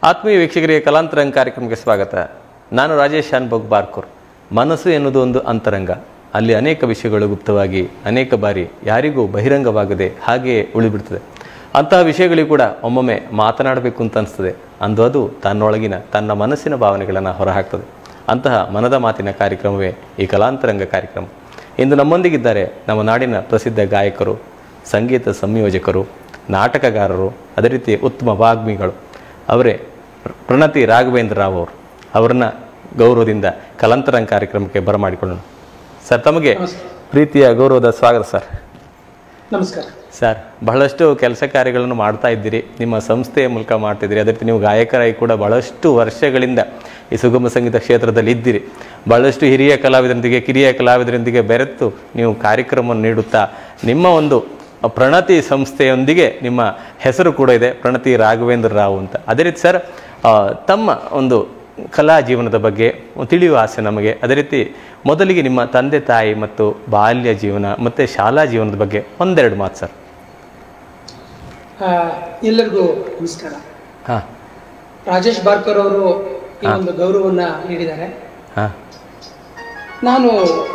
ಆತ್ಮೀಯ ವೀಕ್ಷಕರಿಗೆ ಕಲಾಂತರಂಗ ಕಾರ್ಯಕ್ರಮಕ್ಕೆ ಸ್ವಾಗತ ನಾನು ರಾಜೇಶ್ ಶಾನ್ಭೋಗ್ ಬಾರ್ಕೂರ್ ಮನಸ್ಸು ಎನ್ನುವುದು ಒಂದು ಅಂತರಂಗ ಅಲ್ಲಿ ಅನೇಕ ವಿಷಯಗಳು ಗುಪ್ತವಾಗಿ ಅನೇಕ ಬಾರಿ ಯಾರಿಗೂ ಬಹಿರಂಗವಾಗದೆ ಹಾಗೆಯೇ ಉಳಿಬಿಡ್ತದೆ ಅಂತಹ ವಿಷಯಗಳಿಗೂ ಕೂಡ ಒಮ್ಮೊಮ್ಮೆ ಮಾತನಾಡಬೇಕು ಅಂತ ಅನಿಸ್ತದೆ ಅಂದು ಅದು ತನ್ನೊಳಗಿನ ತನ್ನ ಮನಸ್ಸಿನ ಭಾವನೆಗಳನ್ನು ಹೊರಹಾಕ್ತದೆ ಅಂತಹ ಮನದ ಮಾತಿನ ಕಾರ್ಯಕ್ರಮವೇ ಈ ಕಲಾಂತರಂಗ ಕಾರ್ಯಕ್ರಮ ಇಂದು ನಮ್ಮೊಂದಿಗಿದ್ದಾರೆ ನಮ್ಮ ನಾಡಿನ ಪ್ರಸಿದ್ಧ ಗಾಯಕರು ಸಂಗೀತ ಸಂಯೋಜಕರು ನಾಟಕಗಾರರು ಅದೇ ರೀತಿ ಉತ್ತಮ ವಾಗ್ಮಿಗಳು ಅವರೇ ಪ್ರಣತಿ ರಾಘವೇಂದ್ರ ರಾವ್ ಅವರು ಅವರನ್ನ ಗೌರವದಿಂದ ಕಲಾಂತರಂಗ ಕಾರ್ಯಕ್ರಮಕ್ಕೆ ಬರಮಾಡಿಕೊಳ್ಳೋಣ ಸರ್ ತಮಗೆ ಪ್ರೀತಿಯ ಗೌರವದ ಸ್ವಾಗತ ಸರ್ ನಮಸ್ಕಾರ ಸರ್ ಬಹಳಷ್ಟು ಕೆಲಸ ಕಾರ್ಯಗಳನ್ನು ಮಾಡ್ತಾ ಇದ್ದೀರಿ ನಿಮ್ಮ ಸಂಸ್ಥೆಯ ಮೂಲಕ ಮಾಡ್ತಿದ್ದೀರಿ ಅದೇ ರೀತಿ ನೀವು ಗಾಯಕರಾಗಿ ಕೂಡ ಬಹಳಷ್ಟು ವರ್ಷಗಳಿಂದ ಈ ಸುಗಮ ಸಂಗೀತ ಕ್ಷೇತ್ರದಲ್ಲಿ ಇದ್ದೀರಿ ಬಹಳಷ್ಟು ಹಿರಿಯ ಕಲಾವಿದರೊಂದಿಗೆ ಕಿರಿಯ ಕಲಾವಿದರೊಂದಿಗೆ ಬೆರೆತು ನೀವು ಕಾರ್ಯಕ್ರಮವನ್ನು ನೀಡುತ್ತಾ ನಿಮ್ಮ ಒಂದು ಪ್ರಣತಿ ಸಂಸ್ಥೆಯೊಂದಿಗೆ ನಿಮ್ಮ ಹೆಸರು ಕೂಡ ಇದೆ ಪ್ರಣತಿ ರಾಘವೇಂದ್ರ ರಾವ್ ಅಂತ ಅದೇ ರೀತಿ ಸರ್ ಆ, ತಮ್ಮ ಒಂದು ಕಲಾ ಜೀವನದ ಬಗ್ಗೆ ತಿಳಿಯುವ ಆಸೆ ನಮಗೆ ಅದೇ ರೀತಿ ಮೊದಲಿಗೆ ನಿಮ್ಮ ತಂದೆ ತಾಯಿ ಮತ್ತು ಬಾಲ್ಯ ಜೀವನ ಮತ್ತು ಶಾಲಾ ಜೀವನದ ಬಗ್ಗೆ ಒಂದೆರಡು ಮಾತು ಸರ್ ಆ, ಎಲ್ಲರಿಗೂ ನಮಸ್ಕಾರ ಹಾಂ ರಾಜೇಶ್ ಬಾರ್ಕರ್ ಅವರು ಈ ಒಂದು ಗೌರವವನ್ನ ನೀಡಿದ್ದಾರೆ ಹಾಂ ನಾನು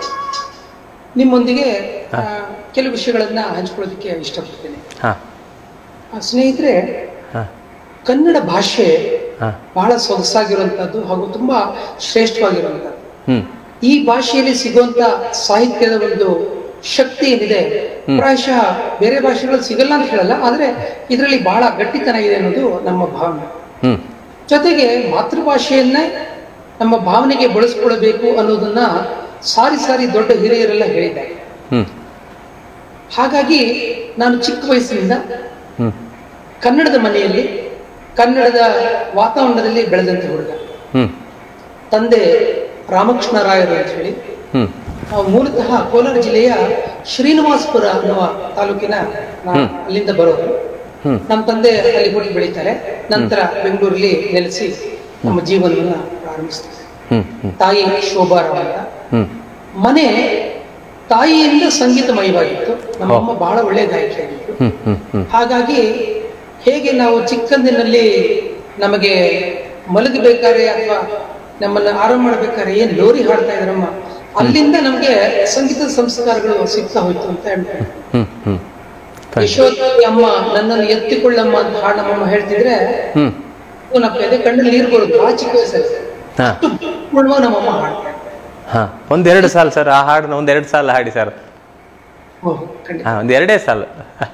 ನಿಮ್ಮೊಂದಿಗೆ ಆ, ಕೆಲವು ವಿಷಯಗಳನ್ನ ಹಂಚ್ಕೊಳ್ಳೋದಕ್ಕೆ ಇಷ್ಟಪಡ್ತೇನೆ ಹಾಂ ಆ, ಸ್ನೇಹಿತರೆ ಹಾಂ ಕನ್ನಡ ಭಾಷೆ ಹಾಂ ಬಹಳ ಸೊಗಸಾಗಿರುವಂತದ್ದು ಹಾಗೂ ತುಂಬಾ ಶ್ರೇಷ್ಠವಾಗಿರುವಂತದ್ದು ಹ್ಞೂ ಈ ಭಾಷೆಯಲ್ಲಿ ಸಿಗುವಂತ ಸಾಹಿತ್ಯದ ಒಂದು ಶಕ್ತಿ ಏನಿದೆ ಪ್ರಾಯಶಃ ಬೇರೆ ಭಾಷೆಗಳಲ್ಲಿ ಸಿಗಲ್ಲ ಅಂತ ಹೇಳಲ್ಲ ಆದ್ರೆ ಇದರಲ್ಲಿ ಬಹಳ ಗಟ್ಟಿತನ ಇದೆ ಅನ್ನೋದು ನಮ್ಮ ಭಾವನೆ ಹ್ಞೂ ಜೊತೆಗೆ ಮಾತೃಭಾಷೆಯನ್ನೇ ನಮ್ಮ ಭಾವನೆಗೆ ಬಳಸ್ಕೊಳ್ಬೇಕು ಅನ್ನೋದನ್ನ ಸಾರಿ ಸಾರಿ ದೊಡ್ಡ ಹಿರಿಯರೆಲ್ಲ ಹೇಳಿದ್ದಾರೆ ಹ್ಞೂ ಹಾಗಾಗಿ ನಾನು ಚಿಕ್ಕ ವಯಸ್ಸಿನಿಂದ ಹ್ಞೂ ಕನ್ನಡದ ಮನೆಯಲ್ಲಿ ಕನ್ನಡದ ವಾತಾವರಣದಲ್ಲಿ ಬೆಳೆದಂತ ಹುಡುಗ ಹ್ಞೂ ತಂದೆ ರಾಮಕೃಷ್ಣ ರಾಯರು ಅಂತ ಹೇಳಿ ಹ್ಞೂ ನಾವು ಮೂಲತಃ ಕೋಲಾರ ಜಿಲ್ಲೆಯ ಶ್ರೀನಿವಾಸಪುರ ಅನ್ನುವ ತಾಲೂಕಿನ ನಾ- ಅಲ್ಲಿಂದ ಬರೋದು ಹ್ಞೂ ನಮ್ಮ ತಂದೆ ಅಲ್ಲಿ ಹುಟ್ಟಿ ಬೆಳೀತಾರೆ ನಂತರ ಬೆಂಗಳೂರಲ್ಲಿ ನೆಲೆಸಿ ನಮ್ಮ ಜೀವನವನ್ನ ಪ್ರಾರಂಭಿಸ್ತಾರೆ ಹ್ಞೂ ಹ್ಞೂ ತಾಯಿ ಶೋಭಾರಾವ್ ಅಂತ ಹ್ಞೂ ಮನೆ ತಾಯಿಯಿಂದ ಸಂಗೀತಮಯವಾಗಿತ್ತು ನಮ್ಮಮ್ಮ ಬಹಳ ಒಳ್ಳೆಯ ಗಾಯಕಿಯಾಗಿತ್ತು ಹ್ಞೂ ಹ್ಞೂ ಹ್ಞೂ ಹಾಗಾಗಿ ಹೇಗೆ ನಾವು ಚಿಕ್ಕಂದಿನಲ್ಲಿ ನಮಗೆ ಮಲಗಬೇಕಾದ್ರೆ ಅಥವಾ ನಮ್ಮನ್ನ ಆರಾಮ ಮಾಡ್ಬೇಕಾದ್ರೆ ಏನ್ ಲೋರಿ ಹಾಡ್ತಾ ಇದ್ರಮ್ಮ ಅಲ್ಲಿಂದ ನಮ್ಗೆ ಸಂಗೀತದ ಸಂಸ್ಕಾರಗಳು ಸಿಗ್ತಾ ಹೋಯ್ತು ಅಂತ ಹೇಳ್ತಾರೆ ಹ್ಞೂ ಹ್ಞೂ ಯಶೋಧಿ ಅಮ್ಮ ನನ್ನನ್ನು ಎತ್ತಿಕೊಳ್ಳಮ್ಮ ಅಂತ ಹಾಡು ನಮ್ಮಮ್ಮ ಹೇಳ್ತಿದ್ರೆ ಹ್ಞೂ ನಮ್ಮ ಎದೆ ಕಣ್ಣಲ್ಲಿ ನೀರು ಬರುತ್ತೆ ಆ ಚಿಕ್ಕ ವಯಸ್ಸಲ್ಲಿ ಹಾಂ ಅಷ್ಟು ಪೂರ್ಣ ನಮ್ಮಮ್ಮ ಹಾಡ್ತಾರೆ ಹಾಂ ಒಂದೆರಡು ಸಾಲ ಸರ್ ಆ ಹಾಡನ್ನ ಒಂದೆರಡು ಸಾಲ ಹಾಡಿ ಸರ್ ಓಹ್ ಖಂಡಿತ ಹಾಂ ಒಂದೆರಡೇ ಸಾಲು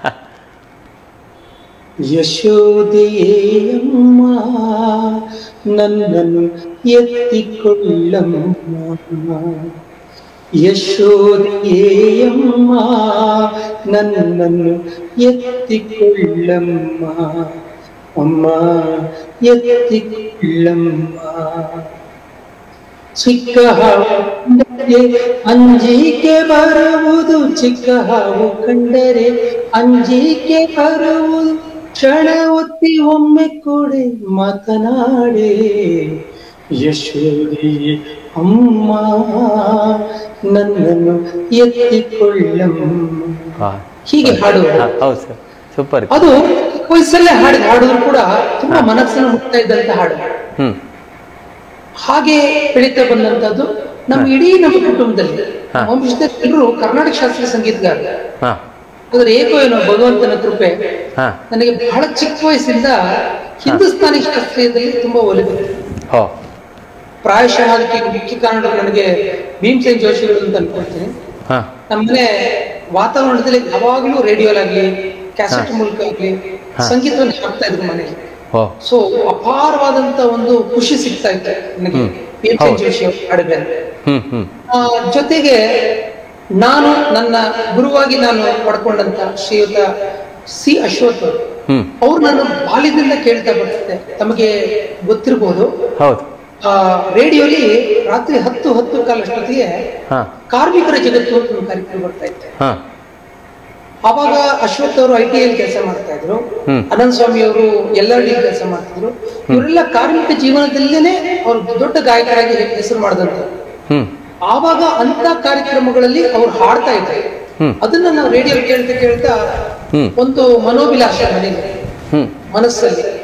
ಯಶೋದೆಯಮ್ಮ ನನ್ನನ್ನು ಎತ್ತಿಕೊಳ್ಳಮ್ಮ ಯಶೋದೆಯಮ್ಮ ನನ್ನನ್ನು ಎತ್ತಿಕೊಳ್ಳಮ್ಮ ಅಮ್ಮ ಎತ್ತಿಕೊಳ್ಳಮ್ಮ ಚಿಕ್ಕ ಹಾವು ಕಂಡರೆ ಅಂಜಿಕೆ ಬರುವುದು ಚಿಕ್ಕ ಹಾವು ಕಂಡರೆ ಅಂಜಿಕೆ ಬರುವುದು ಕ್ಷಣ ಒತ್ತಿ ಒಮ್ಮೆ ಕೊಡೆ ಮಾತನಾಡೆ ಯಶೋದೆ ಅಮ್ಮ ನನ್ನನ್ನು ಎತ್ತಿಕೊಳ್ಳಮ್ಮ ಹಾಂ ಹೀಗೆ ಹಾಡುವ ಹಾಂ ಹೌದು ಸರ್ ಸೂಪರ್ ಅದು ಚಿಕ್ಕ ವಯಸ್ಸಲ್ಲೇ ಹಾಡಿದ ಹಾಡಿದ್ರು ಕೂಡ ತುಂಬಾ ಮನಸ್ಸನ್ನು ಮುಟ್ತಾ ಇದ್ದಂತ ಹಾಡು ಹ್ಞೂ ಹಾಗೆ ಬೆಳೀತಾ ಬಂದಂತದ್ದು ನಮ್ಮ ಇಡೀ ನಮ್ಮ ಕುಟುಂಬದಲ್ಲಿ ವಂಶಸ್ಥರು ಕರ್ನಾಟಕ ಶಾಸ್ತ್ರೀಯ ಸಂಗೀತಗಾರ ಹಾಂ ಅದ್ರ ಏಕೋ ಏನೋ ಭಗವಂತನ ಕೃಪೆ ಹಾಂ ನನಗೆ ಬಹಳ ಚಿಕ್ಕ ವಯಸ್ಸಿಂದ ಹಿಂದೂಸ್ತಾನಿ ಶಾಸ್ತ್ರೀಯದಲ್ಲಿ ತುಂಬಾ ಒಲಿದೆ ಹೋ ಪ್ರಾಯಶಃ ಅದಕ್ಕೆ ಮುಖ್ಯ ಕಾರಣ ನನಗೆ ಭೀಮಸೇನ್ ಜೋಶಿಗಳು ಅಂತ ಅನ್ಕೊಳ್ತೀನಿ ಹಾಂ ನಮ್ಮನೆ ವಾತಾವರಣದಲ್ಲಿ ಯಾವಾಗಲೂ ರೇಡಿಯೋಲಾಗ್ಲಿ ಕ್ಯಾಸೆಟ್ ಮೂಲಕ ಆಗ್ಲಿ ಸಂಗೀತವನ್ನು ಹಾಕ್ತಾ ಇದ್ರು ಮನೆಯಲ್ಲಿ ಹೋ ಸೊ ಅಪಾರವಾದಂತ ಒಂದು ಖುಷಿ ಸಿಗ್ತಾ ಇತ್ತು ನನಗೆ ಭೀಮಸೇನ್ ಜೋಶಿ ಅವ್ರ ಹಾಡಿದ್ರೆ ಹ್ಞೂ ಹ್ಞೂ ಆ, ಜೊತೆಗೆ ನಾನು ನನ್ನ ಗುರುವಾಗಿ ನಾನು ಪಡ್ಕೊಂಡಂತ ಶ್ರೀಯುತ ಸಿ ಅಶ್ವಥ್ ಅವರು ಹ್ಞೂ ಅವ್ರು ನಾನು ಬಾಲ್ಯದಿಂದ ಕೇಳ್ತಾ ಬರ್ತಿದ್ದೆ ತಮಗೆ ಗೊತ್ತಿರಬಹುದು ಹೌದು ಆ ರೇಡಿಯೋಲಿ ರಾತ್ರಿ ಹತ್ತು ಹತ್ತು ಕಾಲಷ್ಟೊತ್ತಿಗೆ ಹಾಂ ಕಾರ್ಮಿಕರ ಜಗತ್ತು ಅಂತ ಒಂದು ಕಾರ್ಯಕ್ರಮ ಬರ್ತಾ ಇತ್ತು ಹಾಂ ಅವಾಗ ಅಶ್ವಥ್ ಅವರು ಐ ಟಿ ಎಲ್ ಕೆಲಸ ಮಾಡ್ತಾ ಇದ್ರು ಹ್ಮ್. ಅನಂತ ಸ್ವಾಮಿ ಅವರು ಎಲ್ ಆರ್ ಡಿ ಕೆಲಸ ಮಾಡ್ತಿದ್ರು ಇವರೆಲ್ಲ ಕಾರ್ಮಿಕ ಜೀವನದಲ್ಲೇನೆ ಅವರು ದೊಡ್ಡ ಗಾಯಕರಾಗಿ ಹೆಸರು ಮಾಡಿದಂತ ಹ್ಞೂ ಆವಾಗ ಅಂತ ಕಾರ್ಯಕ್ರಮಗಳಲ್ಲಿ ಅವ್ರು ಹಾಡ್ತಾ ಇದ್ರು ಹ್ಮ್. ಅದನ್ನ ನಾವು ರೇಡಿಯೋ ಕೇಳ್ತಾ ಕೇಳ್ತಾ ಹ್ಮ್. ಒಂದು ಮನೋಭಿಲಾಷ ನನಗೆ ಹ್ಞೂ ಮನಸ್ಸಲ್ಲಿ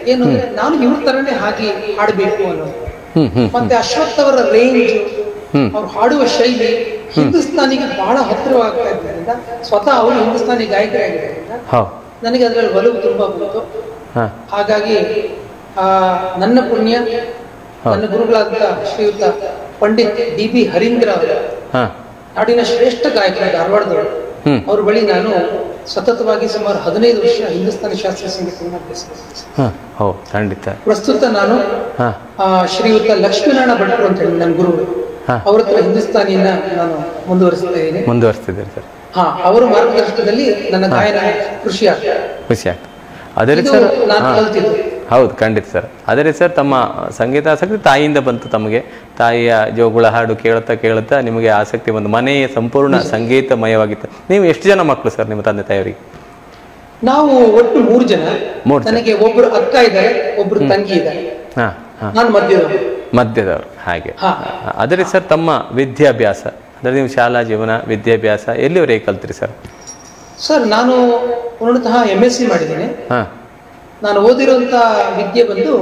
ಏನು ಅಂದ್ರೆ ನಾನು ಇವ್ರ ತರನೇ ಹಾಗೆ ಹಾಡಬೇಕು ಅನ್ನೋದು ಹ್ಮ್ ಹ್ಮ್ ಮತ್ತೆ ಅಶ್ವಥ್ ಅವರ ರೇಂಜ್ ಹ್ಮ್. ಅವ್ರು ಹಾಡುವ ಶೈಲಿ ಹಿಂದೂಸ್ತಾನಿಗೆ ಬಹಳ ಹತ್ತಿರವಾಗ್ತಾ ಇದ್ದರಿಂದ ಸ್ವತಃ ಅವರು ಹಿಂದೂಸ್ತಾನಿ ಗಾಯಕರಾಗಿದ್ದರಿಂದ ಹೌದು ನನಗೆ ಅದರಲ್ಲಿ ಒಲವು ತುಂಬಾ ಬಂತು ಹಾ ಹಾಗಾಗಿ ಆ ನನ್ನ ಪುಣ್ಯ ನನ್ನ ಗುರುಗಳಾದ ಶ್ರೀಯುತ ಪಂಡಿತ್ ಡಿ ಬಿ ಹರೀಂದ್ರ ಅವರು ಹಾ ನಾಡಿನ ಶ್ರೇಷ್ಠ ಗಾಯಕರು ಧಾರವಾಡದವರು ಹ್ಮ್ ಅವ್ರ ಬಳಿ ನಾನು ಸತತವಾಗಿ ಸುಮಾರು ಹದಿನೈದು ವರ್ಷ ಹಿಂದೂಸ್ತಾನಿ ಶಾಸ್ತ್ರೀಯ ಸಂಗೀತವನ್ನು ಅಭ್ಯಸಿಸಿದೆ ಹಾ ಹೌದು ಖಂಡಿತ ಪ್ರಸ್ತುತ ನಾನು ಹಾ ಆ, ಶ್ರೀಯುತ ಲಕ್ಷ್ಮೀನಾರಾಯಣ ಭಟ್ರು ಅಂತ ಹೇಳಿ ನನ್ನ ಗುರುಗಳು ಹಾ. ಅವ್ರ ಹತ್ರ ಹಿಂದೂಸ್ತಾನಿಯನ್ನ ನಾನು ಮುಂದುವರಿಸ್ತಾ ಇದ್ದೀನಿ ಮುಂದುವರಿಸ್ತಿದ್ದೀರಿ ಸರ್ ಹಾ ಅವರ ಮಾರ್ಗದರ್ಶನದಲ್ಲಿ ನನ್ನ ಗಾಯನ ಕೃಷಿ ಆಗ್ತದೆ ಖುಷಿ ಆಗ್ತದೆ ಅದೇ ರೀತಿ ಇದು ಸರ್ ನಾನು ಹಾ. ಕಲ್ತಿದ್ದು ಹೌದು ಖಂಡಿತ ಸರ್ ಅದೇ ರೀತಿ ಸರ್ ತಮ್ಮ ಸಂಗೀತ ಆಸಕ್ತಿ ತಾಯಿಯಿಂದ ಬಂತು ತಮಗೆ ತಾಯಿಯ ಜೋಗುಳ ಹಾಡು ಕೇಳುತ್ತಾ ಕೇಳುತ್ತಾ ನಿಮಗೆ ಆಸಕ್ತಿ ಬಂದು ಮನೆಯ ಸಂಪೂರ್ಣ ಸಂಗೀತಮಯವಾಗಿತ್ತು ನೀವು ಎಷ್ಟು ಜನ ಮಕ್ಕಳು ಸರ್ ನಿಮ್ಮ ತಂದೆ ತಾಯಿಯವರಿಗೆ ನಾವು ಒಟ್ಟು ಮೂರು ಜನ ಮೂರು ಜನ. ನನಗೆ ಒಬ್ರು ಅಕ್ಕ ಇದ್ದಾರೆ ಒಬ್ರು ತಂಗಿ ಇದ್ದಾರೆ ಹಾ ಹಾ ನಾನು ಮಧ್ಯದವನು ಮಧ್ಯದವರು ಹಾಗೆ ಹಾ. ಅದೇ ರೀತಿ ಸರ್ ತಮ್ಮ ವಿದ್ಯಾಭ್ಯಾಸ ಅಂದರೆ ನೀವು ಶಾಲಾ ಜೀವನ ವಿದ್ಯಾಭ್ಯಾಸ ಎಲ್ಲಿವರೆಗೆ ಕಲ್ತ್ರಿ ಸರ್ ಸರ್ ನಾನು ಪೂರ್ಣತಃ ಎಂ ಎಸ್ ಸಿ ಮಾಡಿದ್ದೀನಿ ಹಾ ನಾನು ಓದಿರುವಂತ ವಿದ್ಯೆ ಬಂದು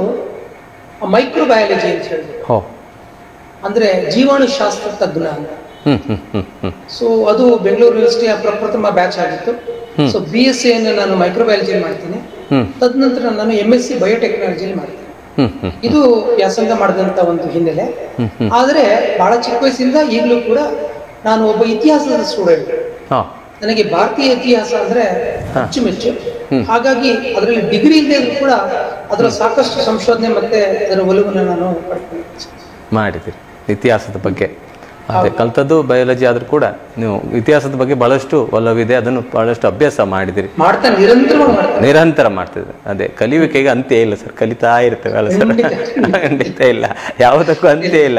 ಮೈಕ್ರೋ ಬಯಾಲಜಿ ಅಂತ ಹೇಳಿದ್ರು ಹೋ ಅಂದ್ರೆ ಜೀವಾಣು ಶಾಸ್ತ್ರ ತಜ್ಞ ಅಂತ ಹ್ಮ್ ಹ್ಮ್ ಹ್ಮ್ ಹ್ಮ್ ಸೊ ಅದು ಬೆಂಗಳೂರು ಯೂನಿವರ್ಸಿಟಿಯ ಪ್ರಪ್ರಥಮ ಬ್ಯಾಚ್ ಆಗಿತ್ತು ಸೊ ಬಿ ಎಸ್ ಸಿಯನ್ನು ನಾನು ಮೈಕ್ರೋಬಯಾಲಜಿ ಮಾಡ್ತೀನಿ ಹ್ಮ್ ತದನಂತರ ನಾನು ಎಂ ಎಸ್ ಸಿ ಬಯೋಟೆಕ್ನಾಲಜಿಯಲ್ಲಿ ಮಾಡ್ತೀನಿ ಹ್ಮ್ ಹ್ಮ್ ಇದು ವ್ಯಾಸಂಗ ಮಾಡಿದಂತ ಒಂದು ಹಿನ್ನೆಲೆ ಹ್ಮ್ ಹ್ಮ್ ಆದರೆ ಬಹಳ ಚಿಕ್ಕ ವಯಸ್ಸಿಂದ ಈಗಲೂ ಕೂಡ ನಾನು ಒಬ್ಬ ಇತಿಹಾಸದ ಸ್ಟೂಡೆಂಟ್ ಹಾ ನನಗೆ ಭಾರತೀಯ ಇತಿಹಾಸ ಅಂದ್ರೆ ಅಚ್ಚುಮೆಚ್ಚು ಹಾಗಾಗಿ ಅದರಲ್ಲಿ ಡಿಗ್ರಿ ಇಲ್ಲದೆ ಇದ್ರೂ ಕೂಡ ಅದರ ಸಾಕಷ್ಟು ಸಂಶೋಧನೆ ಮತ್ತೆ ಅದರ ಒಲವನ್ನು ನಾನು ಪಡ್ಕೊಂಡಿದ್ದೀನಿ ಮಾಡಿದ್ದೀರಿ ಇತಿಹಾಸದ ಬಗ್ಗೆ ಅದೇ ಕಲ್ತದ್ದು ಬಯಾಲಜಿ ಆದ್ರೂ ಕೂಡ ನೀವು ಇತಿಹಾಸದ ಬಗ್ಗೆ ಬಹಳಷ್ಟು ಒಲವಿದೆ ಅದನ್ನು ಬಹಳಷ್ಟು ಅಭ್ಯಾಸ ಮಾಡಿದಿರಿ ಮಾಡ್ತಾ ನಿರಂತರವಾಗಿ ಮಾಡ್ತಾ ನಿರಂತರ ಮಾಡ್ತಿದ್ದೆ ಅದೇ ಕಲಿಯುವಿಕೆಗೆ ಅಂತ್ಯ ಇಲ್ಲ ಸರ್ ಕಲಿತಾ ಇರ್ತೇವೆ ಅಲ್ಲ ಸರ್ ಖಂಡಿತ ಇಲ್ಲ ಯಾವುದಕ್ಕೂ ಅಂತ್ಯ ಇಲ್ಲ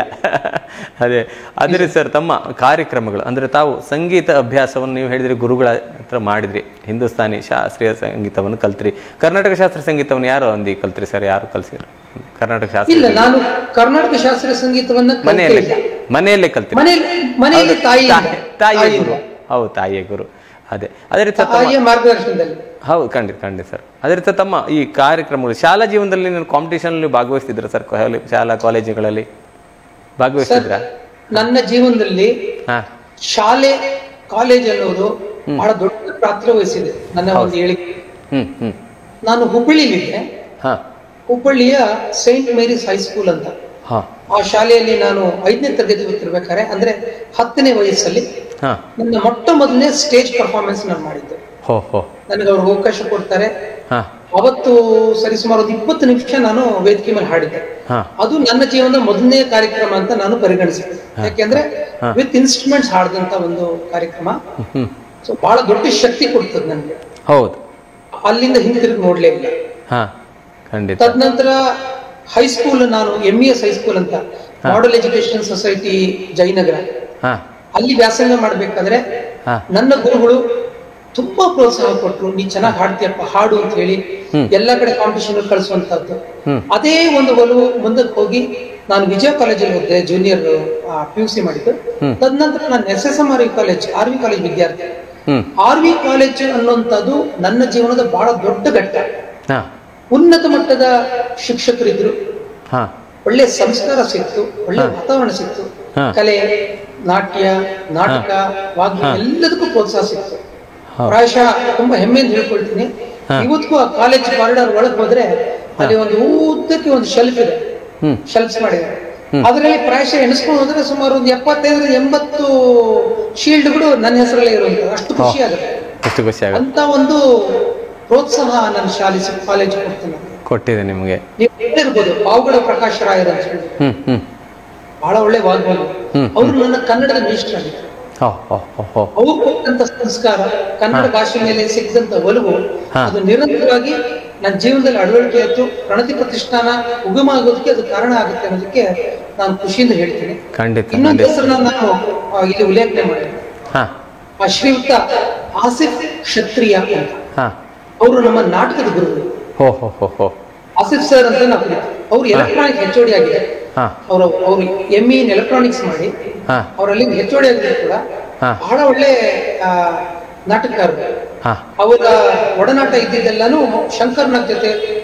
ಅದೇ ಅದೇ ಸರ್ ತಮ್ಮ ಕಾರ್ಯಕ್ರಮಗಳು ಅಂದ್ರೆ ತಾವು ಸಂಗೀತ ಅಭ್ಯಾಸವನ್ನು ನೀವು ಹೇಳಿದ್ರಿ ಗುರುಗಳ ಹತ್ರ ಮಾಡಿದ್ರಿ ಹಿಂದೂಸ್ತಾನಿ ಶಾಸ್ತ್ರೀಯ ಸಂಗೀತವನ್ನು ಕಲ್ತ್ರಿ ಕರ್ನಾಟಕ ಶಾಸ್ತ್ರೀಯ ಸಂಗೀತವನ್ನು ಯಾರು ಒಂದಿ ಕಲ್ತ್ರಿ ಸರ್ ಯಾರು ಕಲ್ಸಿದ್ರು ಕರ್ನಾಟಕ ಶಾಸ್ತ್ರೀಯ ಇಲ್ಲ ನಾನು ಕರ್ನಾಟಕ ಶಾಸ್ತ್ರೀಯ ಸಂಗೀತವನ್ನ ಕಲಿತೇ ಮನೆಯಲ್ಲೇ ಇಲ್ಲ. ಮನೆಯಲ್ಲೇ ಕಲ್ತ್ರಿ ಮನೆಯಲ್ಲಿ ಮನೆಯಲ್ಲಿ ತಾಯಿ ತಾಯಿ- ತಾಯಿಯ ಗುರು ಹೌದು ತಾಯಿಯ ಗುರು ಅದೇ ಅದೇ ರೀತಿ ತಮ್ಮ ತಾಯಿಯ ಮಾರ್ಗದರ್ಶನದಲ್ಲಿ ಹೌದು ಖಂಡಿತ ಖಂಡಿತ ಸರ್ ಅದೇ ರೀತಿ ತಮ್ಮ ಈ ಕಾರ್ಯಕ್ರಮಗಳು ಶಾಲಾ ಜೀವನದಲ್ಲಿ ನೀವು ಕಾಂಪಿಟೇಷನ್ ಭಾಗವಹಿಸ್ತಿದ್ರ ಸರ್ ಕಾಲೇ- ಶಾಲಾ ಕಾಲೇಜುಗಳಲ್ಲಿ ಭಾಗವಹಿಸ್ತಿದ್ರ ನನ್ನ ಜೀವನದಲ್ಲಿ ಹಾ ಶಾಲೆ ಕಾಲೇಜ್ ಅನ್ನೋದು ಬಹಳ ದೊಡ್ಡ ಪಾತ್ರ ವಹಿಸಿದೆ ನನ್ನ ಒಂದು ಹೇಳಿಕೆ ಹ್ಮ್ ಹ್ಮ್ ನಾನು ಹುಬ್ಬಳ್ಳಿಲಿದ್ದೆ ಹಾ ಹುಬ್ಬಳ್ಳಿಯ ಸೈಂಟ್ ಮೇರಿಸ್ ಹೈಸ್ಕೂಲ್ ಅಂತ ಹಾ ಆ ಶಾಲೆಯಲ್ಲಿ ನಾನು ಐದನೇ ತರಗತಿ ಓದ್ತಿರ್ಬೇಕಾದ್ರೆ ಅಂದ್ರೆ ಹತ್ತನೇ ವಯಸ್ಸಲ್ಲಿ ಹಾ ನನ್ನ ಮೊಟ್ಟ ಮೊದಲನೇ ಸ್ಟೇಜ್ ಪರ್ಫಾರ್ಮೆನ್ಸ್ ನಾನು ಮಾಡಿದ್ದೆ ಹೋ ಹೋ ನನಗೆ ಅವ್ರಿಗೆ ಅವಕಾಶ ಕೊಡ್ತಾರೆ ಹಾ ಅವತ್ತು ಸರಿಸುಮಾರು ಒಂದು ಇಪ್ಪತ್ತು ನಿಮಿಷ ನಾನು ವೇದಿಕೆ ಮೇಲೆ ಹಾಡಿದ್ದೆ ಹಾ ಅದು ನನ್ನ ಜೀವನದ ಮೊದಲನೇ ಕಾರ್ಯಕ್ರಮ ಅಂತ ನಾನು ಪರಿಗಣಿಸಿದೆ ಯಾಕೆಂದ್ರೆ ವಿತ್ ಇನ್ಸ್ಟ್ರೂಮೆಂಟ್ಸ್ ಹಾಡಿದಂತ ಒಂದು ಕಾರ್ಯಕ್ರಮ ಹ್ಮ್ ಸೊ ಬಹಳ ದೊಡ್ಡ ಶಕ್ತಿ ಕೊಡ್ತದೆ ನನಗೆ ಹೌದು ಅಲ್ಲಿಂದ ಹಿಂತಿರುಗಿ ನೋಡ್ಲೇ ಇಲ್ಲ ಹಾ ಖಂಡಿತ ತದನಂತರ ಹೈಸ್ಕೂಲ್ ನಾನು ಎಂ ಇ ಎಸ್ ಹೈಸ್ಕೂಲ್ ಅಂತ ಮಾಡೆಲ್ ಎಜುಕೇಶನ್ ಸೊಸೈಟಿ ಜಯನಗರ ಹಾ ಅಲ್ಲಿ ವ್ಯಾಸಂಗ ಮಾಡ್ಬೇಕಾದ್ರೆ ಹಾ ನನ್ನ ಗುರುಗಳು ತುಂಬಾ ಪ್ರೋತ್ಸಾಹ ಕೊಟ್ರು ನೀ ಚೆನ್ನಾಗಿ ಹಾಡ್ತೀಯಪ್ಪ ಹಾಡು ಅಂತ ಹೇಳಿ ಎಲ್ಲ ಕಡೆ ಕಾಂಪಿಟೇಷನ್ ಕಳಿಸುವಂತದ್ದು ಹ್ಮ್. ಅದೇ ಒಂದು ಒಲವು ಮುಂದಕ್ಕೆ ಹೋಗಿ ನಾನು ವಿಜಯ ಕಾಲೇಜಲ್ಲಿ ಓದಿದೆ ಜೂನಿಯರ್ ಪಿ ಯು ಸಿ ಮಾಡಿದ್ದು ತದನಂತರ ನಾನು S S M R V college R V college ವಿದ್ಯಾರ್ಥಿ ಹ್ಮ್ ಆರ್ ವಿ ಕಾಲೇಜ್ ಅನ್ನುವಂಥದ್ದು ನನ್ನ ಜೀವನದ ಬಹಳ ದೊಡ್ಡ ಘಟ್ಟ ಹಾ ಉನ್ನತ ಮಟ್ಟದ ಶಿಕ್ಷಕರಿದ್ರು ಹಾ ಒಳ್ಳೆ ಸಂಸ್ಕಾರ ಸಿಕ್ತು ಒಳ್ಳೆ ವಾತಾವರಣ ಸಿಕ್ತು ಹಾ. ಕಲೆ ನಾಟ್ಯ ನಾಟಕ ವಾಗ್ಮಿ ಎಲ್ಲದಕ್ಕೂ ಪ್ರೋತ್ಸಾಹ ಸಿಕ್ತು ಹೌದು. ಪ್ರಾಯಶಃ ತುಂಬಾ ಹೆಮ್ಮೆಯಿಂದ ಹೇಳ್ಕೊಳ್ತೀನಿ ಇವತ್ತಿಗೂ ಆ ಕಾಲೇಜ್ ಕಾರಿಡಾರ್ ಒಳಗೆ ಹೋದ್ರೆ ಅಲ್ಲಿ ಒಂದು ಉದ್ದಕ್ಕೆ ಒಂದು ಶೆಲ್ಫ್ ಇದೆ ಹ್ಮ್ ಶೆಲ್ಫ್ಸ್ ಮಾಡಿದ್ದಾರೆ ಅದರಲ್ಲಿ ಪ್ರಾಯಶಃ ಎಣಿಸ್ಕೊಂಡು ಹೋದ್ರೆ ಸುಮಾರು ಒಂದು ಎಪ್ಪತ್ತೈದರಿಂದ ಎಂಬತ್ತು ಶೀಲ್ಡ್ಗಳು ನನ್ನ ಹೆಸರಲ್ಲೇ ಇರುವಂತ ಅಷ್ಟು ಖುಷಿ ಆಗುತ್ತೆ ಎಷ್ಟು ಖುಷಿ ಆಗುತ್ತೆ ಅಂತ ಒಂದು ಪ್ರೋತ್ಸಾಹ ನನ್ನ ಶಾಲೆ ಕಾಲೇಜ್ ಕೊಡ್ತೀನಿ ಕೊಟ್ಟಿದೆ ನಿಮಗೆ ನೀವು ಹೇಳಿರ್ಬೋದು ಪಾವುಗಡ ಪ್ರಕಾಶ್ ರಾಯರ್ ಅಂತ ಹೇಳಿ ಹ್ಮ್ ಹ್ಮ್ ಬಹಳ ಒಳ್ಳೆ ವಾಗ್ಮಿ ಹ್ಮ್. ಅವರು ನನ್ನ ಕನ್ನಡದ ಮೇಷ್ಟ್ರಾಗಿದ್ದಾರೆ ಹೋ ಹೋ ಹೋ ಹೋ ಅವ್ರು ಕೊಟ್ಟಂತ ಸಂಸ್ಕಾರ ಕನ್ನಡ ಭಾಷೆ ಮೇಲೆ ಸಿಕ್ಕಿದಂತ ಒಲವು ಹಾ. ಅದು ನಿರಂತರವಾಗಿ ನನ್ನ ಜೀವನದಲ್ಲಿ ಅಳವಡಿಕೆ ಆಯ್ತು ಪ್ರಣತಿ ಪ್ರತಿಷ್ಠಾನ ಉಗಮ ಆಗೋದಕ್ಕೆ ಅದು ಕಾರಣ ಆಗುತ್ತೆ ಅನ್ನೋದಕ್ಕೆ ನಾನು ಖುಷಿಯಿಂದ ಹೇಳ್ತೀನಿ ಖಂಡಿತ ಇನ್ನೊಂದು ಖಂಡಿತ ಹೆಸರನ್ನ ನಾನು ಆ, ಇಲ್ಲಿ ಉಲ್ಲೇಖನೆ ಮಾಡಿದೆ ಹಾ ಆ ಶ್ರೀಯುತ ಆಸಿಫ್ ಕ್ಷತ್ರಿಯ ಅಂತ ಹಾ ಅವರು ನಮ್ಮ ನಾಟಕದ ಗುರುಗಳು ಹೋ ಹೋ ಹೋ ಹೋ ಆಸಿಫ್ ಸರ್ ಅಂತ ನಾವು ಕರೀತೀವಿ ಅವರು ಎಲೆಕ್ಟ್ರಾನಿಕ್ ಹೆಚ್ ಆಗಿದೆ ಹಾ ಅವರು ಅವರು ಎಂ ಇನ್ ಎಲೆಕ್ಟ್ರಾನಿಕ್ಸ್ ಮಾಡಿ ಹಾ ಅವರಲ್ಲಿ ಹೆಚ್ ಆಗಿದ್ರು ಕೂಡ ಹಾ. ಬಹಳ ಒಳ್ಳೆ ಆ, ನಾಟಕಕಾರರು ಹಾ ಅವರ ಒಡನಾಟ ಇದ್ದಿದ್ದೆಲ್ಲಾನು ಶಂಕರ್ನಾಗ್ ಜೊತೆ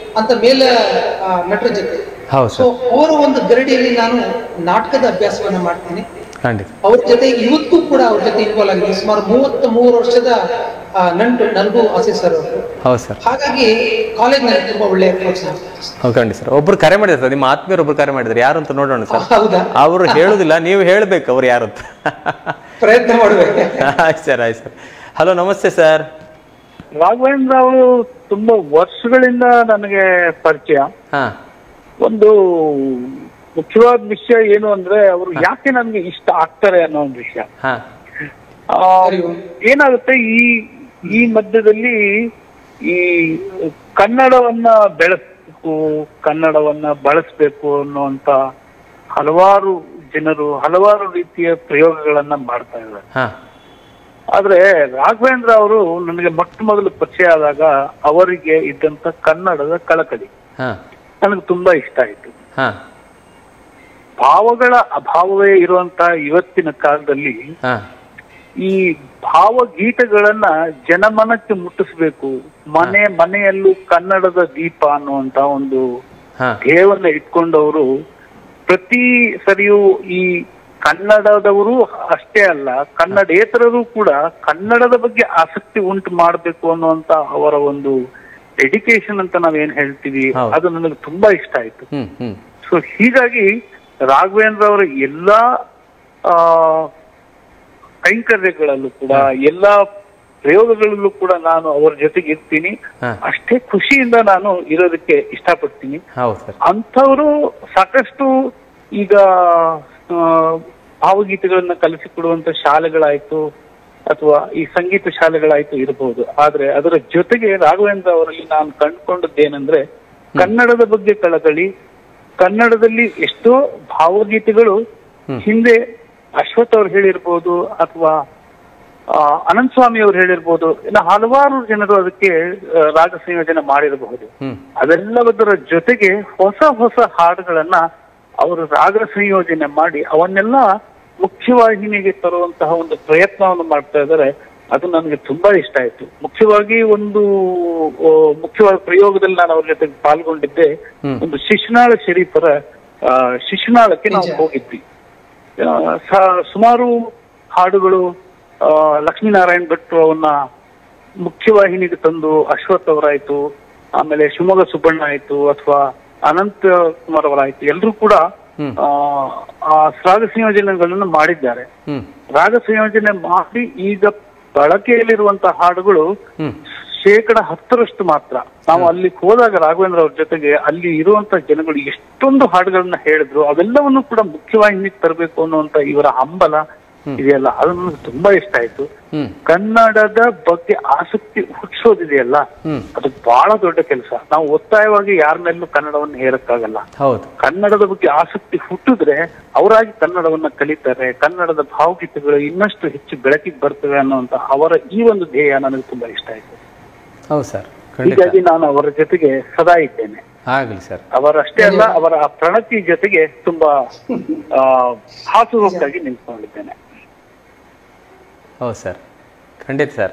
ಅಂತ ಮೇಲ ಆ, ನಟರ ಜೊತೆ ಹೌದು ಸೊ ಸರ್ ಅವರ ಒಂದು ಗರಡಿಯಲ್ಲಿ ನಾನು ನಾಟಕದ ಅಭ್ಯಾಸವನ್ನ ಮಾಡ್ತೀನಿ ಖಂಡಿತ ಅವ್ರ ಜೊತೆ ಇವತ್ತು ಕೂಡ ಅವ್ರ ಜೊತೆ ಇನ್ವಾಲ್ವ್ ಆಗಿದೆ ಸುಮಾರು ಮೂವತ್ತ ಮೂರು ವರ್ಷದ ಆ, ನಂಟು ನನಗೂ ಆಸೆ ಸರ್ ಅವರು ಹೌದು ಸರ್ ಹಾಗಾಗಿ ಕಾಲೇಜ್ನಲ್ಲಿ ತುಂಬಾ ಒಳ್ಳೆಯ ಪ್ರೋತ್ಸಾಹ ಹೌದು ಖಂಡಿತ ಸರ್ ಒಬ್ರು ಕರೆ ಮಾಡಿದ್ರು ಸರ್ ನಿಮ್ಮ ಆತ್ಮೀಯರು ಒಬ್ರು ಕರೆ ಮಾಡಿದ್ರು ಯಾರು ಅಂತ ನೋಡೋಣ ಸರ್ ಹೌದಾ ಅವರು ಹೇಳುದಿಲ್ಲ ನೀವು ಹೇಳ್ಬೇಕು ಅವ್ರು ಯಾರು ಅಂತ ಪ್ರಯತ್ನ ಮಾಡ್ಬೇಕು ಆಯ್ತು ಸರ್ ಆಯ್ತು ಸರ್ ಹಲೋ ನಮಸ್ತೆ ಸರ್ ರಾಘವೇಂದ್ರ ಅವರು ತುಂಬಾ ವರ್ಷಗಳಿಂದ ನನಗೆ ಪರಿಚಯ ಹಾ ಒಂದು ಮುಖ್ಯವಾದ ವಿಷಯ ಏನು ಅಂದ್ರೆ ಅವರು ಯಾಕೆ ನನ್ಗೆ ಇಷ್ಟ ಆಗ್ತಾರೆ ಅನ್ನೋ ಒಂದು ವಿಷಯ ಹಾ ಆ, ಏನಾಗುತ್ತೆ ಈ ಈ ಮಧ್ಯದಲ್ಲಿ ಈ ಕನ್ನಡವನ್ನ ಬೆಳೆಸ್ಬೇಕು ಕನ್ನಡವನ್ನ ಬಳಸ್ಬೇಕು ಅನ್ನುವಂತ ಹಲವಾರು ಜನರು ಹಲವಾರು ರೀತಿಯ ಪ್ರಯೋಗಗಳನ್ನ ಮಾಡ್ತಾ ಇದ್ದಾರೆ ಹಾ ಆದ್ರೆ ರಾಘವೇಂದ್ರ ಅವರು ನನಗೆ ಮೊಟ್ಟ ಮೊದಲು ಪರಿಚಯ ಆದಾಗ ಅವರಿಗೆ ಇದ್ದಂತ ಕನ್ನಡದ ಕಳಕಳಿ ಹಾ ನನಗೆ ತುಂಬಾ ಇಷ್ಟ ಆಯ್ತು ಹಾ ಭಾವಗಳ ಅಭಾವವೇ ಇರುವಂತ ಇವತ್ತಿನ ಕಾಲದಲ್ಲಿ ಹಾ ಈ ಭಾವಗೀತೆಗಳನ್ನ ಜನಮನಕ್ಕೆ ಮುಟ್ಟಿಸ್ಬೇಕು ಮನೆ ಮನೆಯಲ್ಲೂ ಕನ್ನಡದ ದೀಪ ಅನ್ನುವಂತ ಒಂದು ಹಾ ಧ್ಯೇಯವನ್ನ ಇಟ್ಕೊಂಡವರು ಪ್ರತಿ ಸರಿಯೂ ಈ ಕನ್ನಡದವರು ಅಷ್ಟೇ ಅಲ್ಲ ಕನ್ನಡೇತರರು ಕೂಡ ಕನ್ನಡದ ಬಗ್ಗೆ ಆಸಕ್ತಿ ಉಂಟು ಮಾಡಬೇಕು ಅನ್ನುವಂತ ಅವರ ಒಂದು ಡೆಡಿಕೇಶನ್ ಅಂತ ನಾವೇನ್ ಹೇಳ್ತೀವಿ ಹೌದು. ಅದು ನನಗೆ ತುಂಬಾ ಇಷ್ಟ ಆಯ್ತು ಹ್ಮ್ ಹ್ಮ್ ಸೊ ಹೀಗಾಗಿ ರಾಘವೇಂದ್ರ ಅವರ ಎಲ್ಲಾ ಆ ಕೈಂಕರ್ಯಗಳಲ್ಲೂ ಕೂಡ ಎಲ್ಲಾ ಪ್ರಯೋಗಗಳಲ್ಲೂ ಕೂಡ ನಾನು ಅವರ ಜೊತೆಗೆ ಇರ್ತೀನಿ ಹಾ ಅಷ್ಟೇ ಖುಷಿಯಿಂದ ನಾನು ಇರೋದಕ್ಕೆ ಇಷ್ಟಪಡ್ತೀನಿ ಹೌದು ಸರ್ ಅಂಥವರು ಸಾಕಷ್ಟು ಈಗ ಆ, ಭಾವಗೀತೆಗಳನ್ನ ಕಲಿಸಿಕೊಡುವಂತ ಶಾಲೆಗಳಾಯ್ತು ಅಥವಾ ಈ ಸಂಗೀತ ಶಾಲೆಗಳಾಯ್ತು ಇರಬಹುದು ಆದ್ರೆ ಅದರ ಜೊತೆಗೆ ರಾಘವೇಂದ್ರ ಅವರಲ್ಲಿ ನಾನು ಕಂಡುಕೊಂಡದ್ದೇನೆಂದ್ರೆ ಕನ್ನಡದ ಬಗ್ಗೆ ಕಳಕಳಿ ಕನ್ನಡದಲ್ಲಿ ಎಷ್ಟೋ ಭಾವಗೀತೆಗಳು ಹಿಂದೆ ಅಶ್ವಥ್ ಅವ್ರು ಹೇಳಿರ್ಬೋದು ಅಥವಾ ಆ, ಅನಂತ ಸ್ವಾಮಿ ಅವರು ಹೇಳಿರ್ಬೋದು ಇನ್ನು ಹಲವಾರು ಜನರು ಅದಕ್ಕೆ ಆ, ರಾಗ ಸಂಯೋಜನೆ ಮಾಡಿರಬಹುದು ಹ್ಮ್ ಅದೆಲ್ಲದರ ಜೊತೆಗೆ ಹೊಸ ಹೊಸ ಹಾಡುಗಳನ್ನ ಅವರು ರಾಗ ಸಂಯೋಜನೆ ಮಾಡಿ ಅವನ್ನೆಲ್ಲ ಮುಖ್ಯವಾಹಿನಿಗೆ ತರುವಂತಹ ಒಂದು ಪ್ರಯತ್ನವನ್ನು ಮಾಡ್ತಾ ಇದ್ದಾರೆ ಅದು ನನಗೆ ತುಂಬಾ ಇಷ್ಟ ಆಯ್ತು ಮುಖ್ಯವಾಗಿ ಒಂದು ಆ, ಮುಖ್ಯವಾದ ಪ್ರಯೋಗದಲ್ಲಿ ನಾನು ಅವ್ರ ಜೊತೆಗೆ ಪಾಲ್ಗೊಂಡಿದ್ದೆ ಹ್ಮ್. ಒಂದು ಶಿಶುನಾಳ ಶರೀಫರ ಆ, ಶಿಶುನಾಳಕ್ಕೆ ನಾವು ನಿಜ. ಹೋಗಿದ್ವಿ ಆ, ಸ- ಸುಮಾರು ಹಾಡುಗಳು ಆ, ಲಕ್ಷ್ಮೀನಾರಾಯಣ್ ಭಟ್ರು ಅವನ್ನ ಮುಖ್ಯವಾಹಿನಿಗೆ ತಂದು ಅಶ್ವಥ್ ಅವರಾಯ್ತು ಆಮೇಲೆ ಶಿವಮೊಗ್ಗ ಸುಬ್ಬಣ್ಣ ಆಯ್ತು ಅಥವಾ ಅನಂತ ಕುಮಾರ್ ಅವರಾಯ್ತು ಎಲ್ಲರೂ ಕೂಡ ಹ್ಮ್. ಆ, ಆ ರಾಗ ಸಂಯೋಜನೆಗಳನ್ನು ಮಾಡಿದ್ದಾರೆ ಹ್ಮ್ ರಾಗ ಸಂಯೋಜನೆ ಮಾಡಿ ಈಗ ಬಳಕೆಯಲ್ಲಿರುವಂತಹ ಹಾಡುಗಳು ಹ್ಮ್ ಶೇಕಡ ಹತ್ತರಷ್ಟು ಮಾತ್ರ ನಾವು ಅಲ್ಲಿ ಹೋದಾಗ ರಾಘವೇಂದ್ರ ಅವ್ರ ಜೊತೆಗೆ ಅಲ್ಲಿ ಇರುವಂತ ಜನಗಳು ಎಷ್ಟೊಂದು ಹಾಡುಗಳನ್ನ ಹೇಳಿದ್ರು ಅವೆಲ್ಲವನ್ನು ಕೂಡ ಮುಖ್ಯವಾಹಿನಿಗೆ ತರಬೇಕು ಅನ್ನುವಂತ ಇವರ ಹಂಬಲ ಇದೆಯಲ್ಲ ಅದು ನನಗೆ ತುಂಬಾ ಇಷ್ಟ ಆಯ್ತು ಹ್ಮ್ ಕನ್ನಡದ ಬಗ್ಗೆ ಆಸಕ್ತಿ ಹುಟ್ಟಿಸೋದಿದೆಯಲ್ಲ ಹ್ಮ್ ಅದು ಬಹಳ ದೊಡ್ಡ ಕೆಲಸ ನಾವು ಒತ್ತಾಯವಾಗಿ ಯಾರ ಮೇಲೂ ಕನ್ನಡವನ್ನು ಹೇರಕ್ಕಾಗಲ್ಲ ಹೌದು ಕನ್ನಡದ ಬಗ್ಗೆ ಆಸಕ್ತಿ ಹುಟ್ಟಿದ್ರೆ ಅವರಾಗಿ ಕನ್ನಡವನ್ನ ಕಲಿತಾರೆ ಕನ್ನಡದ ಭಾವಗೀತೆಗಳು ಇನ್ನಷ್ಟು ಹೆಚ್ಚು ಬೆಳಕಿಗೆ ಬರ್ತವೆ ಅನ್ನುವಂತ ಅವರ ಈ ಒಂದು ಧ್ಯೇಯ ನನಗೆ ತುಂಬಾ ಇಷ್ಟ ಆಯ್ತು ಹೌದು ಸರ್ ಖಂಡಿತ ಹೀಗಾಗಿ ನಾನು ಅವರ ಜೊತೆಗೆ ಸದಾ ಇದ್ದೇನೆ ಆಗಲಿ ಸರ್ ಅವರಷ್ಟೇ ಅಲ್ಲ ಅವರ ಆ ಪ್ರಣತಿ ಜೊತೆಗೆ ತುಂಬಾ ಆ ಹಾಸುಹೊಕ್ಕಾಗಿ ನಿಂತ್ಕೊಂಡಿದ್ದೇನೆ ಹೌದು ಸರ್ ಖಂಡಿತ ಸರ್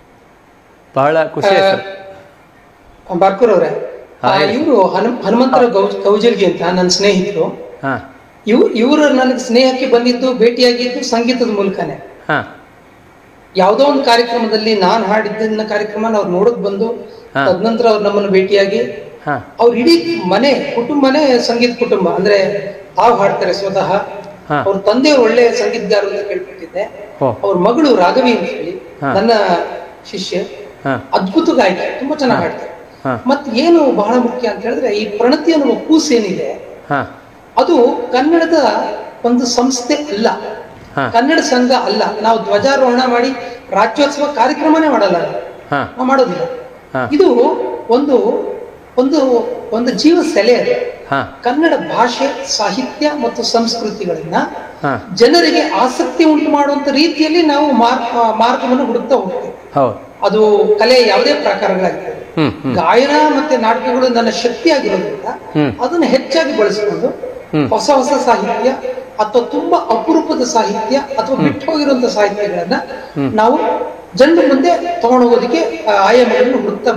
ಬಹಳ ಖುಷಿ ಆಯ್ತು ಸರ್ ಬಾರ್ಕೂರ್ ಅವರೇ ಹಾ, ಹೇಳಿ. ಇವರು ಹನುಮಂತರ ಗೌಜ್ ಕೌಜಲ್ಗಿ ಅಂತ ನನ್ನ ಸ್ನೇಹಿತರು ಹಾ ಇವ್ ಇವರು ನನಗೆ ಸ್ನೇಹಕ್ಕೆ ಬಂದಿದ್ದು ಭೇಟಿಯಾಗಿದ್ದು ಸಂಗೀತದ ಮೂಲಕನೇ ಹಾ ಯಾವುದೋ ಒಂದು ಕಾರ್ಯಕ್ರಮದಲ್ಲಿ ನಾನು ಹಾಡಿದ್ದನ್ನ ಕಾರ್ಯಕ್ರಮ ಅವ್ರು ನೋಡಕ್ ಬಂದು ಹಾ. ತದನಂತರ ಅವ್ರು ನಮ್ಮನ್ನು ಭೇಟಿಯಾಗಿ ಹಾ ಅವ್ರ ಇಡೀ ಮನೆ ಕುಟುಂಬನೇ ಸಂಗೀತ ಕುಟುಂಬ ಅಂದ್ರೆ ತಾವು ಹಾಡ್ತಾರೆ ಸ್ವತಃ ಹಾ. ಅವ್ರ ತಂದೆ ಒಳ್ಳೆ ಸಂಗೀತಗಾರರು ಅಂತ ಕೇಳ್ಬಿಟ್ಟಿದ್ದೆ ಓ ಅವ್ರ ಮಗಳು ರಾಘವಿ ಅಂತ ಹೇಳಿ ಹಾ. ನನ್ನ ಶಿಷ್ಯ ಹಾ ಅದ್ಭುತ ಗಾಯಕ ತುಂಬಾ ಚೆನ್ನಾಗಿ ಹಾಡ್ತಾರೆ ಹಾ ಮತ್ ಏನು ಬಹಳ ಮುಖ್ಯ ಅಂತ ಹೇಳಿದ್ರೆ ಈ ಪ್ರಣತಿ ಅನ್ನುವ ಕೂಸು ಏನಿದೆ ಹಾ ಅದು ಕನ್ನಡದ ಒಂದು ಸಂಸ್ಥೆ ಅಲ್ಲ ಹಾ. ಕನ್ನಡ ಸಂಘ ಅಲ್ಲ ನಾವು ಧ್ವಜಾರೋಹಣ ಮಾಡಿ ರಾಜ್ಯೋತ್ಸವ ಕಾರ್ಯಕ್ರಮನೇ ಮಾಡಲ್ಲ ನಾವು. ಹಾ ನಾವು ಮಾಡೋದಿಲ್ಲ ಹಾ. ಇದು ಒಂದು ಒಂದು ಒಂದು ಜೀವ ಸೆಲೆ ಅದು ಹಾ ಕನ್ನಡ ಭಾಷೆ ಸಾಹಿತ್ಯ ಮತ್ತು ಸಂಸ್ಕೃತಿಗಳನ್ನ ಹಾ ಜನರಿಗೆ ಆಸಕ್ತಿ ಉಂಟು ಮಾಡುವಂತ ರೀತಿಯಲ್ಲಿ ನಾವು ಮಾರ್ಗ ಮಾರ್ಗವನ್ನು ಹುಡುಕ್ತಾ ಹೋಗ್ತೇವೆ ಹೌದು ಅದು ಕಲೆ ಯಾವುದೇ ಪ್ರಕಾರಗಳಾಗಿರ್ತದೆ ಹ್ಮ್ ಹ್ಮ್ ಗಾಯನ ಮತ್ತೆ ನಾಟಕಗಳು ನನ್ನ ಶಕ್ತಿ ಆಗಿರೋದ್ರಿಂದ ಹ್ಮ್. ಅದನ್ನ ಹೆಚ್ಚಾಗಿ ಬಳಸಿಕೊಂಡು ಹ್ಮ್. ಹೊಸ ಹೊಸ ಸಾಹಿತ್ಯ ಅಥವಾ ತುಂಬಾ ಅಪರೂಪದ ಸಾಹಿತ್ಯ ಅಥವಾ ಬಿಟ್ಟು ಹೋಗಿರುವಂತ ಸಾಹಿತ್ಯಗಳನ್ನ ನಾವು ಜನರ ಮುಂದೆ ತಗೊಂಡೋಗೋದಕ್ಕೆ ಆ, ಆಯಾಮಗಳನ್ನು ಹುಡುಕ್ತಾ ಬರ್ತೀವಿ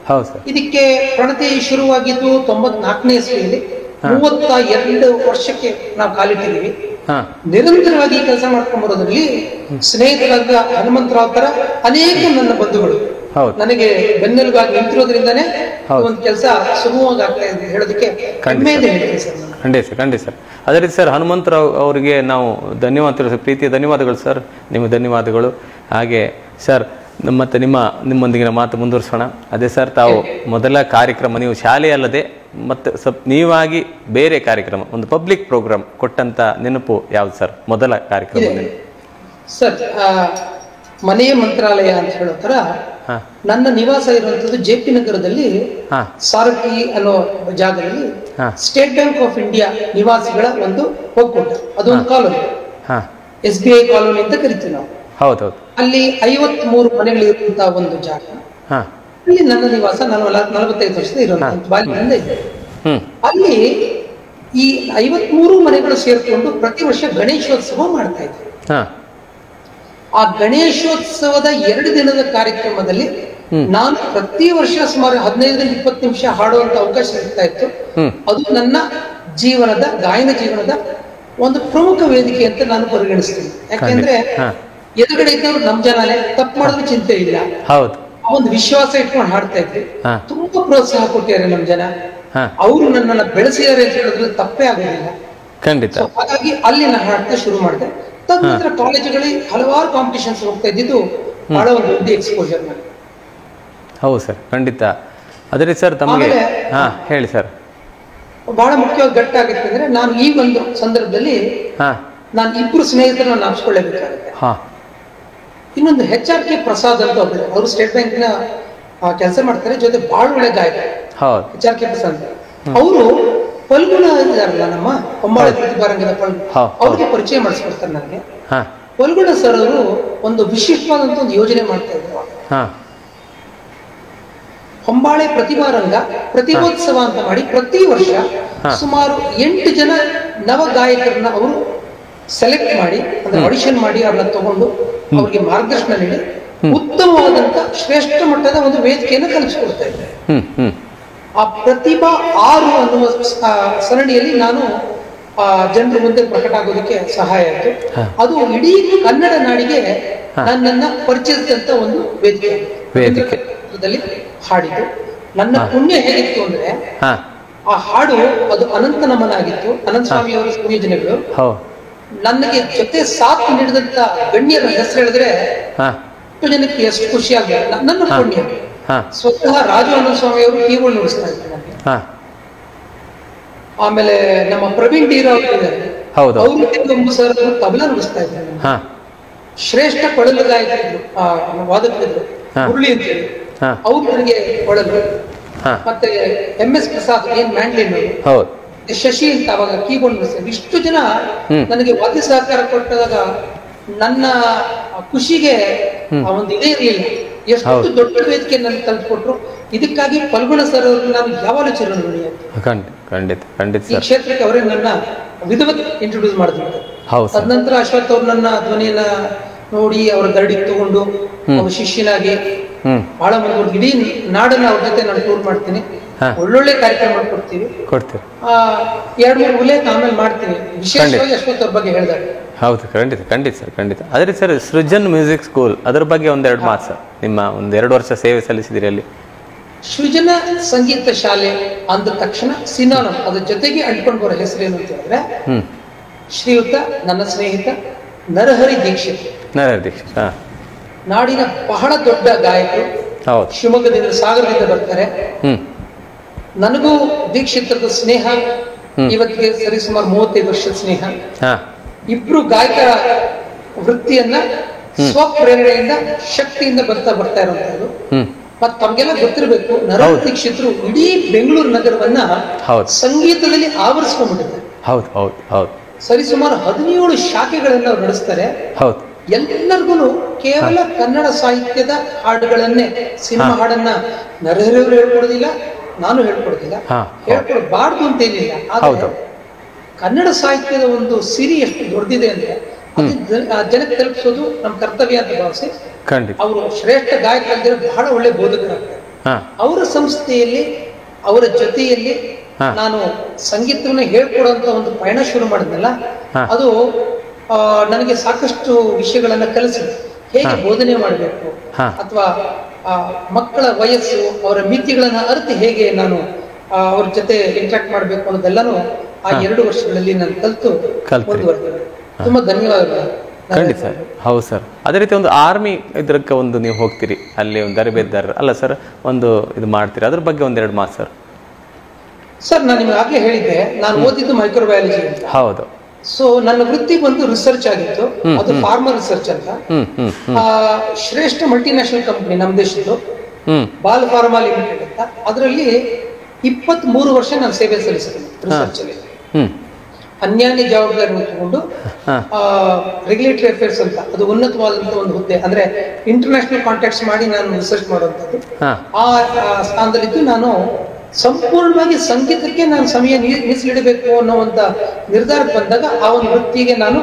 ಹೌದು ಸರ್ ಇದಕ್ಕೆ ಪ್ರಣತಿ ಶುರುವಾಗಿದ್ದು ತೊಂಬತ್ನಾಲ್ಕನೇ ಇಸ್ವಿಯಲ್ಲಿ ಮೂವತ್ತ ಎರಡು ವರ್ಷಕ್ಕೆ ನಾವು ಕಾಲಿಟ್ಟಿದ್ದೀವಿ ಹಾ ನಿರಂತರವಾಗಿ ಕೆಲಸ ಮಾಡ್ಕೊಂಡು ಬರೋದ್ರಲ್ಲಿ ಸ್ನೇಹಿತರಾದ ಹನುಮಂತರಾವ್ ತರ ಅನೇಕ ನನ್ನ ಬಂಧುಗಳು ಹೌದು. ನನಗೆ ಬೆನ್ನೆಲುಬಾಗಿ ನಿಂತಿರೋದ್ರಿಂದಾನೇ ಹೌದು. ಒಂದು ಕೆಲಸ ಸುಗಮವಾಗಿ ಆಗ್ತಾ ಇದೆ ಹೇಳೋದಕ್ಕೆ ಹೆಮ್ಮೆಯಿಂದ ಹೇಳ್ತೀನಿ ಸರ್ ನಾನು. ಖಂಡಿತ ಸರ್ ಖಂಡಿತ ಸರ್ ಅದೇ ರೀತಿ ಸರ್ ಹನುಮಂತರಾವ್ ಅವರಿಗೆ ನಾವು ಧನ್ಯವಾದ ತಿಳಿಸ್ ಪ್ರೀತಿಯ ಧನ್ಯವಾದಗಳು ಸರ್ ನಿಮಗೆ ಧನ್ಯವಾದಗಳು ಹಾಗೆ ಸರ್ ನಮ್ಮ- ಮತ್ತೆ ನಿಮ್ಮ ನಿಮ್ಮೊಂದಿಗಿನ ಮಾತು ಮುಂದುವರಿಸೋಣ ಅದೇ ಸರ್ ತಾವು ಮೊದಲ ಕಾರ್ಯಕ್ರಮ ನೀವು ಶಾಲೆ ಅಲ್ಲದೆ ಮತ್ತೆ ಸಪ್ ನೀವಾಗಿ ಬೇರೆ ಕಾರ್ಯಕ್ರಮ ಒಂದು ಪಬ್ಲಿಕ್ ಪ್ರೋಗ್ರಾಮ್ ಕೊಟ್ಟಂತ ನೆನಪು ಯಾವ್ದು ಸರ್ ಮೊದಲ ಕಾರ್ಯಕ್ರಮ ಇದೆ. ಸರ್ ಆ, ಮನೆಯ ಮಂತ್ರಾಲಯ ಅಂತ ಹೇಳೋ ತರ ಹಾ ನನ್ನ ನಿವಾಸ ಇರುವಂತದ್ದು ಜೆ ಪಿ ನಗರದಲ್ಲಿ ಹಾ ಸಾರಥಿ ಅನ್ನೋ ಜಾಗದಲ್ಲಿ ಹಾ. ಸ್ಟೇಟ್ ಬ್ಯಾಂಕ್ ಆಫ್ ಇಂಡಿಯಾ ನಿವಾಸಿಗಳ ಒಂದು ಒಕ್ಕೂಟ ಅದೊಂದು ಕಾಲೋನಿ ಹಾ ಎಸ್ ಬಿ ಐ ಕಾಲೋನಿ ಅಂತ ಕರಿತೀವಿ ನಾವು ಹೌದೌದು ಅಲ್ಲಿ ಐವತ್ ಮೂರು ಮನೆಗಳಿರುವಂತಹ ಒಂದು ಜಾಗ ಹಾ ಅಲ್ಲಿ ನನ್ನ ನಿವಾಸ ನಾನು ನಲವತ್ತೈದು ವರ್ಷದ ಇರುವಂತ ಬಾಲ್ಯದಿಂದ ಇದೆ ಹ್ಮ್ ಅಲ್ಲಿ ಈ ಐವತ್ಮೂರು ಮನೆಗಳು ಸೇರ್ಕೊಂಡು ಪ್ರತಿ ವರ್ಷ ಗಣೇಶೋತ್ಸವ ಮಾಡ್ತಾ ಇದ್ರು ಹಾ ಆ ಗಣೇಶೋತ್ಸವದ ಎರಡು ದಿನದ ಕಾರ್ಯಕ್ರಮದಲ್ಲಿ ನಾನು ಪ್ರತಿ ವರ್ಷ ಸುಮಾರು ಹದಿನೈದರಿಂದ ಇಪ್ಪತ್ತು ನಿಮಿಷ ಹಾಡುವಂತ ಅವಕಾಶ ಸಿಗ್ತಾ ಇತ್ತು ಹ್ಮ್ ಅದು ನನ್ನ ಜೀವನದ ಗಾಯನ ಜೀವನದ ಒಂದು ಪ್ರಮುಖ ವೇದಿಕೆ ಅಂತ ನಾನು ಪರಿಗಣಿಸ್ತೀನಿ ಯಾಕೆಂದ್ರೆ ಹಾ. ಎದುರುಗಡೆ ಇದ್ದವರು ನಮ್ ಜನನೇ ತಪ್ಪು ಮಾಡಿದ್ರು ಚಿಂತೆ ಇಲ್ಲ ಹೌದು ಆ ಒಂದು ವಿಶ್ವಾಸ ಇಟ್ಕೊಂಡು ಹಾಡ್ತಾ ಇದ್ವಿ ಹಾ. ತುಂಬಾ ಪ್ರೋತ್ಸಾಹ ಕೊಟ್ಟಿದ್ದಾರೆ ನಮ್ ಜನ ಹಾ ಅವರು ನನ್ನನ್ನ ಬೆಳೆಸಿದ್ದಾರೆ ಅಂತ ಹೇಳಿದ್ರೆ ತಪ್ಪೇ ಆಗೋದಿಲ್ಲ ಖಂಡಿತ ಸೊ ಹಾಗಾಗಿ ಅಲ್ಲಿ ನಾನು ಹಾಡ್ತಾ ಶುರು ಮಾಡಿದೆ ತದನಂತರ ಕಾಲೇಜುಗಳಲ್ಲಿ ಹಲವಾರು ಕಾಂಪಿಟಿಷನ್ಸ್ ಹೋಗ್ತಾ ಇದ್ದಿದ್ದು ಬಹಳ ಒಂದು ದೊಡ್ಡ ಎಕ್ಸ್ಪೋಜರ್ ನನಗೆ ಹೌದು ಸರ್ ಖಂಡಿತ ಅದೇ ರೀತಿ ಸರ್ ತಮಗೆ ಆಮೇಲೆ- ಹಾ ಹೇಳಿ ಸರ್ ಬಹಳ ಮುಖ್ಯವಾಗಿ ಗಟ್ಟ ಆಗುತ್ತೆ ಅಂದ್ರೆ ನಾನು ಈ ಒಂದು ಸಂದರ್ಭದಲ್ಲಿ ಹಾ ನಾನು ಇಬ್ರು ಸ್ನೇಹಿತರನ್ನ ನಾಪ್ಸ್ಕೊಳ್ಳೇಬೇಕಾಗುತ್ತೆ ಹಾ ಇನ್ನೊಂದು ಹೆಚ್ ಆರ್ ಕೆ ಪ್ರಸಾದ್ ಅಂತ ಒಬ್ಬರು ಅವರು ಸ್ಟೇಟ್ ಬ್ಯಾಂಕ್ನ ಕೆಲಸ ಮಾಡ್ತಾರೆ ಜೊತೆ ಬಹಳ ಒಳ್ಳೆ ಗಾಯಕ ಹೌದು ಎಚ್ ಆರ್ ಕೆ ಪ್ರಸಾದ್ ಅವರು ಪಲ್ಗುಣ ಇದಾರಲ್ಲ ನಮ್ಮ ಹೊಂಬಾಳೆ ಪ್ರತಿಭಾರಂಗದ ಪಲ್ಗು ಹೌದು, ಹೌದು. ಅವ್ರಿಗೆ ಪರಿಚಯ ಮಾಡಿಸ್ಕೊಡ್ತಾರೆ ನನಗೆ ಹಾ ಪಲ್ಗುಣ ಸರ್ ಅವರು ಒಂದು ವಿಶಿಷ್ಟವಾದಂತ ಒಂದು ಯೋಜನೆ ಮಾಡ್ತಾ ಇದ್ರು ಅವಾಗ. ಹಾ ಹೊಂಬಾಳೆ ಪ್ರತಿಭಾರಂಗ ಪ್ರತಿಭೋತ್ಸವ ಅಂತ ಮಾಡಿ ಪ್ರತಿ ವರ್ಷ ಹಾ. ಸುಮಾರು ಎಂಟು ಜನ ನವ ಗಾಯಕರನ್ನ ಅವರು ಸೆಲೆಕ್ಟ್ ಮಾಡಿ ಅಂದ್ರೆ ಆಡಿಷನ್ ಮಾಡಿ ಅವ್ರನ್ನ ತಗೊಂಡು ಅವ್ರಿಗೆ ಮಾರ್ಗದರ್ಶನ ನೀಡಿ ಉತ್ತಮವಾದಂತ ಶ್ರೇಷ್ಠ ಮಟ್ಟದ ಒಂದು ವೇದಿಕೆಯನ್ನು ಕಲಿಸಿಕೊಡ್ತಾ ಇದ್ದಾರೆ ಹ್ಮ್ ಹ್ಮ್ ಆ ಪ್ರತಿಭಾ ಆರು ಅನ್ನುವ ಆ, ಸರಣಿಯಲ್ಲಿ ನಾನು ಆ ಜನರ ಮುಂದೆ ಪ್ರಕಟ ಆಗೋದಕ್ಕೆ ಸಹಾಯ ಆಯಿತು ಹಾ. ಅದು ಇಡೀ ಕನ್ನಡ ನಾಡಿಗೆ ನನ್ನನ್ನ ಪರಿಚಯಿಸಿದಂತ ಒಂದು ವೇದಿಕೆ ವೇದಿಕೆ. ದಲ್ಲಿ ಹಾಡಿದ್ದು ನನ್ನ ಪುಣ್ಯ ಹೇಗಿತ್ತು ಅಂದ್ರೆ ಹಾ ಆ ಹಾಡು ಅದು ಅನಂತ ನಮನ ಆಗಿತ್ತು ಅನಂತ ಸ್ವಾಮಿ ಅವರ ಸಂಯೋಜನೆಗಳು ಹೌದು ನನಗೆ ಜೊತೆ ಸಾಥ್ ನೀಡಿದಂತ ಗಣ್ಯರ ಹೆಸರು ಹೇಳಿದ್ರೆ ಹಾ ಎಷ್ಟು ಜನಕ್ಕೆ ಎಷ್ಟು ಖುಷಿ ಆಗ್ಬೇಕು ನನ್ನ ಪುಣ್ಯ ಹಾ ಸ್ವತಃ ರಾಜು ಅನಂತ ಸ್ವಾಮಿ ಅವರು ಕೀಬೋರ್ಡ್ ನುಡಿಸ್ತಾ ಇದ್ರು ನನಗೆ ಹಾ ಆಮೇಲೆ ನಮ್ಮ ಪ್ರವೀಣ್ ಡಿ ರಾವ್ ಇದ್ದಾರೆ ಹೌದು ಅವರು ತಿರುಗಂಬು ಸರ್ ಅವರು ತಬಲಾ ನುಡಿಸ್ತಾ ಇದ್ದಾರೆ ನನಗೆ. ಹಾ ಶ್ರೇಷ್ಠ ಕೊಳಲು ಗಾಯಕರಿದ್ರು ಆ ವಾದಕರಿದ್ರು ಹಾ. ಮುರಳಿ ಅಂತೇಳಿ ಹಾ ಅವ್ರು ನನಗೆ ಕೊಳಲು ಹಾ ಮತ್ತೆ ಎಂ ಎಸ್ ಪ್ರಸಾದ್ ಏನ್ ಮ್ಯಾಂಡ್ಲಿನ್ ಹೌದು ಶಶಿ ಅಂತ ಅವಾಗ ಕೀಬೋರ್ಡ್ ನುಡಿಸ್ತಾರೆ ಇಷ್ಟು ಜನ ಹ್ಮ್. ನನಗೆ ವಾದ್ಯ ಸಹಕಾರ ಕೊಟ್ಟಾಗ ನನ್ನ ಆ ಖುಷಿಗೆ ಆ ಒಂದು ಇದೇ ಇರಲಿಲ್ಲ ಎಷ್ಟು ಹೌದು. ದೊಡ್ಡ ವೇದಿಕೆ ನನಗೆ ಕಲ್ತ್ಕೊಟ್ರು ಇದಕ್ಕಾಗಿ ಫಲ್ಗುಣ ಸರ್ ಅವ್ರನ್ನ ನಾನು ಯಾವಾಗಲೂ ಚಿರಋಣಿ ಖಂಡಿತ ಖಂಡಿತ ಖಂಡಿತ ಈ ಸರ್ ಕ್ಷೇತ್ರಕ್ಕೆ ಅವರೇ ನನ್ನ ವಿಧವತ್ ಇಂಟ್ರೊಡ್ಯೂಸ್ ಮಾಡಿದ್ರು ಹೌದು ಸರ್ ತದನಂತರ ಅಶ್ವಥ್ ಅವ್ರು ನನ್ನ ಧ್ವನಿಯನ್ನ ನೋಡಿ ಅವರ ಗರಡಿಗೆ ತಗೊಂಡು ಅವ್ರ ಶಿಷ್ಯನಾಗಿ ಹ್ಮ್ ಬಹಳ ಮುಂದುವರೆದು ಇಡೀ ನಾಡನ್ನ ಅವ್ರ ಜೊತೆ ನಾನು ಟೂರ್ ಮಾಡ್ತೀನಿ ಹಾ. ಒಳ್ಳೊಳ್ಳೆ ಕಾರ್ಯಕ್ರಮ ಮಾಡ್ಕೊಡ್ತೀವಿ ಕೊಡ್ತೀರಿ ಆ, ಎರಡ್ ಮೂರು ಉಲ್ಲೇಖ ಆಮೇಲೆ ಮಾಡ್ತೀನಿ ವಿಶೇಷವಾಗಿ ಅಶ್ವಥ್ ಅವ್ರ ಬಗ್ಗೆ ಹೇಳಿದಾಗ ಹೌದು ಖಂಡಿತ ಖಂಡಿತ ಸರ್ ಖಂಡಿತ ಅದೇ ರೀತಿ ಸರ್ ಸೃಜನ್ ಮ್ಯೂಸಿಕ್ ಸ್ಕೂಲ್ ಅದ್ರ ಬಗ್ಗೆ ಒಂದೆರಡು ಮಾತು ಸರ್ ನಿಮ್ಮ ಒಂದು ಎರಡು ವರ್ಷ ಸೇವೆ ಸಲ್ಲಿಸಿದಿರಿ ಅಲ್ಲಿ ಸೃಜನ ಸಂಗೀತ ಶಾಲೆ ಅಂದ ತಕ್ಷಣ ಸಿನೋನಮ್ ಅದ್ರ ಜೊತೆಗೆ ಅಂಟ್ಕೊಂಡು ಬರೋ ಹೆಸರು ಏನು ಅಂತ ಹೇಳಿದ್ರೆ ಹ್ಮ್ ಶ್ರೀಯುತ ನನ್ನ ಸ್ನೇಹಿತ ನರಹರಿ ದೀಕ್ಷಿತ್ ನರ ದೀಕ್ಷಿತ್ ಹಾ ನಾಡಿನ ಬಹಳ ದೊಡ್ಡ ಗಾಯಕರು ಹೌದು ಶಿವಮೊಗ್ಗದಿಂದ ಸಾಗರದಿಂದ ಬರ್ತಾರೆ ಹ್ಮ್ ನನಗೂ ದೀಕ್ಷಿತರದ ಸ್ನೇಹ ಇವತ್ತಿಗೆ ಸರಿಸುಮಾರು ಮೂವತ್ತೈದು ವರ್ಷದ ಸ್ನೇಹ ಹಾ ಇಬ್ರು ಗಾಯಕರ ವೃತ್ತಿಯನ್ನ ಸ್ವಪ್ರೇರಣೆಯಿಂದ ಶಕ್ತಿಯಿಂದ ಬರ್ತಾ ಬರ್ತಾ ಇರುವಂತದ್ದು ಹ್ಮ್ ಮತ್ ತಮ್ಗೆಲ್ಲ ಗೊತ್ತಿರಬೇಕು ನರಹರಿ ದೀಕ್ಷಿತರು ಇಡೀ ಬೆಂಗಳೂರು ನಗರವನ್ನ ಹೌದು ಸಂಗೀತದಲ್ಲಿ ಆವರಿಸ್ಕೊಂಡ್ಬಿಟ್ಟಿದ್ದಾರೆ ಹೌದು ಹೌದು ಹೌದು ಸರಿಸುಮಾರು ಹದಿನೇಳು ಶಾಖೆಗಳನ್ನ ಅವ್ರು ನಡೆಸ್ತಾರೆ ಹೌದು ಎಲ್ಲರಿಗೂ ಕೇವಲ ಕನ್ನಡ ಸಾಹಿತ್ಯದ ಹಾಡುಗಳನ್ನೇ ಸಿನಿಮಾ ಹಾಡನ್ನ ನರಹರಿಯವರು ಹೇಳ್ಕೊಡೋದಿಲ್ಲ ನಾನು ಹೇಳ್ಕೊಡೋದಿಲ್ಲ ಹಾ, ಹೇಳ್ಕೊಡ್ಬಾರ್ದು ಅಂತ ಏನಿಲ್ಲ ಹೌದು. ಆದ್ರೆ ಕನ್ನಡ ಸಾಹಿತ್ಯದ ಒಂದು ಸಿರಿ ಎಷ್ಟು ದೊಡ್ಡದಿದೆ ಅಂದ್ರೆ ಅದು ಜನ- ಆ ಜನಕ್ಕೆ ತಲುಪಿಸೋದು ನಮ್ಮ ಕರ್ತವ್ಯ ಅಂತ ಭಾವಿಸಿ ಖಂಡಿತ ಅವರು ಶ್ರೇಷ್ಠ ಗಾಯಕರಂದ್ರೆ ಬಹಳ ಒಳ್ಳೆ ಬೋಧಕರಾಗ್ತಾರೆ ಹಾ ಅವರ ಸಂಸ್ಥೆಯಲ್ಲಿ ಅವರ ಜೊತೆಯಲ್ಲಿ ಹಾ. ನಾನು ಸಂಗೀತವನ್ನ ಹೇಳ್ಕೊಡುವಂತ ಒಂದು ಪಯಣ ಶುರು ಮಾಡಿದ್ನಲ್ಲ ಹಾ. ಅದು ಆ, ನನಗೆ ಸಾಕಷ್ಟು ವಿಷಯಗಳನ್ನ ಕಲಿಸಿ ಹೇಗೆ ಬೋಧನೆ ಮಾಡಬೇಕು ಹಾ. ಅಥವಾ ಮಕ್ಕಳ ವಯಸ್ಸು ಅವರ ಮಿತಿಗಳನ್ನ ಅರಿತು ಹೇಗೆ ನಾನು ಆ, ಅವ್ರ ಜೊತೆ ಇಂಟ್ರಾಕ್ಟ್ ಮಾಡಬೇಕು ಅನ್ನೋದೆಲ್ಲನೂ ಆ ಎರಡು ವರ್ಷಗಳಲ್ಲಿ ನಾನು ಕಲಿತು ಕಲ್ತ್ರಿ. ಮುಂದುವರೆದಿದೆ ತುಂಬಾ ಧನ್ಯವಾದಗಳು ಖಂಡಿತ ಸರ್ ಹೌದು ಸರ್ ಅದೇ ರೀತಿ ಒಂದು ಆರ್ಮಿ ಇದಕ್ಕೆ ಒಂದು ನೀವು ಹೋಗ್ತೀರಿ ಅಲ್ಲಿ ಒಂದು ತರಬೇತಿದಾರರು ಅಲ್ಲ ಸರ್ ಒಂದು ಇದು ಮಾಡ್ತೀರಿ ಅದ್ರ ಬಗ್ಗೆ ಒಂದೆರಡು ಮಾತು ಸರ್ ಸರ್ ನಾನು ನಿಮಗೆ ಆಗ್ಲೇ ಹೇಳಿದ್ದೆ ನಾನು ಓದಿದ್ದು ಮೈಕ್ರೋಬಯಾಲಜಿ ಅಂತ ಹೌದು ಸೊ ನನ್ನ ವೃತ್ತಿ ಬಂದು ರಿಸರ್ಚ್ ಆಗಿತ್ತು ಅದು ಫಾರ್ಮರ್ ರಿಸರ್ಚ್ ಅಂತ ಹ್ಮ್ ಹ್ಮ್ ಹ್ಮ್ ಆ, ಶ್ರೇಷ್ಠ ಮಲ್ಟಿನ್ಯಾಷನಲ್ ಕಂಪನಿ ನಮ್ಮ ದೇಶದ್ದು ಹ್ಮ್ ಬಾಲ್ ಫಾರ್ಮಾ ಲಿಮಿಟೆಡ್ ಅಂತ ಅದರಲ್ಲಿ ಇಪ್ಪತ್ತ್ ಮೂರು ವರ್ಷ ನಾನು ಸೇವೆ ಸಲ್ಲಿಸಿದ್ದೀನಿ ರಿಸರ್ಚ್ ಅಲ್ಲಿ ಹ್ಮ್ ಅನ್ಯಾನ್ಯ ಜವಾಬ್ದಾರಿ ತಗೊಂಡು ಹಾ. ರೆಗ್ಯುಲೇಟರಿ ಅಫೇರ್ಸ್ ಅಂತ ಅದು ಉನ್ನತವಾದಂತ ಒಂದು ಹುದ್ದೆ ಅಂದ್ರೆ ಇಂಟರ್ನ್ಯಾಷನಲ್ ಕಾಂಟ್ಯಾಕ್ಟ್ಸ್ ಮಾಡಿ ನಾನು ರಿಸರ್ಚ್ ಮಾಡುವಂಥದ್ದು ಹಾ ಆ ಆ ಸ್ಥಾನದಲ್ಲಿದ್ದು ನಾನು ಸಂಪೂರ್ಣವಾಗಿ ಸಂಗೀತಕ್ಕೆ ನಾನು ಸಮಯ ನೀ- ಮೀಸಲಿಡಬೇಕು ಅನ್ನುವಂತ ನಿರ್ಧಾರಕ್ಕೆ ಬಂದಾಗ ಆ ಒಂದು ವೃತ್ತಿಗೆ ನಾನು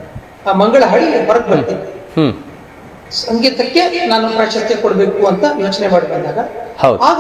ಆ ಮಂಗಳ ಹಳಿ ಹೊರಗೆ ಬರ್ತೀನಿ ಹ್ಮ್ ಸಂಗೀತಕ್ಕೆ ನಾನು ಪ್ರಾಶಸ್ತ್ಯ ಕೊಡಬೇಕು ಅಂತ ಯೋಚನೆ ಮಾಡಿ ಬಂದಾಗ ಹೌದು ಆಗ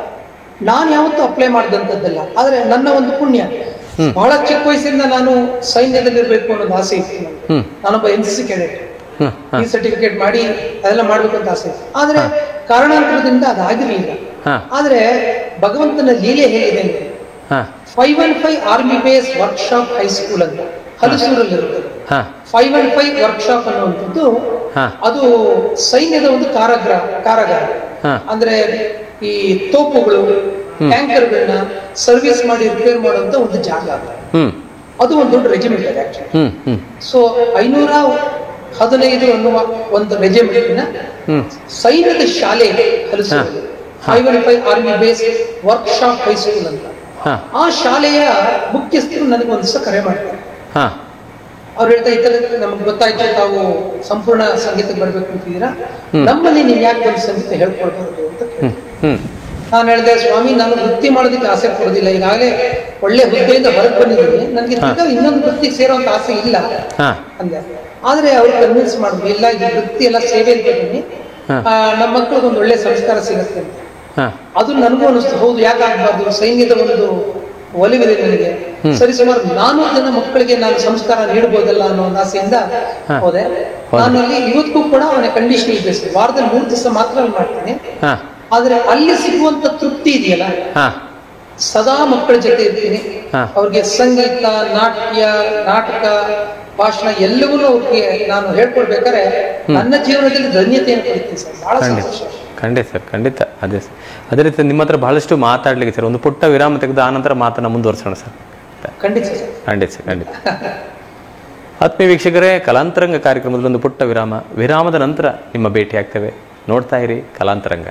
ನಾನು ಯಾವತ್ತೂ ಅಪ್ಲೈ ಮಾಡಿದಂಥದ್ದಲ್ಲ ಆದ್ರೆ ನನ್ನ ಒಂದು ಪುಣ್ಯ ಬಹಳ ಚಿಕ್ಕ ವಯಸ್ಸಿಂದ ನಾನು ಸೈನ್ಯದಲ್ಲಿರ್ಬೇಕು ಅನ್ನೋದು ಆಸೆ ಇತ್ತು ನನಗೆ. ಹ್ಮ್ ನಾನೊಬ್ಬ ಎನ್ ಸಿ ಸಿ ಕೆಡೆಟ್ ಹ್ಮ್ ಈ ಸರ್ಟಿಫಿಕೇಟ್ ಮಾಡಿ ಅದೆಲ್ಲ ಮಾಡ್ಬೇಕು ಅಂತ ಆಸೆ ಇತ್ತು ಆದ್ರೆ ಕಾರಣಾಂತರದಿಂದ ಅದಾಗಿರ್ಲಿಲ್ಲ ಹಾ ಆದ್ರೆ ಭಗವಂತನ ಲೀಲೆ ಹೇಗಿದೆ ಅಂದ್ರೆ ಹಾ five one five army base workshop high school ಅಂತ ಹಲಸೂರಲ್ಲಿ ಇರುತ್ತೆ ಹಾ ಫೈವ್ ಒನ್ ಫೈವ್ ವರ್ಕ್ಶಾಪ್ ಅನ್ನುವಂಥದ್ದು ಹಾ ಅದು ಸೈನ್ಯದ ಒಂದು ಕಾರಾಗೃಹ ಕಾರಾಗಾರ ಹಾ ಅಂದ್ರೆ ಈ ತೋಪುಗಳು ಟ್ಯಾಂಕರ್ಗಳನ್ನ ಸರ್ವಿಸ್ ಮಾಡಿ ರಿಪೇರ್ ಮಾಡುವಂತ ಒಂದು ಜಾಗ ಅದು. ಹ್ಮ್ ಅದು ಒಂದು ದೊಡ್ಡ ರೆಜಿಮೆಂಟ್ ಇದೆ ಆಕ್ಚುಲಿ ಹ್ಮ್ ಹ್ಮ್ ಸೊ ಐನೂರ ಹದಿನೈದು ಅನ್ನುವ ಒಂದು ರೆಜಿಮೆಂಟಿನ ಹ್ಮ್ ಸೈನ್ಯದ ಶಾಲೆ ಹಲಸೂರಲ್ಲಿ five one five army base workshop high school ಅಂತ ಹಾ ಆ ಶಾಲೆಯ ಮುಖ್ಯಸ್ಥರು ನನಗೆ ಒಂದು ದಿವಸ ಕರೆ ಮಾಡ್ತಾರೆ ಹಾ ಅವ್ರು ಹೇಳ್ತಾ ಈ ತರ ನಮ್ಗೆ ಗೊತ್ತಾಯ್ತು ತಾವು ಸಂಪೂರ್ಣ ಸಂಗೀತಕ್ಕೆ ಬರ್ಬೇಕು ಅಂತಿದ್ದೀರಾ ನಮ್ಮಲ್ಲಿ ನೀವು ಯಾಕೆ ಬಂದು ಸಂಗೀತ ಹೇಳ್ಕೊಡ್ಬಾರ್ದು ಅಂತ ಕೇಳಿದ್ರು. ಹ್ಮ್ ನಾನು ಹೇಳಿದೆ ಸ್ವಾಮಿ ನಾನು ವೃತ್ತಿ ಮಾಡೋದಕ್ಕೆ ಆಸೆ ಪಡೋದಿಲ್ಲ ಈಗಾಗಲೇ ಒಳ್ಳೆ ಹುದ್ದೆಯಿಂದ ಹೊರಗೆ ಬಂದಿದ್ದೀನಿ ನನಗೆ ತಿರ್ಗಾ ಇನ್ನೊಂದು ವೃತ್ತಿಗೆ ಸೇರೋಂತ ಆಸೆ ಇಲ್ಲ ಹಾ ಅಂದೆ ಆದ್ರೆ ಅವ್ರು ಕನ್ವಿನ್ಸ್ ಮಾಡಿದ್ರು ಇಲ್ಲ ಇದು ವೃತ್ತಿ ಎಲ್ಲ ಸೇವೆ ಅಂತ ಬನ್ನಿ ಹಾ. ನಮ್ಮ ಮಕ್ಕಳಿಗೆ ಒಂದು ಒಳ್ಳೆ ಸಂಸ್ಕಾರ ಸಿಗುತ್ತೆ ಅಂತ ಹಾ ಅದು ನನಗೂ ಅನಿಸ್ತು ಹೌದು ಯಾಕಾಗಬಾರ್ದು ಸೈನ್ಯದ ಒಂದು ಒಲಿವಿದೆ ನನಗೆ ಸರಿ ಸುಮಾರು ನಾನೂರು ಜನ ಮಕ್ಕಳಿಗೆ ನಾನು ಸಂಸ್ಕಾರ ನೀಡಬಹುದಲ್ಲ ಅನ್ನೋ ಒಂದು ಆಸೆಯಿಂದ ಹೋದೆ ನಾನು ಅಲ್ಲಿ ಇವತ್ತಿಗೂ ಕೂಡ ಅವನ ಕಂಡೀಷನಲ್ ಬೇಸ್ ವಾರದಲ್ಲಿ ಮೂರು ದಿವಸ ಮಾತ್ರ ಅಲ್ಲಿ ಮಾಡ್ತೀನಿ ಹಾ ಆದ್ರೆ ಅಲ್ಲಿ ಸಿಗುವಂತ ತೃಪ್ತಿ ಇದೆಯಲ್ಲ ಹಾ ಸದಾ ಮಕ್ಕಳ ಜೊತೆ ಇರ್ತೀನಿ ಹಾ. ಅವ್ರಿಗೆ ಸಂಗೀತ ನಾಟ್ಯ ನಾಟಕ ಭಾಷಣ ಎಲ್ಲವೂ ಅವ್ರಿಗೆ ನಾನು ಹೇಳ್ಕೊಡ್ಬೇಕಾದ್ರೆ ನನ್ನ ಜೀವನದಲ್ಲಿ ಧನ್ಯತೆಯನ್ನು ಪಡಿತೀನಿ ಸರ್ ಬಹಳ ಖಂಡಿತ ಸಂತೋಷ ಖಂಡಿತ ಸರ್ ಖಂಡಿತ ಅದೇ ಸರ್ ಅದೇ ರೀತಿ ನಿಮ್ಮ ಹತ್ರ ಬಹಳಷ್ಟು ಮಾತಾಡ್ಲಿಕ್ಕೆ ಸರ್ ಒಂದು ಪುಟ್ಟ ವಿರಾಮ ತೆಗೆದು ಆನಂತರ ಮಾತನ್ನ ಮುಂದುವರಿಸೋಣ ಸರ್ ಖಂಡಿತ ಸರ್ ಖಂಡಿತ ಸರ್ ಖಂಡಿತ ಆತ್ಮೀಯ ವೀಕ್ಷಕರೇ ಕಲಾಂತರಂಗ ಕಾರ್ಯಕ್ರಮದಲ್ಲಿ ಒಂದು ಪುಟ್ಟ ವಿರಾಮ ವಿರಾಮದ ನಂತರ ನಿಮ್ಮ ಭೇಟಿ ಆಗ್ತೇವೆ ನೋಡ್ತಾ ಇರಿ ಕಲಾಂತರಂಗ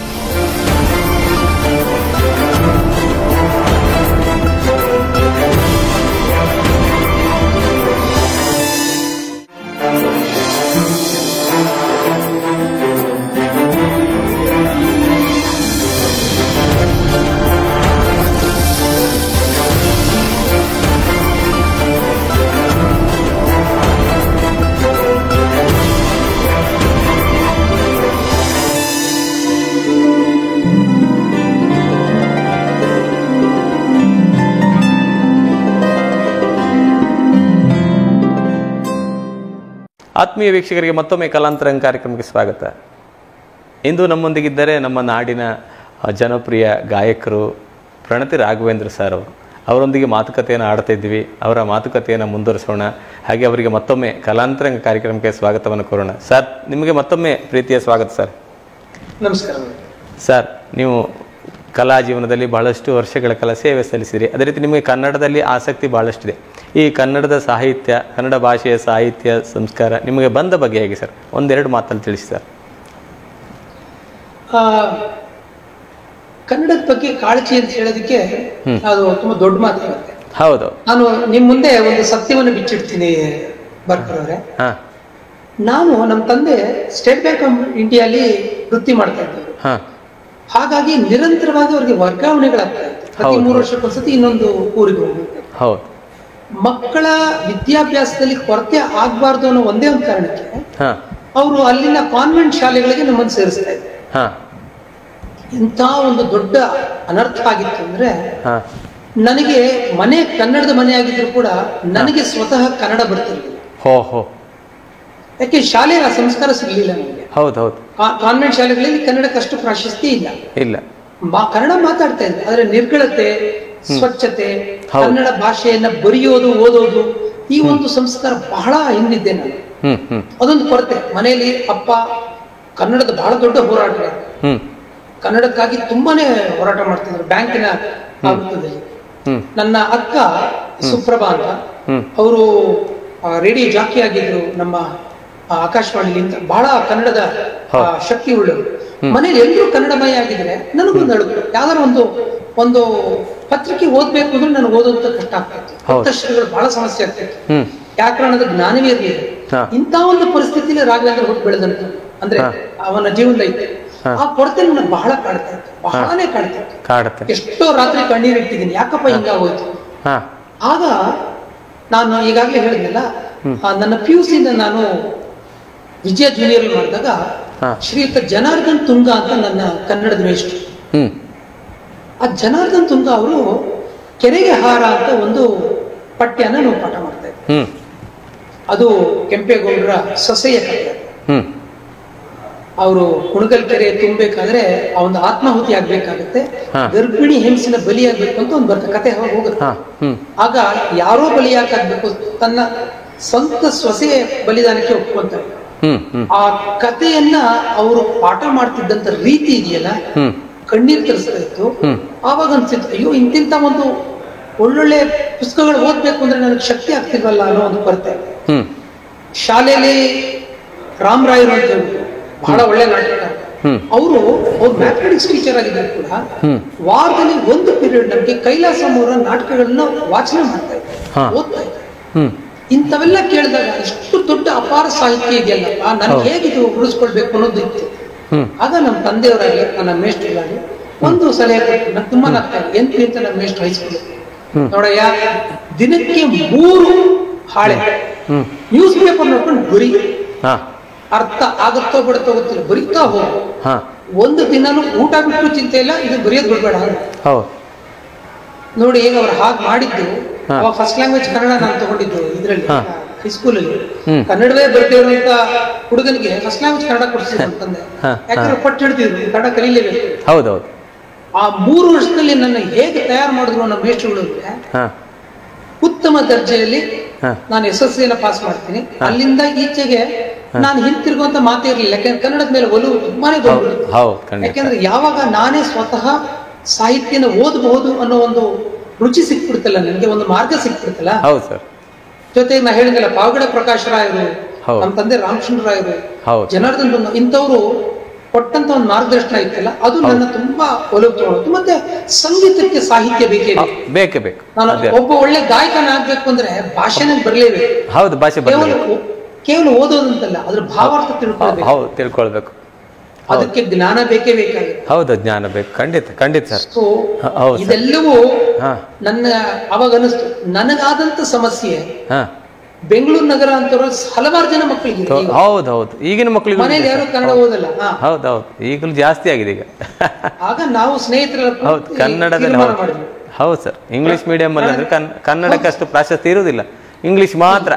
ಆತ್ಮೀಯ ವೀಕ್ಷಕರಿಗೆ ಮತ್ತೊಮ್ಮೆ ಕಲಾಂತರಂಗ ಕಾರ್ಯಕ್ರಮಕ್ಕೆ ಸ್ವಾಗತ ಇಂದು ನಮ್ಮೊಂದಿಗಿದ್ದರೆ ನಮ್ಮ ನಾಡಿನ ಆ, ಜನಪ್ರಿಯ ಗಾಯಕರು ಪ್ರಣತಿ ರಾಘವೇಂದ್ರ ಸರ್ ಅವರು ಅವರೊಂದಿಗೆ ಮಾತುಕತೆಯನ್ನು ಆಡ್ತಾ ಇದ್ವಿ ಅವರ ಮಾತುಕತೆಯನ್ನು ಮುಂದುವರಿಸೋಣ ಹಾಗೆ ಅವರಿಗೆ ಮತ್ತೊಮ್ಮೆ ಕಲಾಂತರಂಗ ಕಾರ್ಯಕ್ರಮಕ್ಕೆ ಸ್ವಾಗತವನ್ನು ಕೋರೋಣ ಸರ್ ನಿಮಗೆ ಮತ್ತೊಮ್ಮೆ ಪ್ರೀತಿಯ ಸ್ವಾಗತ ಸರ್ ನಮಸ್ಕಾರ ಸರ್ ನೀವು ಕಲಾ ಜೀವನದಲ್ಲಿ ಬಹಳಷ್ಟು ವರ್ಷಗಳ ಕಾಲ ಸೇವೆ ಸಲ್ಲಿಸಿರಿ ಅದೇ ರೀತಿ ನಿಮಗೆ ಕನ್ನಡದಲ್ಲಿ ಆಸಕ್ತಿ ಬಹಳಷ್ಟಿದೆ ಈ ಕನ್ನಡದ ಸಾಹಿತ್ಯ ಕನ್ನಡ ಭಾಷೆಯ ಸಾಹಿತ್ಯ ಸಂಸ್ಕಾರ ನಿಮಗೆ ಬಂದ ಬಗ್ಗೆ ಹೇಗೆ ಸರ್ ಒಂದೆರಡು ಮಾತಲ್ಲಿ ತಿಳಿಸಿ ಸರ್ ಆ, ಕನ್ನಡದ ಬಗ್ಗೆ ಕಾಳಜಿ ಅಂತ ಹೇಳೋದಕ್ಕೆ ಅದು ತುಂಬಾ ದೊಡ್ಡ ಮಾತಾಗುತ್ತೆ ಹೌದು ನಾನು ನಿಮ್ ಮುಂದೆ ಒಂದು ಸತ್ಯವನ್ನು ಬಿಚ್ಚಿಡ್ತೀನಿ ಬರ್ಕರ್ ಅವರೇ ಹಾಂ ನಾನು ನಮ್ಮ ತಂದೆ ಸ್ಟೇಟ್ ಬ್ಯಾಂಕ್ ಆಫ್ ಇಂಡಿಯಾಲಿ ವೃತ್ತಿ ಮಾಡ್ತಾ ಇದ್ದವರು ಹಾಂ ಹಾಗಾಗಿ ನಿರಂತರವಾಗಿ ಅವ್ರಿಗೆ ವರ್ಗಾವಣೆಗಳಾಗ್ತಾ ಇತ್ತು ಪ್ರತಿ ಹೌದು. ಮೂರು ವರ್ಷಕ್ಕೊಂದ್ಸತಿ ಇನ್ನೊಂದು ಊರಿಗೆ ಹೋಗ್ಬೇಕು ಹೌದು ಮಕ್ಕಳ ವಿದ್ಯಾಭ್ಯಾಸದಲ್ಲಿ ಕೊರತೆ ಆಗ್ಬಾರ್ದು ಅನ್ನೋ ಒಂದೇ ಒಂದು ಕಾರಣಕ್ಕೆ ಹಾಂ ಅವರು ಅಲ್ಲಿನ ಕಾನ್ವೆಂಟ್ ಶಾಲೆಗಳಿಗೆ ನಮ್ಮನ್ನು ಸೇರಿಸ್ತಾ ಇದ್ದಾರೆ ಹಾಂ ಎಂಥ ಒಂದು ದೊಡ್ಡ ಅನರ್ಥ ಆಗಿತ್ತು ಅಂದ್ರೆ ಹಾ ನನಗೆ ಮನೆ ಕನ್ನಡದ ಮನೆ ಆಗಿದ್ರು ಕೂಡ ನನಗೆ ಸ್ವತಃ ಕನ್ನಡ ಬರ್ತಿರ್ಲಿಲ್ಲ ಹೋ ಹೋ ಯಾಕೆ ಶಾಲೆಯ ಆ ಸಂಸ್ಕಾರ ಸಿಗ್ಲಿಲ್ಲ ನನಗೆ ಹೌದು ಹೌದು ಕಾ- ಕಾನ್ವೆಂಟ್ ಶಾಲೆಗಳಲ್ಲಿ ಕನ್ನಡಕ್ಕೆ ಅಷ್ಟು ಪ್ರಾಶಸ್ತ್ಯ ಇಲ್ಲ ಇಲ್ಲ ಮಾ- ಕನ್ನಡ ಮಾತಾಡ್ತಾ ಇದ್ದೆ ಆದ್ರೆ ನಿರ್ಗಳತೆ ಸ್ವಚ್ಛತೆ ಹೌದು. ಕನ್ನಡ ಭಾಷೆಯನ್ನ ಬರೆಯೋದು ಓದೋದು ಈ ಒಂದು ಸಂಸ್ಕಾರ ಬಹಳ ಹಿಂದಿದ್ದೆ ನಾನು ಹ್ಮ್ ಹ್ಮ್ ಅದೊಂದು ಕೊರತೆ ಮನೆಯಲ್ಲಿ ಅಪ್ಪ ಕನ್ನಡದ ಬಹಳ ದೊಡ್ಡ ಹೋರಾಟ ಹ್ಮ್ ಕನ್ನಡಕ್ಕಾಗಿ ತುಂಬಾನೇ ಹೋರಾಟ ಮಾಡ್ತಿದ್ರು ಬ್ಯಾಂಕಿನ ಆವೃತ್ತದಲ್ಲಿ ಹ್ಮ್ ನನ್ನ ಅಕ್ಕ ಸುಪ್ರಭಾ ಅಂತ ಹ್ಮ್. ಅವರು ರೇಡಿಯೋ ಜಾಕಿ ಆಗಿದ್ರು ನಮ್ಮ ಆ, ಆಕಾಶವಾಣಿಲಿಂದ ಬಹಳ ಕನ್ನಡದ ಆ, ಶಕ್ತಿ ಉಳ್ಳವರು ಮನೇಲಿ ಎಲ್ಲರೂ ಕನ್ನಡಮಯ ಆಗಿದ್ರೆ ನನಗೊಂದು ಅಳುಕು ಯಾವ್ದಾರ ಒಂದು ಒಂದು ಪತ್ರಿಕೆ ಓದ್ಬೇಕು ಅಂದ್ರೆ ನನಗೆ ಓದೋದು ಕಷ್ಟ ಆಗ್ತಿತ್ತು ಹೌದು. ಒತ್ತಕ್ಷರಗಳು ಬಹಳ ಸಮಸ್ಯೆ ಆಗ್ತಿತ್ತು ಹ್ಮ್ ವ್ಯಾಕರಣದ ಜ್ಞಾನವೇ ಇರಲಿಲ್ಲ ಹಾ. ಇಂಥ ಒಂದು ಪರಿಸ್ಥಿತಿಯಲ್ಲಿ ರಾಘವೇಂದ್ರ ಹುಟ್ಟು ಬೆಳೆದಂತ ಅಂದ್ರೆ ಹಾ. ಅವನ ಜೀವನದ ಐತೆ ಹಾ. ಆ ಕೊರತೆ ನನಗೆ ಬಹಳ ಕಾಡ್ತಾ ಇತ್ತು ಬಹಳನೇ ಕಾಡ್ತಾ ಇತ್ತು ಕಾಡುತ್ತೆ ಎಷ್ಟೋ ರಾತ್ರಿ ಕಣ್ಣೀರು ಇಟ್ಟಿದ್ದೀನಿ ಯಾಕಪ್ಪ ಹಿಂಗಾಗೋಯ್ತು ಹಾ ಆಗ ನಾನು ಈಗಾಗಲೇ ಹೇಳಿದ್ನಲ್ಲ ಆ, ನನ್ನ ಪಿ ಯು ಸಿಯಿಂದ ನಾನು ವಿಜಯ ಜೂನಿಯರ್ ಮಾಡಿದಾಗ ಹಾ. ಶ್ರೀಯುತ ಜನಾರ್ದನ್ ತುಂಗ ಅಂತ ನನ್ನ ಕನ್ನಡದ ಮೇಷ್ಟ್ರು ಹ್ಮ್ ಆ ಜನಾರ್ದನ್ ತುಂಗ ಅವರು ಕೆರೆಗೆ ಹಾರ ಅಂತ ಒಂದು ಪಠ್ಯನ ನಾವು ಪಾಠ ಮಾಡ್ತಾ ಇದ್ವಿ ಹ್ಮ್ ಅದು ಕೆಂಪೇಗೌಡರ ಸೊಸೆಯ ಕಥೆ ಅದು. ಹ್ಮ್ ಅವರು ಕುಣಗಲ್ ಕೆರೆ ತುಂಬಬೇಕಾದ್ರೆ ಆ ಒಂದು ಆತ್ಮಾಹುತಿ ಆಗ್ಬೇಕಾಗುತ್ತೆ ಹಾ. ಗರ್ಭಿಣಿ ಹೆಂಗಸಿನ ಬಲಿಯಾಗ್ಬೇಕು ಅಂತ ಒಂದು ಬರ್ತ ಕತೆ ಹೋಗುತ್ತೆ ಹಾ ಹ್ಮ್ ಆಗ ಯಾರೋ ಬಲಿಯಾಕಾಗ್ಬೇಕು ತನ್ನ ಸ್ವಂತ ಸೊಸೆ ಬಲಿದಾನಕ್ಕೆ ಒಪ್ಕೊಂತಾರೆ ಹ್ಮ್ ಹ್ಮ್ ಆ ಕಥೆಯನ್ನ ಅವರು ಪಾಠ ಮಾಡ್ತಿದ್ದಂತ ರೀತಿ ಇದೆಯಲ್ಲ ಹ್ಮ್ ಕಣ್ಣೀರ್ ತರಿಸ್ತಾ ಇತ್ತು ಹ್ಮ್. ಆವಾಗ ಅನ್ಸಿತ್ತು ಅಯ್ಯೋ ಇಂತಿಂತ ಒಂದು ಒಳ್ಳೊಳ್ಳೆ ಪುಸ್ತಕಗಳು ಓದ್ಬೇಕು ಅಂದ್ರೆ ನನಗೆ ಶಕ್ತಿ ಆಗ್ತಿಲ್ವಲ್ಲ ಅನ್ನೋ ಒಂದು ಕೊರತೆ ಹ್ಮ್ ಶಾಲೆಯಲ್ಲಿ ರಾಮರಾಯರು ಅಂತ ಹೇಳ್ಬಿಟ್ಟು ಬಹಳ ಒಳ್ಳೆ ನಾಟಕ ಹ್ಮ್. ಅವರು ಅವ್ರು ಮ್ಯಾಥಮೆಟಿಕ್ಸ್ ಟೀಚರ್ ಆಗಿದ್ರು ಕೂಡ ಹ್ಮ್. ವಾರದಲ್ಲಿ ಒಂದು ಪೀರಿಯಡ್ ನಮಗೆ ಕೈಲಾಸ ಅವರ ನಾಟಕಗಳನ್ನ ವಾಚನ ಮಾಡ್ತಾ ಹಾ. ಇದ್ರು ಓದ್ತಾ ಇದ್ರು ಹ್ಮ್ ಇಂಥವೆಲ್ಲ ಕೇಳಿದಾಗ ಇಷ್ಟು ದೊಡ್ಡ ಅಪಾರ ಸಾಹಿತ್ಯ ಇದೆಯಲ್ಲಪ್ಪ ನನಗೆ ಹೌದು. ಹೇಗಿದು ಉಳಿಸ್ಕೊಳ್ಬೇಕು ಅನ್ನೋದು ಇತ್ತು ಹ್ಮ್ ಆಗ ನಮ್ಮ ತಂದೆಯವರಾಗಲಿ ನನ್ನ ಮೇಷ್ಟ್ರಾಗಲಿ ಒಂದು ಸಲಹೆ ಕೊಟ್ಟು ನಂಗೆ ತುಂಬಾ ನಗ್ತಾ ಇದೆ ಎಂಟು ಅಂತ ನಮ್ಮ ಮೇಷ್ಟ್ರು ಹೈಸ್ಕೂಲ್ ಹ್ಮ್. ನೋಡಯ್ಯ ದಿನಕ್ಕೆ ಮೂರು ಹಾಳೆ ಹ್ಮ್ ನ್ಯೂಸ್ ಪೇಪರ್ ನೋಡ್ಕೊಂಡು ಬರಿ ಹಾ ಅರ್ಥ ಆಗತ್ತೋ ಬಿಡುತ್ತೋ ಗೊತ್ತಿಲ್ಲ ಬರೀತಾ ಹೋಗು ಹಾ ಒಂದು ದಿನಾನು ಊಟ ಬಿಟ್ಟು ಚಿಂತೆ ಇಲ್ಲ ಇದು ಬರೆಯೋದು ಬಿಡ್ಬೇಡ ಅಂದ್ರು. ಹೌದು ನೋಡಿ ಈಗ ಅವ್ರು ಹಾಗೆ ಮಾಡಿದ್ದು ಹಾ. ಅವಾಗ ಫಸ್ಟ್ ಲ್ಯಾಂಗ್ವೇಜ್ ಕನ್ನಡ ನಾನು ತಗೊಂಡಿದ್ದು ಇದರಲ್ಲಿ ಹಾ. ಹೈಸ್ಕೂಲಲ್ಲಿ ಹ್ಮ್. ಕನ್ನಡವೇ ಬರ್ದೇ ಇರುವಂತ ಹುಡುಗನಿಗೆ ಫಸ್ಟ್ ಲ್ಯಾಂಗ್ವೇಜ್ ಕನ್ನಡ ಕೊಡಿಸಿದ್ರು ಅಂತಂದೆ ಹಾ, ಯಾಕಂದ್ರೆ ಪಟ್ಟು ಹಿಡ್ತಿದ್ರು ಕನ್ನಡ ಕಲೀಲೇಬೇಕು ಹೌದೌದು ಆ ಮೂರು ವರ್ಷದಲ್ಲಿ ನನ್ನ ಹೇಗೆ ತಯಾರು ಮಾಡಿದ್ರು ನಮ್ಮ ಮೇಷ್ಟ್ರುಗಳು ಅಂದ್ರೆ ಹಾ ಉತ್ತಮ ದರ್ಜೆಯಲ್ಲಿ ಹಾ. ನಾನು ಎಸ್ ಎಸ್ ಸಿನ ಪಾಸ್ ಮಾಡ್ತೀನಿ ಅಲ್ಲಿಂದ ಈಚೆಗೆ ನಾನು ಹಿಂತಿರುಗುವಂತ ಮಾತೇ ಇರಲಿಲ್ಲ ಯಾಕಂದ್ರೆ ಕನ್ನಡದ ಮೇಲೆ ಒಲವು ತುಂಬಾನೇ ಹೌದು ಬಂದ್ಬಿಡ್ತು ಹೌದು ಖಂಡಿತ ಯಾಕೆಂದ್ರೆ ಯಾವಾಗ ನಾನೇ ಸ್ವತಃ ಸಾಹಿತ್ಯನ ಓದಬಹುದು ಅನ್ನೋ ಒಂದು ರುಚಿ ಸಿಕ್ಬಿಡ್ತಲ್ಲ ನನಗೆ ಒಂದು ಮಾರ್ಗ ಸಿಕ್ಬಿಡ್ತಲ್ಲ ಹೌದು ಸರ್ ಜೊತೆಗೆ ನಾ ಹೇಳಿದ್ನಲ್ಲ ಪಾವಗಡ ಪ್ರಕಾಶ್ ರಾಯರು ಹೌದು. ನಮ್ಮ ತಂದೆ ರಾಮಚಂದ್ರ ರಾಯರು ಹೌದು. ಜನಾರ್ದನ್ ಬಂದು ಇಂಥವ್ರು ಕೊಟ್ಟಂತ ಒಂದು ಮಾರ್ಗದರ್ಶನ ಇತ್ತಲ್ಲ ಅದು ನನ್ನ ತುಂಬಾ ಒಲವು ತಗೊಳ್ತು ಮತ್ತೆ ಸಂಗೀತಕ್ಕೆ ಸಾಹಿತ್ಯ ಬೇಕೇ ಹಾ, ಬೇಕು ಬೇಕೇ ಬೇಕು ನಾನು ಅದೇ ಒಬ್ಬ ಒಳ್ಳೆ ಗಾಯಕನ ಆಗ್ಬೇಕು ಅಂದ್ರೆ ಭಾಷೆನ ಬರಲೇಬೇಕು ಹೌದು ಭಾಷೆ ಕೇವಲ ಬದಲಾಗ ಕೇವಲ ಓದೋದಂತಲ್ಲ ಅದ್ರ ಭಾವಾರ್ಥ ತಿಳ್ಕೊಳ್ಬೇಕು ಹೌದು ತಿಳ್ಕೊಳ್ಬೇಕು ಅದಕ್ಕೆ ಜ್ಞಾನ ಬೇಕೇ ಬೇಕಾಗುತ್ತೆ ಹೌದು ಜ್ಞಾನ ಬೇಕು ಖಂಡಿತ ಖಂಡಿತ ಸರ್ ಸೊ ಹ- ಹೌದು ಸರ್. ಇದೆಲ್ಲವೂ ಹಾ ನನ್ನ ಅವಾಗ ಅನಿಸ್ತು ನನಗಾದಂತ ಸಮಸ್ಯೆ ಹಾ ಬೆಂಗಳೂರು ನಗರ ಅಂತ ಹಲವಾರು ಜನ ಮಕ್ಕಳಿಗೆ ಇದೆ ಈಗ. ಹೌದು ಹೌದು ಈಗಿನ ಮಕ್ಕಳಿಗೂ ಮನೇಲಿ ಯಾರು ಕನ್ನಡ ಓದಲ್ಲ ಹಾ. ಹೌದು ಹೌದು ಈಗಲೂ ಜಾಸ್ತಿ ಆಗಿದೆ ಈಗ ಆಗ ನಾವು ಸ್ನೇಹಿತರ ಹೌದು ಕನ್ನಡದಲ್ಲಿ ತೀರ್ಮಾನ ಹೌದು ಮಾಡಿದ್ವಿ. ಹೌದು ಸರ್ ಇಂಗ್ಲಿಷ್ ಮೀಡಿಯಂ ಅಲ್ಲಿ ಅಂದ್ರೆ ಕನ್- ಕನ್ನಡಕ್ಕೆ ಅಷ್ಟು ಪ್ರಾಶಸ್ತ್ಯ ಇರುವುದಿಲ್ಲ ಇಂಗ್ಲಿಷ್ ಮಾತ್ರ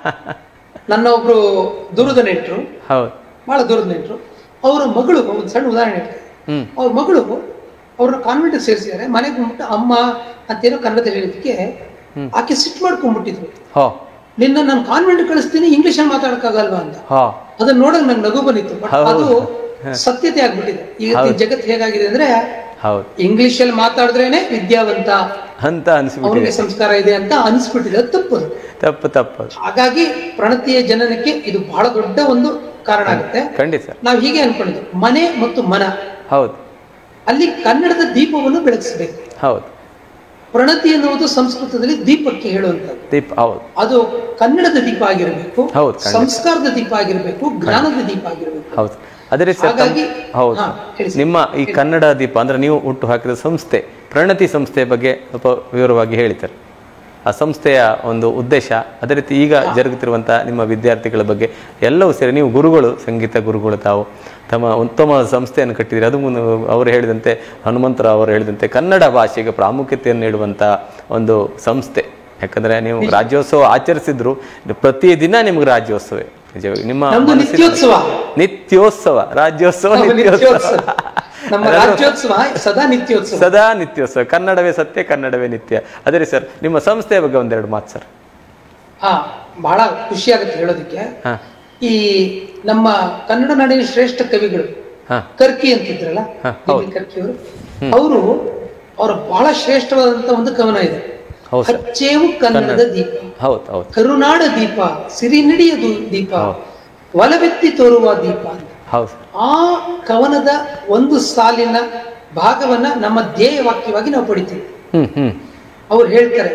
ನನ್ನ ಒಬ್ರು ದೂರದ ನೆಂಟರು ಹೌದು ಬಹಳ ದೂರದ ನೆಂಟರು ಅವರ ಮಗಳು ಒಂದು ಸಣ್ಣ ಉದಾಹರಣೆ ಹೇಳ್ತಾರೆ ಹ್ಮ್ ಅವ್ರ ಮಗಳು ಅವ್ರನ್ನ ಕಾನ್ವೆಂಟ್ ಸೇರಿಸಿದ್ದಾರೆ ಮನೆಗೆ ಬಂದ್ಬಿಟ್ಟು ಅಮ್ಮ ಅಂತೇನೋ ಕನ್ನಡದಲ್ಲಿ ಹೇಳಿದಕ್ಕೆ ಆಕೆ ಸಿಟ್ಟು ಮಾಡ್ಕೊಂಡ್ಬಿಟ್ಟಿದ್ರು ಹೋ ನಿನ್ನ ನಾನು ಕಾನ್ವೆಂಟ್ ಕಳಿಸ್ತೀನಿ ಇಂಗ್ಲಿಷ್ ಅಲ್ಲಿ ಮಾತಾಡಕ್ಕಾಗಲ್ವಾ ಅಂತ ಹೋ ಅದನ್ನ ನೋಡಕ್ ನಂಗೆ ನಗು ಬಂದಿತ್ತು ಬಟ್ ಹೌದು. ಅದು ಸತ್ಯತೆ ಆಗ್ಬಿಟ್ಟಿದೆ ಈಗ ಹೌದು. ಜಗತ್ತು ಹೇಗಾಗಿದೆ ಅಂದ್ರೆ ಹೌದು ಇಂಗ್ಲಿಷ್ ಅಲ್ಲಿ ಮಾತಾಡಿದ್ರೇನೆ ವಿದ್ಯಾವಂತ ಅಂತ ಅವನಿಗೆ ಅನಿಸ್ಬಿಟ್ಟಿದೆ ಸಂಸ್ಕಾರ ಇದೆ ಅಂತ ಅನಿಸ್ಬಿಟ್ಟಿದೆ ಅದು ತಪ್ಪದು ತಪ್ಪು ತಪ್ಪು ಹಾಗಾಗಿ ಪ್ರಣತಿಯ ಜನನಕ್ಕೆ ಇದು ಬಹಳ ದೊಡ್ಡ ಒಂದು ಕಾರಣ ಆಗುತ್ತೆ ಖಂಡಿತ ಸರ್ ನಾವು ಹೀಗೆ ಅನ್ಕೊಂಡಿದ್ವಿ ಮನೆ ಮತ್ತು ಮನ ಹೌದು ಅಲ್ಲಿ ಕನ್ನಡದ ದೀಪವನ್ನು ಬೆಳಗಿಸಬೇಕು ಹೌದು ಪ್ರಣತಿ ಎನ್ನುವುದು ಸಂಸ್ಕೃತದಲ್ಲಿ ದೀಪಕ್ಕೆ ಹೇಳುವಂಥದ್ದು ದೀಪ ಹೌದು ಅದು ಕನ್ನಡದ ದೀಪ ಆಗಿರಬೇಕು ಹೌದು, ಖಂಡಿತ. ಸಂಸ್ಕಾರದ ದೀಪ ಆಗಿರಬೇಕು ಜ್ಞಾನದ ದೀಪ ಆಗಿರಬೇಕು ಹೌದು ಅದೇ ರೀತಿ ಸರ್ ತಮ್ಮ- ಹಾಗಾಗಿ- ಹೌದು ಹಾ, ಹೇಳಿ ಸರ್. ನಿಮ್ಮ ಈ ಕನ್ನಡ ದೀಪ ಅಂದ್ರೆ ನೀವು ಹುಟ್ಟು ಹಾಕಿದ ಸಂಸ್ಥೆ ಪ್ರಣತಿ ಸಂಸ್ಥೆ ಬಗ್ಗೆ ಸ್ವಲ್ಪ ವಿವರವಾಗಿ ಹೇಳ್ತಾರೆ ಆ ಸಂಸ್ಥೆಯ ಒಂದು ಉದ್ದೇಶ ಅದೇ ರೀತಿ ಈಗ ಜರುಗುತ್ತಿರುವಂಥ ನಿಮ್ಮ ವಿದ್ಯಾರ್ಥಿಗಳ ಬಗ್ಗೆ ಎಲ್ಲವೂ ಸೇರಿ ನೀವು ಗುರುಗಳು ಸಂಗೀತ ಗುರುಗಳು ತಾವು ತಮ್ಮ ಉತ್ತಮ ಸಂಸ್ಥೆಯನ್ನು ಕಟ್ಟಿದ್ದೀರಿ ಅದು ಮುನ್ನ- ಅವರು ಹೇಳಿದಂತೆ ಹನುಮಂತರಾವ್ ಅವರು ಹೇಳಿದಂತೆ ಕನ್ನಡ ಭಾಷೆಗೆ ಪ್ರಾಮುಖ್ಯತೆಯನ್ನು ನೀಡುವಂಥ ಒಂದು ಸಂಸ್ಥೆ ಯಾಕಂದ್ರೆ ನೀವು ರಾಜ್ಯೋತ್ಸವ ಆಚರಿಸಿದ್ರು ಪ್ರತಿದಿನ ನಿಮ್ಗೆ ರಾಜ್ಯೋತ್ಸವ ನಿಜವಾಗಿ ನಿಮ್ಮ ನಮ್ದು ಮನಸ್ಸಿನ- ನಿತ್ಯೋತ್ಸವ ನಿತ್ಯೋತ್ಸವ ರಾಜ್ಯೋತ್ಸವ ನಮ್ಮ ನಿತ್ಯೋತ್ಸವ ನಿತ್ಯೋತ್ಸವ ನಮ್ಮ ರಾಜ್ಯೋತ್ಸವ ಸದಾ ನಿತ್ಯೋತ್ಸವ ಸದಾ ನಿತ್ಯೋತ್ಸವ ಕನ್ನಡವೇ ಸತ್ಯ ಕನ್ನಡವೇ ನಿತ್ಯ ಅದೇ ರೀ ಸರ್ ನಿಮ್ಮ ಸಂಸ್ಥೆಯ ಬಗ್ಗೆ ಒಂದೆರಡು ಮಾತು ಸರ್ ಹಾ ಬಹಳ ಖುಷಿ ಆಗುತ್ತೆ ಹೇಳೋದಕ್ಕೆ ಹಾ ಈ ನಮ್ಮ ಕನ್ನಡ ನಾಡಿನ ಶ್ರೇಷ್ಠ ಕವಿಗಳು ಹಾ ಕರ್ಕಿ ಅಂತಿದ್ರಲ್ಲ ಹಾ, ಡಿ ವಿ ಕರ್ಕಿ ಅವರು ಅವರು ಅವರ ಬಹಳ ಶ್ರೇಷ್ಠವಾದಂತ ಒಂದು ಕವನ ಇದೆ ಹೌದು ಸರ್ ಹಚ್ಚೇವು ಕನ್ನಡದ ದೀಪ ಹೌದು ಹೌದು ಕರುನಾಡ ದೀಪ ಸಿರಿನಡಿಯದು ದೀಪ ಒಲವೆತ್ತಿ ತೋರುವ ದೀಪ ಅಂತ ಹೌದು ಸರ್ ಆ ಕವನದ ಒಂದು ಸಾಲಿನ ಭಾಗವನ್ನ ನಮ್ಮ ಧ್ಯೇಯ ವಾಕ್ಯವಾಗಿ ನಾವು ಪಡಿತೀವಿ ಹ್ಮ್ ಹ್ಮ್ ಅವ್ರು ಹೇಳ್ತಾರೆ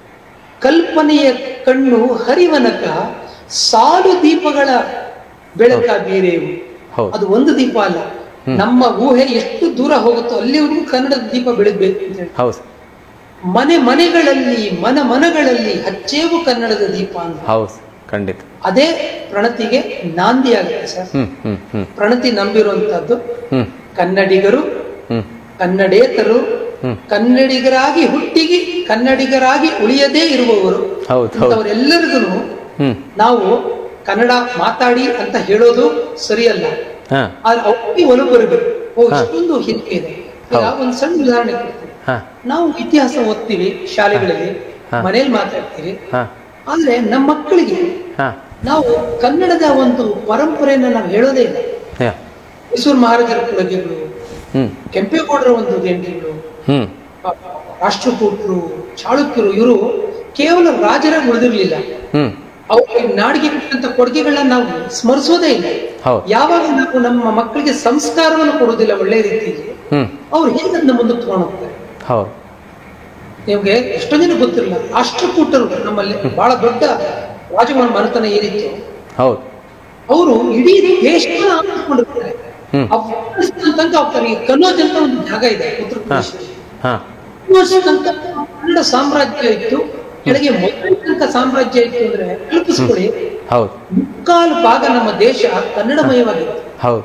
ಕಲ್ಪನೆಯ ಕಣ್ಣು ಹರಿವನಕ ಸಾಲು ದೀಪಗಳ ಬೆಳಕ ಬೇರೆವು ಹೌದು ಅದು ಒಂದು ದೀಪ ಅಲ್ಲ ನಮ್ಮ ಊಹೆ ಎಷ್ಟು ದೂರ ಹೋಗುತ್ತೋ ಅಲ್ಲಿವರೆಗೂ ಕನ್ನಡದ ದೀಪ ಬೆಳಗ್ಬೇಕು ಅಂತ ಹೇಳಿ ಹೌದು ಸರ್ ಮನೆ ಮನೆಗಳಲ್ಲಿ ಮನ ಮನಗಳಲ್ಲಿ ಹಚ್ಚೇವು ಕನ್ನಡದ ದೀಪ ಅಂತ ಹೌದು ಸರ್ ಖಂಡಿತ ಅದೇ ಪ್ರಣತಿಗೆ ನಾಂದಿ ಆಗುತ್ತೆ ಸರ್ ಹ್ಮ್ ಹ್ಮ್ ಹ್ಮ್ ಪ್ರಣತಿ ನಂಬಿರುವಂತದ್ದು ಹ್ಮ್ ಕನ್ನಡಿಗರು ಹ್ಮ್ ಕನ್ನಡೇತರು ಹ್ಮ್. ಕನ್ನಡಿಗರಾಗಿ ಹುಟ್ಟಿಗಿ ಕನ್ನಡಿಗರಾಗಿ ಉಳಿಯದೇ ಇರುವವರು ಹೌದು ಹೌದು ಅವರೆಲ್ಲರಿಗೂ ಹ್ಮ್ ನಾವು ಕನ್ನಡ ಮಾತಾಡಿ ಅಂತ ಹೇಳೋದು ಸರಿಯಲ್ಲ ಹಾ ಆದ್ರೆ ಅವ್ರಿಗೆ ಒಲವು ಬರಬೇಕು ಓ ಇಷ್ಟೊಂದು ಹಿರಿಕೆ ಇದೆ ಈಗ ಒಂದು ಸಣ್ಣ ಉದಾಹರಣೆ ಕೊಡ್ತೀನಿ ಹಾ ನಾವು ಇತಿಹಾಸ ಓದ್ತೀವಿ ಶಾಲೆಗಳಲ್ಲಿ ಮನೇಲಿ ಮಾತಾಡ್ತೀವಿ ಹಾ ಆದ್ರೆ ನಮ್ಮ ಮಕ್ಕಳಿಗೆ ಹಾ ನಾವು ಕನ್ನಡದ ಒಂದು ಪರಂಪರೆಯನ್ನ ನಾವು ಹೇಳೋದೇ ಇಲ್ಲ ಯಾ ಮೈಸೂರು ಮಹಾರಾಜರ ಕೊಡುಗೆಗಳು ಹ್ಮ್ ಕೆಂಪೇಗೌಡರ ಒಂದು ದೇಣಿಗೆಗಳು ಹ್ಮ್ ರಾಷ್ಟ್ರಕೂಟರು ಚಾಳುಕ್ಯರು ಇವರು ಕೇವಲ ರಾಜರಾಗಿ ಉಳಿದಿರ್ಲಿಲ್ಲ ಹ್ಮ್ ಅವ್ರಿಗೆ ನಾಡಿಗೆ ಕೊಟ್ಟಂತ ಕೊಡುಗೆಗಳನ್ನ ನಾವು ಸ್ಮರಿಸೋದೇ ಇಲ್ಲ ಹೌದು ಯಾವಾಗ ನಾವು ನಮ್ಮ ಮಕ್ಕಳಿಗೆ ಸಂಸ್ಕಾರವನ್ನು ಕೊಡೋದಿಲ್ಲ ಒಳ್ಳೆ ರೀತಿಯಲ್ಲಿ ಹ್ಮ್ ಅವ್ರು ಹೇಗೆ ಅದನ್ನ ಮುಂದಕ್ಕೆ ತಗೊಂಡು ಹೋಗ್ತಾರೆ ಹೌದು ನಿಮ್ಗೆ ಎಷ್ಟೋ ಜನ ಗೊತ್ತಿರಲ್ಲ ರಾಷ್ಟ್ರಕೂಟರು ನಮ್ಮಲ್ಲಿ ಬಹಳ ದೊಡ್ಡ ರಾಜಗಳ ಮನೆತನ ಏನಿತ್ತು ಹೌದು ಅವರು ಇಡೀ ದೇಶವನ್ನು ಆಕ್ರಮಿಸ್ಕೊಂಡಿರ್ತಾರೆ ಹ್ಮ್. ಅಫ್ಘಾನಿಸ್ತಾನ ತನಕ ಹೋಗ್ತಾರೆ ಈ ಕನ್ನೋಜ್ ಅಂತ ಒಂದು ಜಾಗ ಇದೆ ಉತ್ತರ ಹಾ ಪ್ರದೇಶದಲ್ಲಿ ಹಾ ಕನ್ನೋಜ್ ತನಕ ಕನ್ನಡ ಸಾಮ್ರಾಜ್ಯ ಇತ್ತು ಕೆಳಗೆ ಮೊದಲ ತನಕ ಸಾಮ್ರಾಜ್ಯ ಇತ್ತು ಅಂದ್ರೆ ಕಲ್ಪಿಸ್ಕೊಳ್ಳಿ ಹೌದು ಮುಕ್ಕಾಲು ಭಾಗ ನಮ್ಮ ದೇಶ ಕನ್ನಡಮಯವಾಗಿತ್ತು ಹೌದು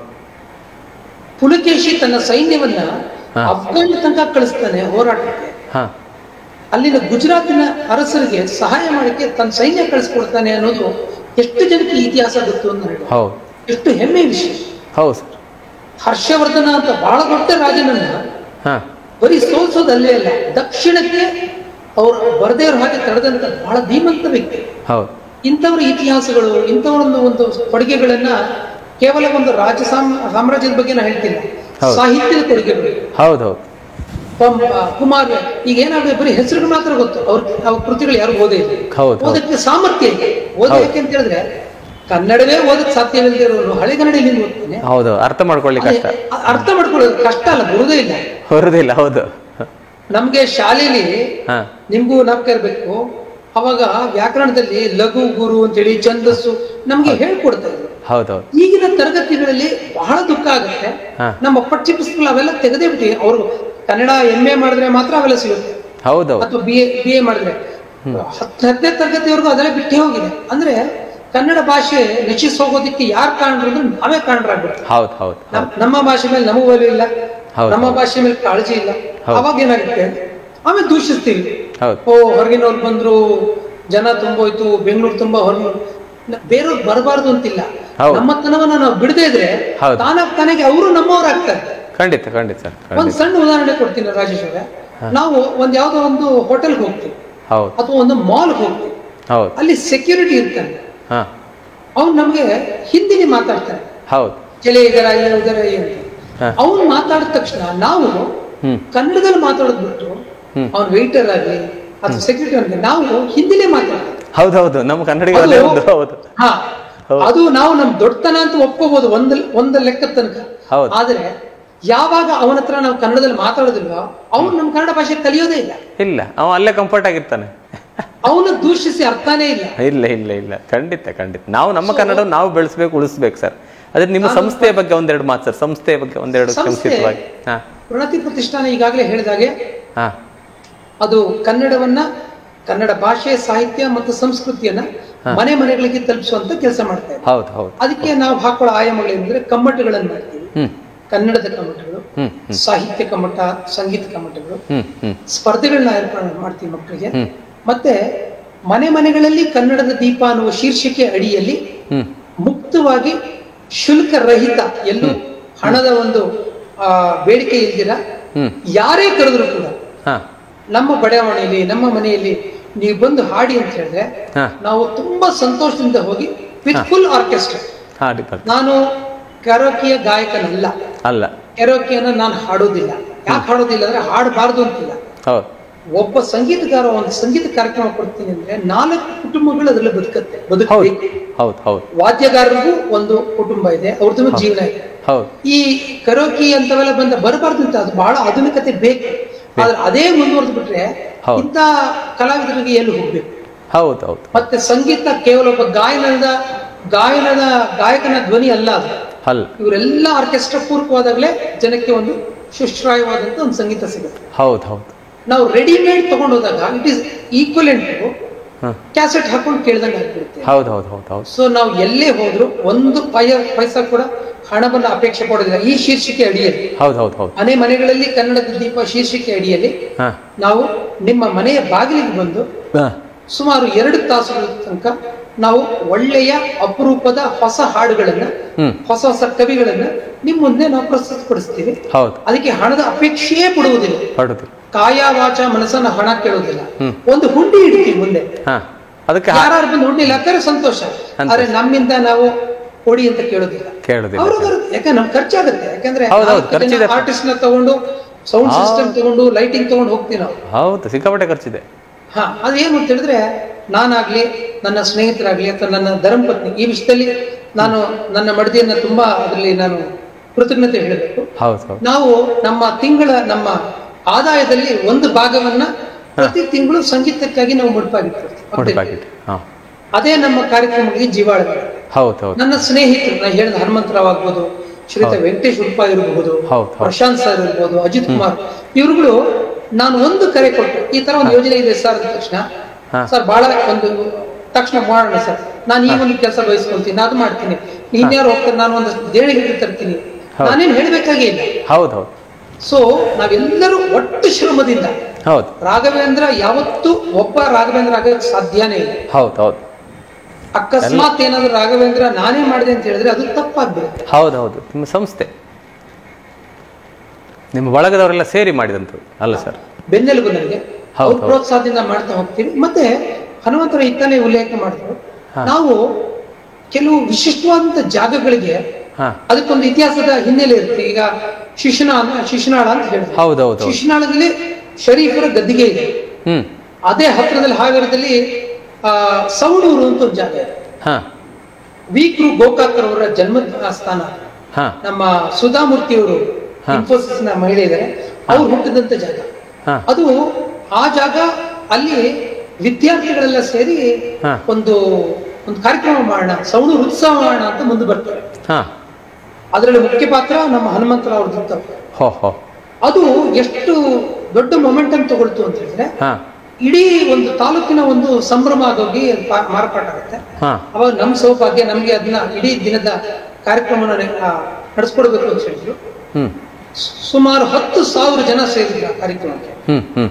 ಪುಲಕೇಶಿ ತನ್ನ ಸೈನ್ಯವನ್ನ ಹಾ. ಅಫ್ಘಾನ್ ತನಕ ಕಳಿಸ್ತಾನೆ ಹೋರಾಟಕ್ಕೆ ಹಾ ಅಲ್ಲಿನ ಗುಜರಾತಿನ ಅರಸರಿಗೆ ಸಹಾಯ ಮಾಡಕ್ಕೆ ತನ್ನ ಸೈನ್ಯ ಕಳಿಸ್ಕೊಡ್ತಾನೆ ಅನ್ನೋದು ಎಷ್ಟು ಜನಕ್ಕೆ ಈ ಇತಿಹಾಸ ಗೊತ್ತು ಅಂತ ಹೇಳಿ ಹೌದು ಎಷ್ಟು ಹೆಮ್ಮೆ ವಿಷಯ ಹೌದು ಸರ್ ಹರ್ಷವರ್ಧನ ಅಂತ ಬಹಳ ದೊಡ್ಡ ರಾಜನನ್ನ ಹಾ ಬರೀ ಸೋಲ್ಸೋದಲ್ಲೇ ಅಲ್ಲ ದಕ್ಷಿಣಕ್ಕೆ ಅವರು ಬರದೇವ್ರ ಹಾಗೆ ತಡೆದಂತ ಬಹಳ ಧೀಮಂತ ವ್ಯಕ್ತಿ ಹೌದು ಇಂಥವ್ರ ಇತಿಹಾಸಗಳು ಇಂಥವರೊಂದು ಒಂದು ಕೊಡುಗೆಗಳನ್ನ ಕೇವಲ ಒಂದು ರಾಜ ಸಾಮ್- ಸಾಮ್ರಾಜ್ಯದ ಬಗ್ಗೆ ನಾ ಹೇಳ್ತಿಲ್ಲ ಹೌದು. ಸಾಹಿತ್ಯದ ಕೊಡುಗೆಗಳು ಹೌದು ಹೌದು ಪಂಪ ಕುಮಾರ್ ಈಗ ಏನಾಗುತ್ತೆ ಬರೀ ಹೆಸರುಗಳು ಮಾತ್ರ ಗೊತ್ತು ಅವ್ರ ಅವ್ರ ಕೃತಿಗಳು ಯಾರು ಓದೇ ಇಲ್ಲ ಹೌದು, ಹೌದು. ಓದಕ್ಕೆ ಸಾಮರ್ಥ್ಯ ಇದೆ ಓದಕ್ಕೆ ಅಂತ ಹೇಳಿದ್ರೆ ಕನ್ನಡವೇ ಓದಕ್ ಸಾಧ್ಯವಿಲ್ಲದೆ ಇರೋರು ಹಳೆ ಕನ್ನಡದಲ್ಲಿ ಓದ್ತಾನೆ ಹೌದು ಅರ್ಥ ಮಾಡ್ಕೊಳ್ಳಿಕ್ಕೆ ಕಷ್ಟ ಅದೇ, ಅ- ಅರ್ಥ ಮಾಡ್ಕೊಳ್ಳೋದು ಕಷ್ಟ ಅಲ್ಲ ಬರುವುದೇ ಇಲ್ಲ ಹೊರದಿಲ್ಲ ಹೌದು ನಮ್ಗೆ ಶಾಲೆಯಲ್ಲಿ ಹಾ ನಿಮ್ಗೂ ನಾಪಕ ಇರ್ಬೇಕು ಅವಾಗ ವ್ಯಾಕರಣದಲ್ಲಿ ಲಘು ಗುರು ಅಂತೇಳಿ ಛಂದಸ್ಸು ನಮ್ಗೆ ಹೇಳ್ಕೊಡ್ತಾ ಇದ್ರು ಹೌದು ಹೌದು ಈಗಿನ ತರಗತಿಗಳಲ್ಲಿ ಬಹಳ ದುಃಖ ಆಗುತ್ತೆ ಹಾ. ನಮ್ಮ ಪಠ್ಯ ಪುಸ್ತಕಗಳು ಅವೆಲ್ಲ ತೆಗೆದೇ ಬಿಟ್ಟು ಅವರು ಕನ್ನಡ ಎಂ ಎ ಮಾಡಿದ್ರೆ ಮಾತ್ರ ಅವೆಲ್ಲ ಸಿಗುತ್ತೆ ಹೌದು ಹೌದು ಅಥವಾ ಬಿ ಎ ಬಿ ಎ ಮಾಡಿದ್ರೆ ಹತ್ತು ಹತ್ತನೇ ತರಗತಿವರೆಗೂ ಅದೆಲ್ಲ ಬಿಟ್ಟೇ ಹೋಗಿದೆ ಅಂದ್ರೆ ಕನ್ನಡ ಭಾಷೆ ನಶಿಸಿ ಹೋಗೋದಕ್ಕೆ ಯಾರು ಕಾರಣರು ಅಂದ್ರೆ ನಾವೇ ಕಾರಣರಾಗ್ಬಿಡ್ತೀವಿ ಹೌದು ಹೌದು ನಮ್- ನಮ್ಮ ಭಾಷೆ ಮೇಲೆ ನಮಗೂ ಒಲವು ಇಲ್ಲ ಹೌದು. ನಮ್ಮ ಭಾಷೆ ಮೇಲೆ ಕಾಳಜಿ ಇಲ್ಲ ಹೌದು. ಅವಾಗ ಏನಾಗುತ್ತೆ ಆಮೇಲೆ ದೂಷಿಸ್ತೀವಿ ಹೌದು ಓ ಹೊರಗಿನವ್ರು ಬಂದ್ರು ಜನ ತುಂಬೋಯ್ತು ಬೆಂಗಳೂರು ತುಂಬಾ ಹೊರ ಬೇರೆಯವ್ರು ಬರಬಾರ್ದು ಅಂತಿಲ್ಲ ಹೌದು. ನಮ್ಮತನವನ್ನ ನಾವು ಬಿಡದೇ ಇದ್ರೆ ಹೌದು. ತಾನಾಗ್ ತಾನಾಗೆ ಅವರು ನಮ್ಮವರಾಗ್ತಾರೆ ಖಂಡಿತ ಖಂಡಿತ ಸರ್ ಒಂದ್ ಖಂಡಿತ ಸಣ್ಣ ಉದಾಹರಣೆ ಕೊಡ್ತೀನಿ ರಾಜೇಶ್ ಅವರೇ ನಾವು ಒಂದ್ ಯಾವ್ದೋ ಒಂದು ಹೋಟೆಲ್ಗೆ ಹೋಗ್ತೀವಿ ಹೌದು ಅಥವಾ ಒಂದು ಮಾಲ್ಗೆ ಹೋಗ್ತೀವಿ ಹೌದು ಅಲ್ಲಿ ಸೆಕ್ಯೂರಿಟಿ ಇರ್ತಾನೆ ಹಾ ಅವ್ನು ನಮ್ಗೆ ಹಿಂದಿಲಿ ಮಾತಾಡ್ತಾನೆ ಹೌದು ಚಲೆ ಇದರ ಉದರ ಅಂತ ಹಾ. ಅವ್ನು ಮಾತಾಡಿದ ತಕ್ಷಣ ನಾವು ಹ್ಮ್ ಕನ್ನಡದಲ್ಲಿ ಮಾತಾಡೋದ್ ಬಿಟ್ಟು ಹ್ಮ್. ಅವ್ನ ವೇಟರ್ ಆಗಲಿ ಅಥವಾ ಸೆಕ್ಯೂರಿಟಿ ಆಗಲಿ ನಾವು ಹಿಂದಿಲೇ ಮಾತಾಡ್ತೀವಿ ಹೌದು ಹೌದು ನಮ್ಮ ಕನ್ನಡಿಗರಲ್ಲೇ ಅದು- ಒಂದು ಹೌದು ಹಾ ಹೌದು. ಅದು ನಾವು ನಮ್ ದೊಡ್ಡತನ ಅಂತ ಒಪ್ಕೋಬಹುದು ಒಂದ್ ಒಂದ್ ಲೆಕ್ಕ ತನಕ ಹೌದು. ಆದ್ರೆ ಯಾವಾಗ ಅವನ ಹತ್ರ ನಾವು ಕನ್ನಡದಲ್ಲಿ ಮಾತಾಡೋದಿಲ್ವೋ ಅವ್ನು ನಮ್ ಕನ್ನಡ ಭಾಷೆ ಕಲಿಯೋದೇ ಇಲ್ಲ ಇಲ್ಲ ಅವ ಅಲ್ಲೇ ಕಂಫರ್ಟ್ ಆಗಿರ್ತಾನೆ ಅವನು ದೂಷಿಸಿ ಅರ್ಥನೇ ಇಲ್ಲ ಇಲ್ಲ ಇಲ್ಲ ಇಲ್ಲ ಖಂಡಿತ ಖಂಡಿತ ನಾವು ನಮ್ಮ ಕನ್ನಡ ನಾವು ಬೆಳೆಸ್ಬೇಕು ಉಳಿಸ್ಬೇಕು ಸರ್ ಅದೇ ನಿಮ್ಮ ಸಂಸ್ಥೆಯ ಬಗ್ಗೆ ಒಂದೆರಡು ಮಾತು ಸರ್ ಸಂಸ್ಥೆಯ ಬಗ್ಗೆ ಒಂದೆರಡು ಸಂಸ್ಥೆ- ಸಂಕ್ಷಿಪ್ತವಾಗಿ ಹಾ ಪ್ರಣತಿ ಪ್ರತಿಷ್ಠಾನ ಈಗಾಗಲೇ ಹೇಳಿದಾಗೆ ಹಾ ಅದು ಕನ್ನಡವನ್ನ ಕನ್ನಡ ಭಾಷೆ ಸಾಹಿತ್ಯ ಮತ್ತು ಸಂಸ್ಕೃತಿಯನ್ನ ಮನೆ ಮನೆಗಳಿಗೆ ತಲುಪಿಸುವಂತ ಕೆಲಸ ಮಾಡ್ತಾ ಇದ್ದೀವಿ ಹೌದು ಹೌದು ಅದಕ್ಕೆ ನಾವು ಹಾಕೊಳ್ಳೋ ಆಯಾಮಗಳೇನೆಂದ್ರೆ ಕಮ್ಮಟಗಳನ್ನು ಮಾಡ್ತೀವಿ ಹ್ಮ್ ಕನ್ನಡದ ಕಮ್ಮಟಗಳು ಹ್ಮ್ ಸಾಹಿತ್ಯ ಕಮ್ಮಟ ಸಂಗೀತ ಕಮ್ಮಟಗಳು ಹ್ಮ್ ಹ್ಮ್ ಸ್ಪರ್ಧೆಗಳನ್ನ ಏರ್ಪಾಡು ಮಾಡ್ತೀವಿ ಮಕ್ಕಳಿಗೆ ಹ್ಮ್. ಮತ್ತೆ ಮನೆ ಮನೆಗಳಲ್ಲಿ ಕನ್ನಡದ ದೀಪ ಅನ್ನುವ ಶೀರ್ಷಿಕೆ ಅಡಿಯಲ್ಲಿ ಹ್ಮ್ ಮುಕ್ತವಾಗಿ ಶುಲ್ಕ ರಹಿತ ಎಲ್ಲೂ ಹಣದ ಒಂದು ಆ, ಬೇಡಿಕೆ ಇಲ್ದಿರ ಹ್ಮ್ ಯಾರೇ ಕರೆದ್ರು ಕೂಡ ಹಾ ನಮ್ಮ ಬಡಾವಣೆಯಲ್ಲಿ ನಮ್ಮ ಮನೆಯಲ್ಲಿ ನೀವು ಬಂದು ಹಾಡಿ ಅಂತ ಹೇಳಿದ್ರೆ ಹಾ ನಾವು ತುಂಬಾ ಸಂತೋಷದಿಂದ ಹೋಗಿ ವಿತ್ ಫುಲ್ ಆರ್ಕೆಸ್ಟ್ರಾ ಹಾಡಿ ಬರ್ತೀನಿ ನಾನು ಕರೋಕಿಯ ಗಾಯಕನಲ್ಲ ಅಲ್ಲ ಕೆರೋಕಿಯನ್ನ ನಾನು ಹಾಡೋದಿಲ್ಲ ಯಾಕೆ ಹಾಡೋದಿಲ್ಲ ಅಂದ್ರೆ ಹಾಡಬಾರ್ದು ಅಂತಿಲ್ಲ ಹೌದು ಒಬ್ಬ ಸಂಗೀತಗಾರ ಒಂದು ಸಂಗೀತ ಕಾರ್ಯಕ್ರಮ ಕೊಡ್ತೀನಿ ಅಂದ್ರೆ ನಾಲ್ಕು ಕುಟುಂಬಗಳು ಅದರಲ್ಲಿ ಬದುಕತ್ತೆ ಹೌದು ಬದುಕಬೇಕು ಹೌದು ಹೌದು ವಾದ್ಯಗಾರರಿಗೂ ಒಂದು ಕುಟುಂಬ ಇದೆ ಅವ್ರದ್ದು ಜೀವನ ಇದೆ ಹೌದು ಈ ಕರೋಕಿ ಅಂತವೆಲ್ಲ ಬಂದ ಬರಬಾರ್ದು ಅಂತ ಅದು ಬಹಳ ಆಧುನಿಕತೆ ಬೇಕು ಆದ್ರೆ ಅದೇ ಮುಂದುವರೆದು ಬಿಟ್ರೆ ಹೌದು. ಇಂಥ ಕಲಾವಿದರಿಗೆ ಎಲ್ಲಿ ಹೋಗ್ಬೇಕು ಹೌದು ಹೌದು ಮತ್ತೆ ಸಂಗೀತ ಕೇವಲ ಒಬ್ಬ ಗಾಯನದ ಗಾಯನದ ಗಾಯಕನ ಧ್ವನಿ ಅಲ್ಲ ಅದು ಅಲ್ಲ ಇವರೆಲ್ಲ ಆರ್ಕೆಸ್ಟ್ರಾ ಪೂರ್ವಕವಾದಾಗಲೇ ಜನಕ್ಕೆ ಒಂದು ಸುಶ್ರಾಯವಾದಂತ ಒಂದು ಸಂಗೀತ ಸಿಗುತ್ತೆ ಹೌದು ಹೌದು ನಾವು ರೆಡಿಮೇಡ್ ತಗೊಂಡು ಹೋದಾಗ it is equivalent hmm cassette ಹಾಕೊಂಡು ಕೇಳ್ದಂಗೆ ಆಗ್ಬಿಡುತ್ತೆ ಹೌದು ಹೌದು ಹೌದು ಹೌದು ಸೊ ನಾವು ಎಲ್ಲೇ ಹೋದ್ರು ಒಂದು ಪಯ ಪೈಸಾ ಕೂಡ ಹಣವನ್ನು ಅಪೇಕ್ಷೆ ಪಡೋದಿಲ್ಲ ಈ ಶೀರ್ಷಿಕೆ ಅಡಿಯಲ್ಲಿ ಹೌದು ಹೌದು ಹೌದು ಮನೆ ಮನೆಗಳಲ್ಲಿ ಕನ್ನಡದ ದೀಪ ಶೀರ್ಷಿಕೆ ಅಡಿಯಲ್ಲಿ ಹಾ ನಾವು ನಿಮ್ಮ ಮನೆಯ ಬಾಗಿಲಿಗೆ ಬಂದು ಹಾ ಸುಮಾರು ಎರಡು ತಾಸುಗಳ ತನಕ ನಾವು ಒಳ್ಳೆಯ ಅಪರೂಪದ ಹೊಸ ಹಾಡುಗಳನ್ನ ಹ್ಮ್ ಹೊಸ ಹೊಸ ಕವಿಗಳನ್ನ ನಿಮ್ ಮುಂದೆ ನಾವು ಪ್ರಸ್ತುತಪಡಿಸ್ತೀವಿ ಹೌದು ಅದಕ್ಕೆ ಹಣದ ಅಪೇಕ್ಷೆಯೇ ಪಡುವುದಿಲ್ಲ ಪಡುದು ಕಾಯ ವಾಚ ಮನಸ್ಸನ್ನ ಹಣ ಕೇಳುವುದಿಲ್ಲ ಹ್ಮ್. ಒಂದು ಹುಂಡಿ ಇಡ್ತೀವಿ ಮುಂದೆ ಹಾ ಅದಕ್ಕೆ ಹಾ- ಯಾರು ಬಂದು ಹುಂಡಿ ಇಲ್ಲ ಹಾಕ್ತಾರೆ ಸಂತೋಷ ಆದ್ರೆ ನಮ್ಮಿಂದ ನಾವು ಕೊಡಿ ಅಂತ ಕೇಳೋದಿಲ್ಲ ಕೇಳುದಿಲ್ಲ ಅವ್ರಿಗೂ ಯಾಕಂದ್ರೆ ನಮ್ ಖರ್ಚಾಗುತ್ತೆ ಯಾಕಂದ್ರೆ ಹೌದು, ಹೌದು, ಖರ್ಚಿದೆ. ಆರ್ಟಿಸ್ಟ್ ನ ತಗೊಂಡು ಸೌಂಡ್ ಸಿಸ್ಟಮ್ ತಗೊಂಡು ಲೈಟಿಂಗ್ ತಗೊಂಡು ಹೋಗ್ತೀವಿ ನಾವು ಹೌದು ಸಿಕ್ಕಾಪಟ್ಟೆ ಖರ್ಚಿದೆ ಹಾ ಅದೇನು ಅಂತ ಹೇಳಿದ್ರೆ ನಾನಾಗ್ಲಿ ನನ್ನ ಸ್ನೇಹಿತರಾಗ್ಲಿ ಅಥವಾ ನನ್ನ ಧರ್ಮಪತ್ನಿ ಈ ವಿಷಯದಲ್ಲಿ ನಾನು ನನ್ನ ಮಡದಿಯನ್ನ ತುಂಬಾ ಅದರಲ್ಲಿ ನಾನು ಕೃತಜ್ಞತೆ ಹೇಳಬೇಕು ಹೌದು ಹೌದು ನಾವು ನಮ್ಮ ತಿಂಗಳ ನಮ್ಮ ಆದಾಯದಲ್ಲಿ ಒಂದು ಭಾಗವನ್ನ ಪ್ರತಿ ತಿಂಗಳು ಸಂಗೀತಕ್ಕಾಗಿ ನಾವು ಮುಡುಪಾಗಿರ್ತೀವಿ ನೋಡಿ ಪ್ಯಾಕೆಟ್ ಹಾ ಅದೇ ನಮ್ಮ ಕಾರ್ಯಕ್ರಮಗಳಿಗೆ ಜೀವಾಳ ಹೌದು ಹೌದು ನನ್ನ ಸ್ನೇಹಿತರು ನಾ ಹೇಳಿದ ಹನುಮಂತರಾವ್ ಆಗ್ಬೋದು ಶ್ರೀಯುತ ವೆಂಕಟೇಶ್ ಉಡುಪ ಇರಬಹುದು ಹೌದು, ಹೌದು. ಪ್ರಶಾಂತ್ ಸರ್ ಇರ್ಬೋದು ಅಜಿತ್ ಕುಮಾರ್ ಇವ್ರುಗಳು ನಾನು ಒಂದು ಕರೆ ಕೊಟ್ಟೆ ಈ ತರ ಒಂದು ಯೋಜನೆ ಇದೆ ಸರ್ ಅಂದ ತಕ್ಷಣ ಹಾ. ಸರ್ ಬಹಳ ಒಂದು ತಕ್ಷಣ ಮಾಡೋಣ ಸರ್ ನಾನು ಈ ಒಂದು ಕೆಲಸ ಬಯಸ್ಕೊಂತೀನಿ ಅದು ಮಾಡ್ತೀನಿ ಇನ್ಯಾರು ಹೋಗ್ತಾರೆ ನಾನು ಒಂದು ದೇಣಿಗೆ ಹಿಡಿದು ತರ್ತೀನಿ ನಾನೇನು ಹೇಳ್ಬೇಕಾಗೇ ಇಲ್ಲ ಹೌದು ಹೌದು ಸೊ ನಾವೆಲ್ಲರೂ ಒಟ್ಟು ಶ್ರಮದಿಂದ ಹೌದು ರಾಘವೇಂದ್ರ ಯಾವತ್ತೂ ಒಬ್ಬ ರಾಘವೇಂದ್ರ ಆಗೋಕ್ಕೆ ಸಾಧ್ಯನೇ ಇಲ್ಲ ಹೌದು ಹೌದು ಅಕಸ್ಮಾತ್ ಏನಾದ್ರು ರಾಘವೇಂದ್ರ ನಾನೇ ಮಾಡಿದೆ ಅಂತ ಹೇಳಿದ್ರೆ ಅದು ತಪ್ಪಾಗ್ಬಿಡುತ್ತೆ ಹೌದು ಹೌದು ನಿಮ್ಮ ಸಂಸ್ಥೆ ನಿಮ್ಮ ಬಳಗದವರೆಲ್ಲ ಸೇರಿ ಮಾಡಿದಂಥದ್ದು ಅಲ್ಲ ಸರ್ ಬೆನ್ನೆಲುಬು ನನಗೆ ಹೌದು, ಅವ್ರ ಪ್ರೋತ್ಸಾಹದಿಂದ ಮಾಡ್ತಾ ಹೋಗ್ತೀವಿ ಮತ್ತೆ ಹನುಮಂತರ ಇತ್ತಲೇ ಉಲ್ಲೇಖ ಮಾಡಿದ್ರು ನಾವು ಕೆಲವು ವಿಶಿಷ್ಟವಾದಂತ ಜಾಗಗಳಿಗೆ ಹಾ ಅದಕ್ಕೊಂದು ಇತಿಹಾಸದ ಹಿನ್ನೆಲೆ ಇರುತ್ತೆ ಈಗ ಶಿಶುನಾಳ ಶಿಶುನಾಳ ಅಂತ ಹೇಳಿದ್ರು ಹೌದು ಹೌದು ಹೌದು ಶಿಶುನಾಳದಲ್ಲಿ ಶರೀಫರ ಗದ್ದಿಗೆ ಇದೆ ಹ್ಮ್ ಅದೇ ಹತ್ತಿರದಲ್ಲಿ ಹಾವೇರದಲ್ಲಿ ಆ ಸವಣೂರು ಅಂತ ಒಂದು ಜಾಗ ಇದೆ ಹಾ ವೀಕ್ರು ಗೋಕಾಕರ್ ಅವರ ಜನ್ಮ ಸ್ಥಾನ ಹಾ ನಮ್ಮ ಸುಧಾಮೂರ್ತಿಯವರು ಇನ್ಫೋಸಿಸ್ ನ ಮಹಿಳೆ ಇದ್ದಾರೆ ಅವ್ರು ಹುಟ್ಟಿದಂತ ಜಾಗ ಹಾ ಅದು ಆ ಜಾಗ ಅಲ್ಲಿ ವಿದ್ಯಾರ್ಥಿಗಳೆಲ್ಲ ಸೇರಿ ಹಾ. ಒಂದು ಒಂದು ಕಾರ್ಯಕ್ರಮ ಮಾಡೋಣ ಸವಣೂರು ಉತ್ಸವ ಮಾಡೋಣ ಅಂತ ಮುಂದೆ ಬರ್ತಾರೆ ಹಾ ಅದರಲ್ಲಿ ಮುಖ್ಯ ಪಾತ್ರ ನಮ್ಮ ಹನುಮಂತರಾವ್ ಅವ್ರದ್ದು ಇರ್ತವೆ. ಹೋ ಹೋ ಅದು ಎಷ್ಟು ದೊಡ್ಡ ಮೊಮೆಂಟಮ್ ತಗೊಳ್ತು ಅಂತ ಹೇಳಿದ್ರೆ ಹಾ ಇಡೀ ಒಂದು ತಾಲೂಕಿನ ಒಂದು ಸಂಭ್ರಮ ಆಗೋಗಿ ಅದು ಪಾ- ಮಾರ್ಪಾಟ ಆಗುತ್ತೆ ಹಾ ಅವಾಗ ನಮ್ಮ ಸೌಭಾಗ್ಯ ನಮ್ಗೆ ಅದನ್ನ ಇಡೀ ದಿನದ ಕಾರ್ಯಕ್ರಮನ ನಡೆಸ್ಕೊಡ್ಬೇಕು ಅಂತ ಹೇಳಿದ್ರು ಹ್ಮ್ ಸು- ಸುಮಾರು ಹತ್ತು ಸಾವಿರ ಜನ ಸೇರಿದ್ರು ಆ ಕಾರ್ಯಕ್ರಮಕ್ಕೆ ಹ್ಮ್ ಹ್ಮ್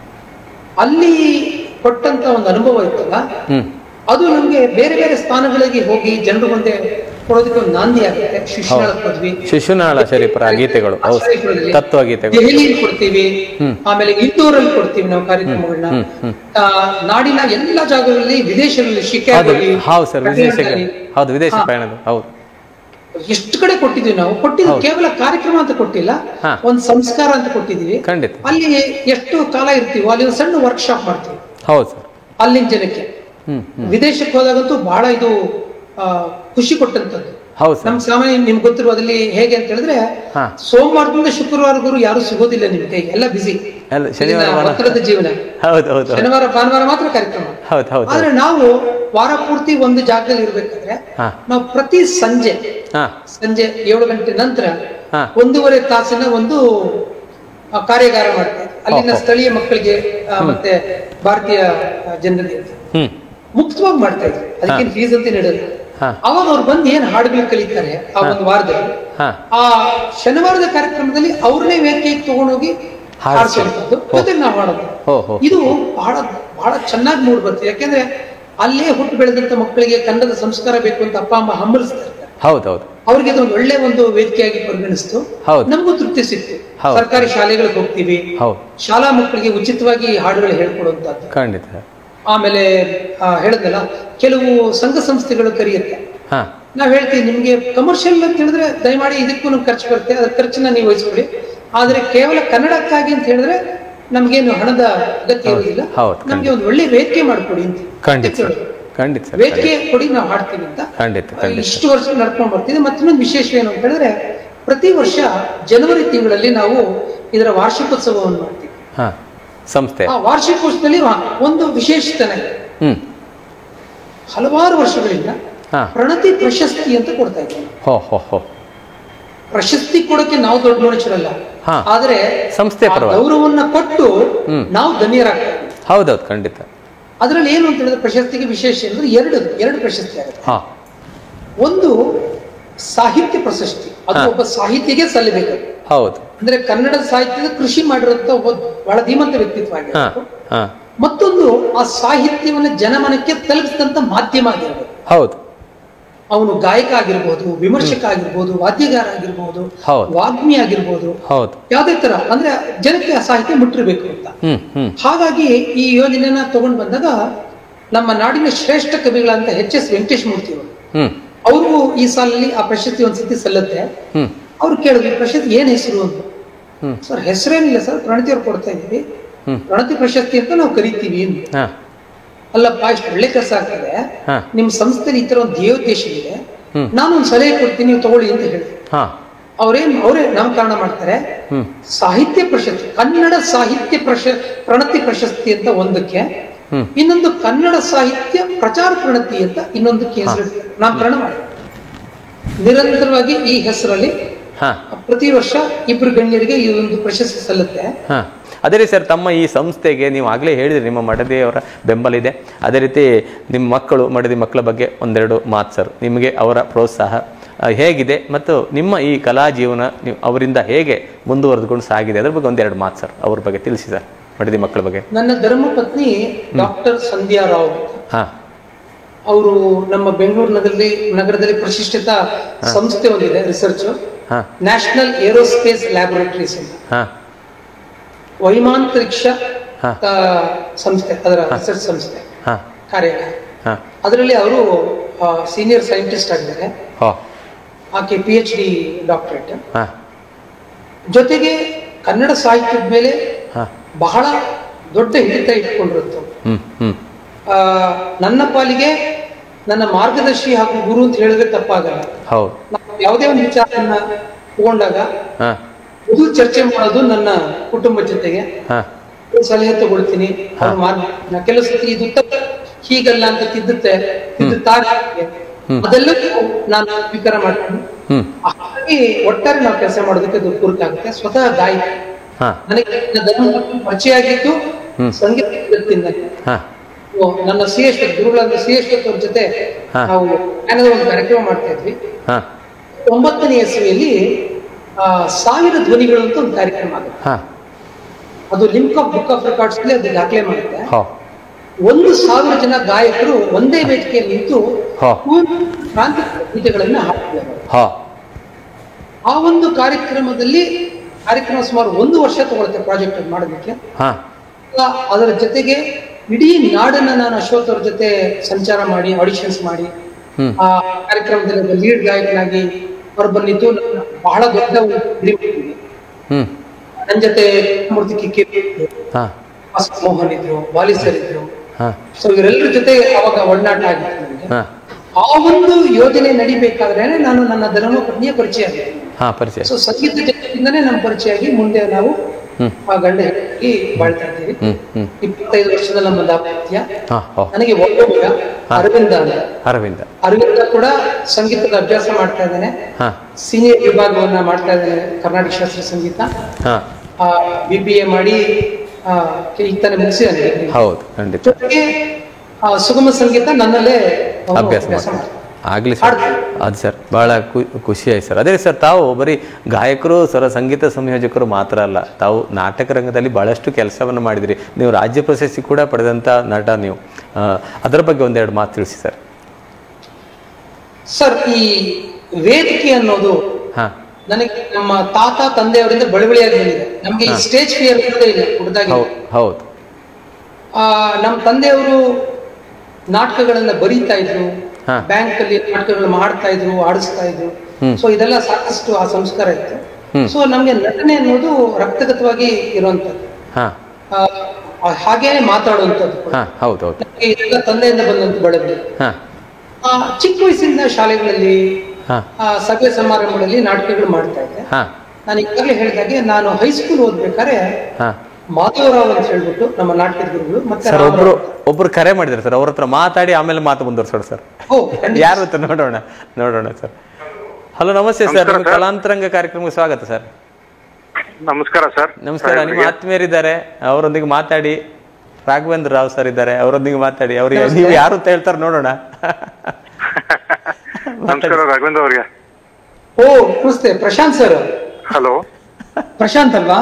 ಅಲ್ಲಿ ಕೊಟ್ಟಂತ ಒಂದು ಅನುಭವ ಇತ್ತಲ್ಲ ಹ್ಮ್ ಅದು ನಮ್ಗೆ ಬೇರೆ ಬೇರೆ ಸ್ಥಾನಗಳಿಗೆ ಹೋಗಿ ಜನರು ಮುಂದೆ ಕೊಡೋದಕ್ಕೆ ಒಂದು ನಾಂದಿ ಆಗುತ್ತೆ ಶಿಶುನಾಳಕ್ಕೆ ಹೋದ್ವಿ ಶಿಶುನಾಳ ಶರೀಫರ ಗೀತೆಗಳು ಹೌದು ಆಶ್ರಯಗಳಲ್ಲಿ ತತ್ವ ಗೀತೆಗಳು ದೆಹಲಿಯಲ್ಲಿ ಕೊಡ್ತೀವಿ ಆಮೇಲೆ ಇಂದೋರಲ್ಲಿ ಕೊಡ್ತೀವಿ ನಾವು ಕಾರ್ಯಕ್ರಮಗಳನ್ನ ಆ, ನಾಡಿನ ಎಲ್ಲ ಜಾಗಗಳಲ್ಲಿ ವಿದೇಶಗಳಲ್ಲಿ ಹೌದು ಶಿಕಾಗೋಲಿ ಹೌದು ಸರ್ ವಿದೇಶಕ್ಕೆ ಕರ್ನಾಟಕದಲ್ಲಿ ಹೌದು ವಿದೇಶ ಪ್ರಯಾಣದ ಹೌದು ಎಷ್ಟು ಕಡೆ ಕೊಟ್ಟಿದ್ವಿ ನಾವು ಕೊಟ್ಟಿದ್ದು ಕೇವಲ ಕಾರ್ಯಕ್ರಮ ಅಂತ ಕೊಟ್ಟಿಲ್ಲ ಹಾ. ಒಂದು ಸಂಸ್ಕಾರ ಅಂತ ಕೊಟ್ಟಿದೀವಿ ಖಂಡಿತ ಅಲ್ಲಿ ಎಷ್ಟು ಕಾಲ ಇರ್ತೀವೋ ಅಲ್ಲಿ ಒಂದು ಸಣ್ಣ ವರ್ಕ್ಶಾಪ್ ಮಾಡ್ತೀವಿ ಹೌದು ಸರ್ ಅಲ್ಲಿನ ಜನಕ್ಕೆ ಹ್ಮ್ ವಿದೇಶಕ್ಕೆ ಹೋದಾಗಂತೂ ಬಹಳ ಇದು ಆ, ಖುಷಿ ಕೊಟ್ಟಂತದ್ದು ಹೌದು ಸರ್ ನಮ್ ಸಾಮಾನ್ಯ ನಿಮ್ಗೆ ಗೊತ್ತಿರೋದಲ್ಲಿ ಹೇಗೆ ಅಂತ ಹೇಳಿದ್ರೆ ಹಾ. ಸೋಮವಾರದಿಂದ ಶುಕ್ರವಾರಗೂ ಯಾರು ಸಿಗೋದಿಲ್ಲ ನಿಮ್ ಕೈಗೆ ಎಲ್ಲ ಬಿಸಿ ಎಲ್ಲ ಶನಿವಾರ ಭಾನುವಾರ- ಒತ್ತಡದ ಜೀವನ ಹೌದು ಹೌದು ಹೌದು ಶನಿವಾರ ಭಾನುವಾರ ಮಾತ್ರ ಕಾರ್ಯಕ್ರಮ ಹೌದು ಹೌದು ಆದ್ರೆ ನಾವು ವಾರ ಪೂರ್ತಿ ಒಂದು ಜಾಗದಲ್ಲಿ ಇರ್ಬೇಕಾದ್ರೆ ಹಾ ನಾವು ಪ್ರತಿ ಸಂಜೆ ಹಾ ಸಂಜೆ ಏಳು ಗಂಟೆ ನಂತರ ಹಾ. ಒಂದೂವರೆ ತಾಸಿನ ಒಂದು ಆ, ಕಾರ್ಯಾಗಾರ ಮಾಡ್ತೇವೆ ಅಲ್ಲಿನ ಸ್ಥಳೀಯ ಮಕ್ಕಳಿಗೆ ಆ, ಮತ್ತೆ ಭಾರತೀಯ ಜನರಲ್ಲಿ ಅಂತ ಹ್ಮ್ ಮುಕ್ತವಾಗಿ ಮಾಡ್ತಾ ಇದ್ರು ಅದಕ್ಕೇನು ಫೀಸ್ ಅಂತ ನೀಡಲ್ಲ ಹಾ. ಅವಾಗ ಅವ್ರು ಬಂದು ಏನ್ ಹಾಡುಗಳು ಕಲಿತಾರೆ ಆ ಒಂದು ವಾರದಲ್ಲಿ ಹಾ ಆ ಶನಿವಾರದ ಕಾರ್ಯಕ್ರಮದಲ್ಲಿ ಅವ್ರನ್ನೇ ವೇದಿಕೆಗೆ ತಗೊಂಡೋಗಿ ಹಾಡ್ಸೋದು. ಹಾಡ್ಸೋದು ಜೊತೆಗೆ ನಾವು ಹಾಡೋದು ಹೋ ಹೋ ಇದು ಬಹಳ ಬಹಳ ಚೆನ್ನಾಗಿ ಮೂಡ್ ಬರ್ತದೆ ಯಾಕೆಂದ್ರೆ ಅಲ್ಲೇ ಹುಟ್ಟು ಬೆಳೆದಂತ ಮಕ್ಕಳಿಗೆ ಕನ್ನಡದ ಸಂಸ್ಕಾರ ಬೇಕು ಅಂತ ಅಪ್ಪ ಅಮ್ಮ ಹಂಬಲಿಸ್ತಾ ಇರ್ತಾರೆ ಹೌದೌದು ಅವ್ರಿಗೆ ಇದು ಒಂದು ಒಳ್ಳೆ ಒಂದು ವೇದಿಕೆಯಾಗಿ ಪರಿಗಣಿಸ್ತು ಹೌದು. ನಮಗೂ ತೃಪ್ತಿ ಸಿಕ್ತು ಹೌದು. ಸರ್ಕಾರಿ ಶಾಲೆಗಳಿಗೆ ಹೋಗ್ತೀವಿ ಹೌದು ಶಾಲಾ ಮಕ್ಕಳಿಗೆ ಉಚಿತವಾಗಿ ಹಾಡುಗಳು ಹೇಳ್ಕೊಡುವಂತದ್ದು ಖಂಡಿತ ಆಮೇಲೆ ಆ, ಹೇಳಿದ್ನಲ್ಲ ಕೆಲವು ಸಂಘ ಸಂಸ್ಥೆಗಳು ಕರೆಯುತ್ತೆ ಹಾ ನಾವ್ ಹೇಳ್ತೀವಿ ನಿಮ್ಗೆ ಕಮರ್ಷಿಯಲ್ ಅಂತ ಹೇಳಿದ್ರೆ ದಯಮಾಡಿ ಇದಕ್ಕೂ ನಮ್ಗೆ ಖರ್ಚು ಬರುತ್ತೆ ಅದ್ರ ಖರ್ಚನ್ನ ನೀವು ವಹಿಸ್ಕೊಳ್ಳಿ ಆದ್ರೆ ಕೇವಲ ಕನ್ನಡಕ್ಕಾಗಿ ಅಂತ ಹೇಳಿದ್ರೆ ನಮ್ಗೇನು ಹಣದ ಅಗತ್ಯ ಇರುವುದಿಲ್ಲ ಹೌದು, ನಮ್ಗೆ ಒಂದು ಒಳ್ಳೆ ವೇದಿಕೆ ಮಾಡ್ಕೊಡಿ ಅಂತ ಖಂಡಿತ ಸರ್ ಹೇಳೋದು. ಖಂಡಿತ ಸರ್ ವೇದಿಕೆ ಕೊಡಿ ನಾವು ಹಾಡ್ತೀವಿ ಅಂತ ಖಂಡಿತ ಖಂಡಿತ ಇಷ್ಟು ವರ್ಷ ನಡ್ಕೊಂಡು ಬರ್ತಿದೆ ಮತ್ತೊಂದು ವಿಶೇಷ ಏನು ಅಂತ ಹೇಳಿದ್ರೆ ಪ್ರತಿ ವರ್ಷ ಜನವರಿ ತಿಂಗಳಲ್ಲಿ ನಾವು ಇದರ ವಾರ್ಷಿಕೋತ್ಸವವನ್ನು ಮಾಡ್ತೀವಿ ಹಾ ಸಂಸ್ಥೆ ಆ ವಾರ್ಷಿಕೋತ್ಸವದಲ್ಲಿ ಒಂದು ವಿಶೇಷತನ ಇದೆ. ಹ್ಮ್ ಹಲವಾರು ವರ್ಷಗಳಿಂದ ಹಾ ಪ್ರಣತಿ ಪ್ರಶಸ್ತಿ ಅಂತ ಕೊಡ್ತಾ ಇದ್ದೀವಿ ಹೋ ಹೋ ಹೋ ಪ್ರಶಸ್ತಿ ಕೊಡಕ್ಕೆ ನಾವು ದೊಡ್ಡ ಮನುಷ್ಯರಲ್ಲ ಹಾ. ಆದ್ರೆ ಸಂಸ್ಥೆ ಆ ಪರವಾಗಿ. ಗೌರವವನ್ನ ಕೊಟ್ಟು ಹ್ಮ್. ನಾವು ಧನ್ಯರಾಗ್ತೀವಿ ಹೌದೌದು ಖಂಡಿತ ಅದ್ರಲ್ಲಿ ಏನು ಅಂತ ಹೇಳಿದ್ರೆ ಪ್ರಶಸ್ತಿಗೆ ವಿಶೇಷ ಅಂದ್ರೆ ಎರಡು ಎರಡು ಪ್ರಶಸ್ತಿ ಆಗುತ್ತೆ ಹಾ ಒಂದು ಸಾಹಿತ್ಯ ಪ್ರಶಸ್ತಿ ಅದು ಹಾ. ಒಬ್ಬ ಸಾಹಿತಿಗೆ ಸಲ್ಲಬೇಕು ಹೌದು ಅಂದ್ರೆ ಕನ್ನಡ ಸಾಹಿತ್ಯದ ಕೃಷಿ ಮಾಡಿರುವಂತ ಒಬ್ಬ ಬಹಳ ಧೀಮಂತ ವ್ಯಕ್ತಿತ್ವ ಹಾ ಆಗಿರ್ಬೇಕು ಹಾ ಮತ್ತೊಂದು ಆ ಸಾಹಿತ್ಯವನ್ನ ಜನಮನಕ್ಕೆ ತಲುಪಿಸಿದಂತ ಮಾಧ್ಯಮ ಆಗಿರ್ಬೇಕು ಹೌದು ಅವನು ಗಾಯಕ ಆಗಿರ್ಬೋದು ವಿಮರ್ಶಕ ಆಗಿರ್ಬೋದು ವಾದ್ಯಗಾರ ಆಗಿರ್ಬೋದು ಹೌದು. ವಾಗ್ಮಿ ಆಗಿರ್ಬೋದು ಹೌದು ಯಾವುದೇ ತರ ಅಂದ್ರೆ ಜನಕ್ಕೆ ಆ ಸಾಹಿತ್ಯ ಮುಟ್ಟಿರ್ಬೇಕು ಅಂತ ಹ್ಮ್ ಹ್ಮ್ ಹಾಗಾಗಿ ಈ ಯೋಜನೆಯನ್ನ ತಗೊಂಡ್ ಬಂದಾಗ ನಮ್ಮ ನಾಡಿನ ಶ್ರೇಷ್ಠ ಕವಿಗಳಂತ ಎಚ್ ಎಸ್ ವೆಂಕಟೇಶ್ ಮೂರ್ತಿ ಅವರು ಹ್ಮ್ ಅವ್ರಿಗೂ ಈ ಸಾಲಲ್ಲಿ ಆ ಪ್ರಶಸ್ತಿ ಒಂದ್ಸತಿ ಸಲ್ಲತ್ತೆ ಹ್ಮ್ ಅವ್ರು ಕೇಳಿದ್ರು ಈ ಪ್ರಶಸ್ತಿ ಏನ್ ಹೆಸರು ಅಂತ ಹ್ಮ್. ಸರ್ ಹೆಸರೇನಿಲ್ಲ ಸರ್ ಪ್ರಣತಿ ಅವ್ರು ಕೊಡ್ತಾ ಇದ್ದೀವಿ ಹ್ಮ್. ಪ್ರಣತಿ ಪ್ರಶಸ್ತಿ ಅಂತ ನಾವು ಕರಿತೀವಿ ಅಂತ ಹಾ ಅಲ್ಲಪ್ಪ ಇಷ್ಟು ಒಳ್ಳೆ ಕೆಲಸ ಆಗ್ತದೆ ಹಾ. ನಿಮ್ ಸಂಸ್ಥೆಲಿ ಈ ತರ ಒಂದು ಧ್ಯೇಯೋದ್ದೇಶ ಇದೆ ಹ್ಮ್. ನಾನು ಒಂದು ಸಲಹೆ ಕೊಡ್ತೀನಿ ನೀವು ತಗೊಳ್ಳಿ ಅಂತ ಹೇಳಿದ್ರು ಹಾ ಅವ್ರೇನ್ ಅವರೇ ನಾಮಕರಣ ಮಾಡ್ತಾರೆ ಹ್ಮ್ ಸಾಹಿತ್ಯ ಪ್ರಶಸ್ತಿ ಕನ್ನಡ ಸಾಹಿತ್ಯ ಪ್ರಶ ಪ್ರಣತಿ ಪ್ರಶಸ್ತಿ ಅಂತ ಒಂದಕ್ಕೆ ಹ್ಮ್. ಇನ್ನೊಂದು ಕನ್ನಡ ಸಾಹಿತ್ಯ ಪ್ರಚಾರ ಪ್ರಣತಿ ಅಂತ ಇನ್ನೊಂದಕ್ಕೆ ಹೆಸರು ನಾಮಕರಣ ಮಾಡಿ ನಿರಂತರವಾಗಿ ಈ ಹೆಸರಲ್ಲಿ ಹಾ ಪ್ರತಿ ವರ್ಷ ಇಬ್ರು ಗಣ್ಯರಿಗೆ ಈ ಒಂದು ಪ್ರಶಸ್ತಿ ಸಲ್ಲುತ್ತೆ ಹಾ ಅದೇ ರೀತಿ ಸರ್ ತಮ್ಮ ಈ ಸಂಸ್ಥೆಗೆ ನೀವು ಆಗಲೇ ಹೇಳಿದ್ರಿ ನಿಮ್ಮ ಮಡದಿಯವರ ಬೆಂಬಲ ಇದೆ ಅದೇ ರೀತಿ ನಿಮ್ಮ ಮಕ್ಕಳು ಮಡದಿ ಮಕ್ಕಳ ಬಗ್ಗೆ ಒಂದೆರಡು ಮಾತು ಸರ್ ನಿಮಗೆ ಅವರ ಪ್ರೋತ್ಸಾಹ ಆ, ಹೇಗಿದೆ ಮತ್ತು ನಿಮ್ಮ ಈ ಕಲಾ ಜೀವನ ನೀವು ಅವರಿಂದ ಹೇಗೆ ಮುಂದುವರೆದುಕೊಂಡು ಸಾಗಿದೆ ಅದ್ರ ಬಗ್ಗೆ ಒಂದೆರಡು ಮಾತು ಸರ್ ಅವ್ರ ಬಗ್ಗೆ ತಿಳಿಸಿ ಸರ್ ಮಡದಿ ಮಕ್ಕಳ ಬಗ್ಗೆ ನನ್ನ ಧರ್ಮಪತ್ನಿ ಡಾಕ್ಟರ್ ಸಂಧ್ಯಾ ರಾವ್ ಅಂತ ಹಾ ಅವರು ನಮ್ಮ ಬೆಂಗಳೂರು ನಗರದಲ್ಲಿ ನಗರದಲ್ಲಿ ಪ್ರತಿಷ್ಠಿತ ಸಂಸ್ಥೆ ಒಂದಿದೆ ರಿಸರ್ಚ್ ಹಾ ನ್ಯಾಷನಲ್ ಏರೋಸ್ಪೇಸ್ ಲ್ಯಾಬೊರೇಟರೀಸ್ ಅಂತ ಹಾ ವೈಮಾಂತರಿಕ್ಷ ಹಾ. ಆ, ಸಂಸ್ಥೆ ಅದರ ರಿಸರ್ಚ್ ಸಂಸ್ಥೆ ಹಾ ಕಾರ್ಯಾಲಯ ಹಾ ಅದರಲ್ಲಿ ಅವರು ಸೀನಿಯರ್ ಸೈಂಟಿಸ್ಟ್ ಆಗಿದ್ದಾರೆ ಹೋ ಆಕೆ ಪಿ ಎಚ್ ಡಿ ಡಾಕ್ಟರೇಟ್ ಹಾ ಜೊತೆಗೆ ಕನ್ನಡ ಸಾಹಿತ್ಯದ ಮೇಲೆ ಹಾ ಬಹಳ ದೊಡ್ಡ ಹಿಡಿತ ಇಟ್ಕೊಂಡಿರುತ್ತೆ ಅವ್ರು. ಹ್ಮ್ ಹ್ಮ್ ಆ, ನನ್ನ ಪಾಲಿಗೆ ನನ್ನ ಮಾರ್ಗದರ್ಶಿ ಹಾಗೂ ಗುರು ಅಂತ ಹೇಳಿದ್ರೆ ತಪ್ಪಾಗಲ್ಲ ಹೌದು ನಾವು ಯಾವುದೇ ಒಂದು ವಿಚಾರವನ್ನ ತಗೊಂಡಾಗ ಹಾ ಮೊದಲು ಚರ್ಚೆ ಮಾಡೋದು ನನ್ನ ಕುಟುಂಬದ ಜೊತೆಗೆ ಹಾ ಸಲಹೆ ತಗೊಳ್ತೀನಿ ಅವ್ರ ಮಾರ್ಗ ನಾ ಕೆಲವು ಸತಿ ಇದು ತಪ್ಪು, ಹೀಗಲ್ಲ ಅಂತ ತಿದ್ದುತ್ತೆ ತಿದ್ದುತ್ತಾರೆ ಅದೆಲ್ಲವೂ ನಾನು ಸ್ವೀಕಾರ ಮಾಡ್ತೀನಿ ಹ್ಮ್ ಹಾಗಾಗಿ ಒಟ್ಟಾರೆ ನಾವು ಕೆಲಸ ಮಾಡೋದಕ್ಕೆ ಅದು ಪೂರಕ ಆಗುತ್ತೆ ಸ್ವತಃ ಗಾಯಕ ಹಾ ನನಗೆ ನನ್ನ ಧರ್ಮ ಪರಿಚಯ ಆಗಿದ್ದು ಹ್ಮ್. ಸಂಗೀತ ಜಗತ್ತಿಂದ ಹಾ ಓ, ನನ್ನ ಸಿ ಎಸ್ ಗುರುಗಳಾದ ಸಿ ಎಸ್ ಅವ್ರ ಜೊತೆ ಹಾ. ನಾವು ಜ್ಞಾನದ ಒಂದು ಕಾರ್ಯಕ್ರಮ ಮಾಡ್ತಾ ಇದ್ವಿ ಹಾ ಒಂಬತ್ತನೇ ಇಸ್ವಿಯಲ್ಲಿ ಆ, ಸಾವಿರ ಧ್ವನಿಗಳು ಅಂತ ಒಂದು ಕಾರ್ಯಕ್ರಮ ಆಗುತ್ತೆ ಹಾ ಅದು link of book of records ಅಲ್ಲಿ ಅದು ದಾಖಲೆ ಮಾಡುತ್ತೆ ಹೋ ಒಂದು ಸಾವಿರ ಜನ ಗಾಯಕರು ಒಂದೇ ವೇದಿಕೆಯಲ್ಲಿ ನಿಂತು ಹಾ. ಪೂರ್ವ ಕ್ರಾಂತಿಕ ಗೀತೆಗಳನ್ನ ಹಾಡ್ತಿದ್ದಾರೆ ಹೋ ಆ ಒಂದು ಕಾರ್ಯಕ್ರಮದಲ್ಲಿ ಕಾರ್ಯಕ್ರಮ ಸುಮಾರು ಒಂದು ವರ್ಷ ತಗೊಳುತ್ತೆ ಪ್ರಾಜೆಕ್ಟ್ ಮಾಡೋದಕ್ಕೆ ಹಾ ಆ, ಅದರ ಜೊತೆಗೆ ಇಡೀ ನಾಡನ್ನ ನಾನು ಅಶೋಕ್ ಅವ್ರ ಜೊತೆ ಸಂಚಾರ ಮಾಡಿ ಆಡಿಷನ್ಸ್ ಮಾಡಿ ಹ್ಮ್. ಆ ಕಾರ್ಯಕ್ರಮದಲ್ಲಿ ಲೀಡ್ ಗಾಯಕನಾಗಿ ಹೊರ ಬಂದಿದ್ದು ನನ್ನ ಬಹಳ ದೊಡ್ಡ ಒಂದು dream ಇದೆ. ಹ್ಮ್ ನನ್ನ ಜೊತೆ ಮೂರ್ತಿ ಕಿಕ್ಕಿ ಹಾ ಮೋಹನ್ ಇದ್ರು ವಾಲಿ ಸರ್ ಇದ್ರು ಹಾ ಸೊ ಇವರೆಲ್ಲರ ಜೊತೆ ಅವಾಗ ಒಡನಾಟ ಆಗಿತ್ತು ನನಗೆ ಹಾ ಆ ಒಂದು ಯೋಜನೆ ನಡಿಬೇಕಾದ್ರೆ ನಾನು ನನ್ನ ಧರ್ಮ ಪತ್ನಿಯ ಪರಿಚಯ ಆಗಿದೆ ಹಾ ಪರಿಚಯ ಸೊ ಸಂಗೀತ ಜಗತ್ತಿಂದನೇ ನಮ್ಮ ಪರಿಚಯ ಆಗಿ ಮುಂದೆ ನಾವು ಹ್ಮ್. ಆ ಗಂಡ ಹೆಂಡತಿ ಬಾಳ್ತಾ ಇದ್ದೀವಿ ಹ್ಮ್ ಹ್ಮ್ ಇಪ್ಪತ್ತೈದು ವರ್ಷದ ನಮ್ಮ ದಾಂಪತ್ಯ ಹಾ ಹೋ ನನಗೆ ಒಬ್ಬ ಮಗ ಅರವಿಂದ ಅಂತ ಅರವಿಂದ ಅರವಿಂದ ಕೂಡ ಸಂಗೀತದ ಅಭ್ಯಾಸ ಮಾಡ್ತಾ ಇದ್ದಾನೆ ಹಾ ಸೀನಿಯರ್ ವಿಭಾಗವನ್ನ ಮಾಡ್ತಾ ಇದ್ದಾನೆ ಕರ್ನಾಟಕ ಶಾಸ್ತ್ರೀಯ ಸಂಗೀತ ಹಾ ಬಿ ಬಿ ಎ ಮಾಡಿ ಆ, ಈಗ ತಾನೇ ಮುಗಿಸಿದ್ದಾನೆ ಹೌದು ಖಂಡಿತ ಜೊತೆಗೆ ಆ, ಸುಗಮ ಸಂಗೀತ ನನ್ನಲ್ಲೇ ಅವನು ಅಭ್ಯಾಸ ಅಭ್ಯಾಸ ಮಾಡಿ ಮಾಡ್ತಾನೆ. ಆಗ್ಲಿ ಸರ್ ಅದು ಸರ್ ಬಹಳ ಖು- ಖುಷಿ ಆಯ್ತು ಸರ್ ಅದೇ ಸರ್ ತಾವು ಬರೀ ಗಾಯಕರು ಸರ ಸಂಗೀತ ಸಂಯೋಜಕರು ಮಾತ್ರ ಅಲ್ಲ ತಾವು ನಾಟಕ ರಂಗದಲ್ಲಿ ಬಹಳಷ್ಟು ಕೆಲಸವನ್ನು ಮಾಡಿದಿರಿ ನೀವು ರಾಜ್ಯ ಪ್ರಶಸ್ತಿ ಕೂಡ ಪಡೆದಂಥ ನಟ ನೀವು ಆ, ಅದರ ಬಗ್ಗೆ ಒಂದೆರಡು ಮಾತು ತಿಳಿಸಿ ಸರ್ ಸರ್ ಈ ವೇದಿಕೆ ಅನ್ನೋದು ಹಾಂ ನನಗೆ ನಮ್ಮ ತಾತ ತಂದೆಯವರಿಂದ ಬಳುವಳಿಯಾಗಿ ಬಂದಿದೆ ನಮ್ಗೆ ಈ ಸ್ಟೇಜ್ ಫಿಯರ್ ಇರೋದೇ ಇಲ್ಲ ಹುಡುದಾಗಿ ಹೌದು ಹೌದು ಆ, ನಮ್ಮ ತಂದೆಯವರು ನಾಟಕಗಳನ್ನ ಬರೀತಾ ಇದ್ರು ಹಾ. ಬ್ಯಾಂಕ್ ಅಲ್ಲಿ ನಾಟಕಗಳು ಮಾಡ್ತಾ ಇದ್ರು ಆಡಿಸ್ತಾ ಇದ್ರು ಹ್ಮ್. ಸೊ ಇದೆಲ್ಲ ಸಾಕಷ್ಟು ಆ ಸಂಸ್ಕಾರ ಇತ್ತು ಹ್ಮ್. ಸೊ ನಮ್ಗೆ ನಟನೆ ಅನ್ನೋದು ರಕ್ತಗತವಾಗಿ ಇರುವಂತದ್ದು ಹಾಂ ಆ, ಆ, ಹಾಗೇನೆ ಮಾತಾಡುವಂಥದ್ದು ಕೂಡ. ಹಾಂ ಹೌದು ಹೌದು ನಮ್ಗೆ ಇದೆಲ್ಲ ತಂದೆಯಿಂದ ಬಂದಂತ ಬಡವಳಿ ಹಾಂ ಆ, ಚಿಕ್ಕ ವಯಸ್ಸಿಂದ ಶಾಲೆಗಳಲ್ಲಿ ಹಾಂ ಆ, ಸಭೆ ಸಮಾರಂಭಗಳಲ್ಲಿ ನಾಟಕಗಳು ಮಾಡ್ತಾ ಇದ್ದೆ ಹಾಂ ನಾನು ಈಗಾಗಲೇ ಹೇಳಿದಾಗೆ ನಾನು ಹೈಸ್ಕೂಲ್ ಓದ್ಬೇಕಾದ್ರೆ ಹಾಂ ಮಾಧವರಾವ್ ಅಂತ ಹೇಳ್ಬಿಟ್ಟು ನಮ್ಮ ನಾಟಕದ ಗುರುಗಳು ಮತ್ತೆ ಸರ್ ಒಬ್ರು ರಾಮರಾವ್. ಒಬ್ರು ಕರೆ ಮಾಡಿದ್ದಾರೆ ಸರ್ ಅವ್ರ ಹತ್ರ ಮಾತಾಡಿ ಆಮೇಲೆ ಮಾತು ಮುಂದುವರ್ಸೋಣ ಸರ್ ಓ, ಖಂಡಿತ. ಯಾರು ಅಂತ ನೋಡೋಣ ನೋಡೋಣ ಸರ್ ಹಲೋ ನಮಸ್ತೆ ಸರ್ ನಿಮ್ಮ ಕಲಾಂತರಂಗ ಕಾರ್ಯಕ್ರಮಕ್ಕೆ ಸ್ವಾಗತ ಸರ್ ನಮಸ್ಕಾರ ಸರ್ ನಮಸ್ಕಾರ ನಿಮ್ಮ ಆತ್ಮೀಯರಿದ್ದಾರೆ ಅವರೊಂದಿಗೆ ಮಾತಾಡಿ ರಾಘವೇಂದ್ರ ರಾವ್ ಸರ್ ಇದ್ದಾರೆ ಅವರೊಂದಿಗೆ ಮಾತಾಡಿ ಅವ್ರಿಗೆ ನೀವು ಯಾರು ಅಂತ ಹೇಳ್ತಾರೆ ನೋಡೋಣ ನಮಸ್ಕಾರ ರಾಘವೇಂದ್ರ ಅವ್ರಿಗೆ ಓ ನಮಸ್ತೆ ಪ್ರಶಾಂತ್ ಸರ್ ಹಲೋ ಪ್ರಶಾಂತ್ ಅಲ್ವಾ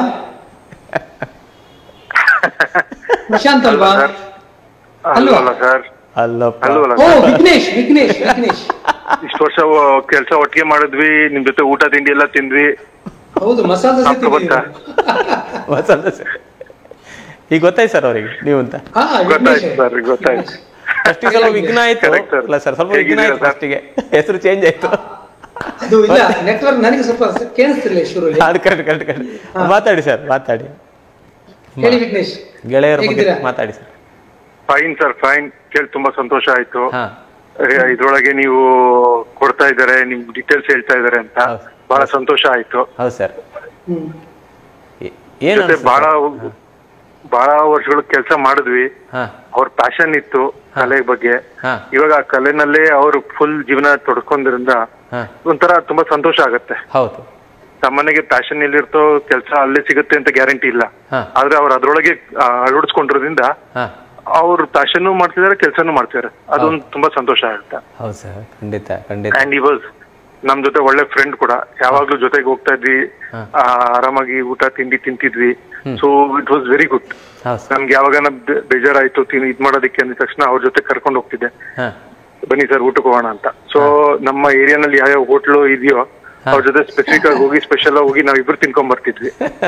ಪ್ರಶಾಂತ್ ಅಲ್ವಾ ಅಲ್ವಾ? ಅಲ್ಲ ಸರ್ ಅಲ್ಲಪ್ಪ ಅಲ್ವಲ್ಲ ಓ ವಿಘ್ನೇಶ್ ವಿಘ್ನೇಶ್ ವಿಘ್ನೇಶ್ ಇಷ್ಟು ವರ್ಷ ಕೆಲಸ ಒಟ್ಟಿಗೆ ಮಾಡಿದ್ವಿ ನಿಮ್ ಜೊತೆ ಊಟ ತಿಂಡಿ ಎಲ್ಲ ತಿಂದ್ವಿ ಹೌದು ಮಸಾಲ ದೋಸೆ ಅಪ್ಪ ಗೊತ್ತಾ? ತಿಂದಿದ್ದೀನಿ. ವಸಂತ ಸರ್ ಈಗ ಗೊತ್ತಾಯ್ತು ಸರ್ ಅವರಿಗೆ ನೀವು ಅಂತ ಹಾ ವಿಘ್ನೇಶ್ ಗೊತ್ತಾಯ್ತು ಸರ್ ಗೊತ್ತಾಯ್ತು ಫಸ್ಟಿಗೆ ಸ್ವಲ್ಪ ವಿಘ್ನ ಆಯ್ತು Correct, sir. ಅಲ್ಲ ಸರ್ ಸ್ವಲ್ಪ ವಿಘ್ನ ಹೇಗಿದ್ದೀರಾ ಆಯ್ತು sir? ಫಸ್ಟಿಗೆ ಹೆಸರು ಚೇಂಜ್ ಆಯ್ತು ಅದು ಇಲ್ಲ ನೆಟ್ವರ್ಕ್ ನನಗೆ ಸ್ವಲ್ಪ ಕೇಳಿಸ್ತಿರ್ಲಿಲ್ಲ ಶುರುಲಿ ಅದು ಕರೆಕ್ಟ್ ಕರೆಕ್ಟ್ ಕರೆಕ್ಟ್ ಮಾತಾಡಿ ಸರ್ ಮಾತಾಡಿ ಹೇಳಿ ವಿಘ್ನೇಶ್ ಗೆಳೆಯರ ಬಗ್ಗೆ ಹೇಗಿದ್ದೀರಾ? ಮಾತಾಡಿ ಸರ್ ಫೈನ್ ಸರ್ ಫೈನ್ ಕೇಳಿ ತುಂಬಾ ಸಂತೋಷ ಆಯ್ತು ಹಾ ಏ, ಇದ್ರೊಳಗೆ ನೀವು ಕೊಡ್ತಾ ಇದಾರೆ ನಿಮ್ ಡೀಟೇಲ್ಸ್ ಹೇಳ್ತಾ ಇದಾರೆ ಅಂತ ಹೌದು. ಬಹಳ ಸಂತೋಷ ಆಯ್ತು ಹೌದು ಸರ್ ಹ್ಮ್ ಏನು ಜೊತೆ ಬಹಳ ಬಹಳ ವರ್ಷಗಳು ಕೆಲಸ ಮಾಡಿದ್ವಿ ಹಾ ಅವ್ರ ಪ್ಯಾಷನ್ ಇತ್ತು ಕಲೆ ಬಗ್ಗೆ ಹಾ ಇವಾಗ ಆ ಕಲೆನಲ್ಲೇ ಅವರು ಫುಲ್ ಜೀವನ ತೊಡ್ಕೊಂಡಿದ್ರಿಂದ ಹಾ ಒಂಥರ ತುಂಬಾ ಸಂತೋಷ ಆಗುತ್ತೆ ಹೌದು ಸಾಮಾನ್ಯಗೆ ಪ್ಯಾಷನ್ ಎಲ್ಲಿರ್ತೋ ಕೆಲಸ ಅಲ್ಲೇ ಸಿಗುತ್ತೆ ಅಂತ ಗ್ಯಾರಂಟಿ ಇಲ್ಲ ಹಾ ಆದ್ರೆ ಅವ್ರು ಅದ್ರೊಳಗೆ ಆ, ಅಳವಡಿಸ್ಕೊಂಡಿರೋದ್ರಿಂದ ಹಾ ಅವ್ರು ಪ್ಯಾಷನ್ ಮಾಡ್ತಿದಾರೆ ಕೆಲಸನೂ ಮಾಡ್ತಿದಾರೆ ಅದೊಂದು ತುಂಬಾ ಸಂತೋಷ ಆಗುತ್ತೆ ಹೌದು ಸರ್ ಖಂಡಿತ ಖಂಡಿತ ಅಂಡ್ ಈ ವಾಸ್ ನಮ್ ಜೊತೆ ಒಳ್ಳೆ ಫ್ರೆಂಡ್ ಕೂಡ ಯಾವಾಗ್ಲೂ ಜೊತೆಗೆ ಹೋಗ್ತಾ ಇದ್ವಿ ಹಾ. ಆ, ಆರಾಮಾಗಿ ಊಟ ತಿಂಡಿ ತಿಂತಿದ್ವಿ so it was very good ಹೌದು ಸರ್ ನಮ್ಗೆ ಯಾವಾಗ ಬೇಜಾರಾಯ್ತು ತಿನ್ ಇದ್ ಮಾಡೋದಕ್ಕೆ ಅಂದ ತಕ್ಷಣ ಅವ್ರ ಜೊತೆ ಕರ್ಕೊಂಡು ಹೋಗ್ತಿದ್ದೆ ಹಾ ಬನ್ನಿ ಸರ್ ಊಟಕ್ಕೆ ಹೋಗೋಣ ಅಂತ ಸೊ ನಮ್ಮ ಏರಿಯಾನಲ್ಲಿ ಯಾವ್ಯಾವ ಹೋಟ್ಲು ಇದೆಯೋ ಅವ್ರ ಜೊತೆ ಸ್ಪೆಸಿಫಿಕ್ ಆಗಿ ಹೋಗಿ ಸ್ಪೆಷಲ್ ಆಗಿ ಹೋಗಿ ನಾವ್ ಇಬ್ರು ತಿನ್ಕೊಂಡ್ ಬರ್ತಿದ್ವಿ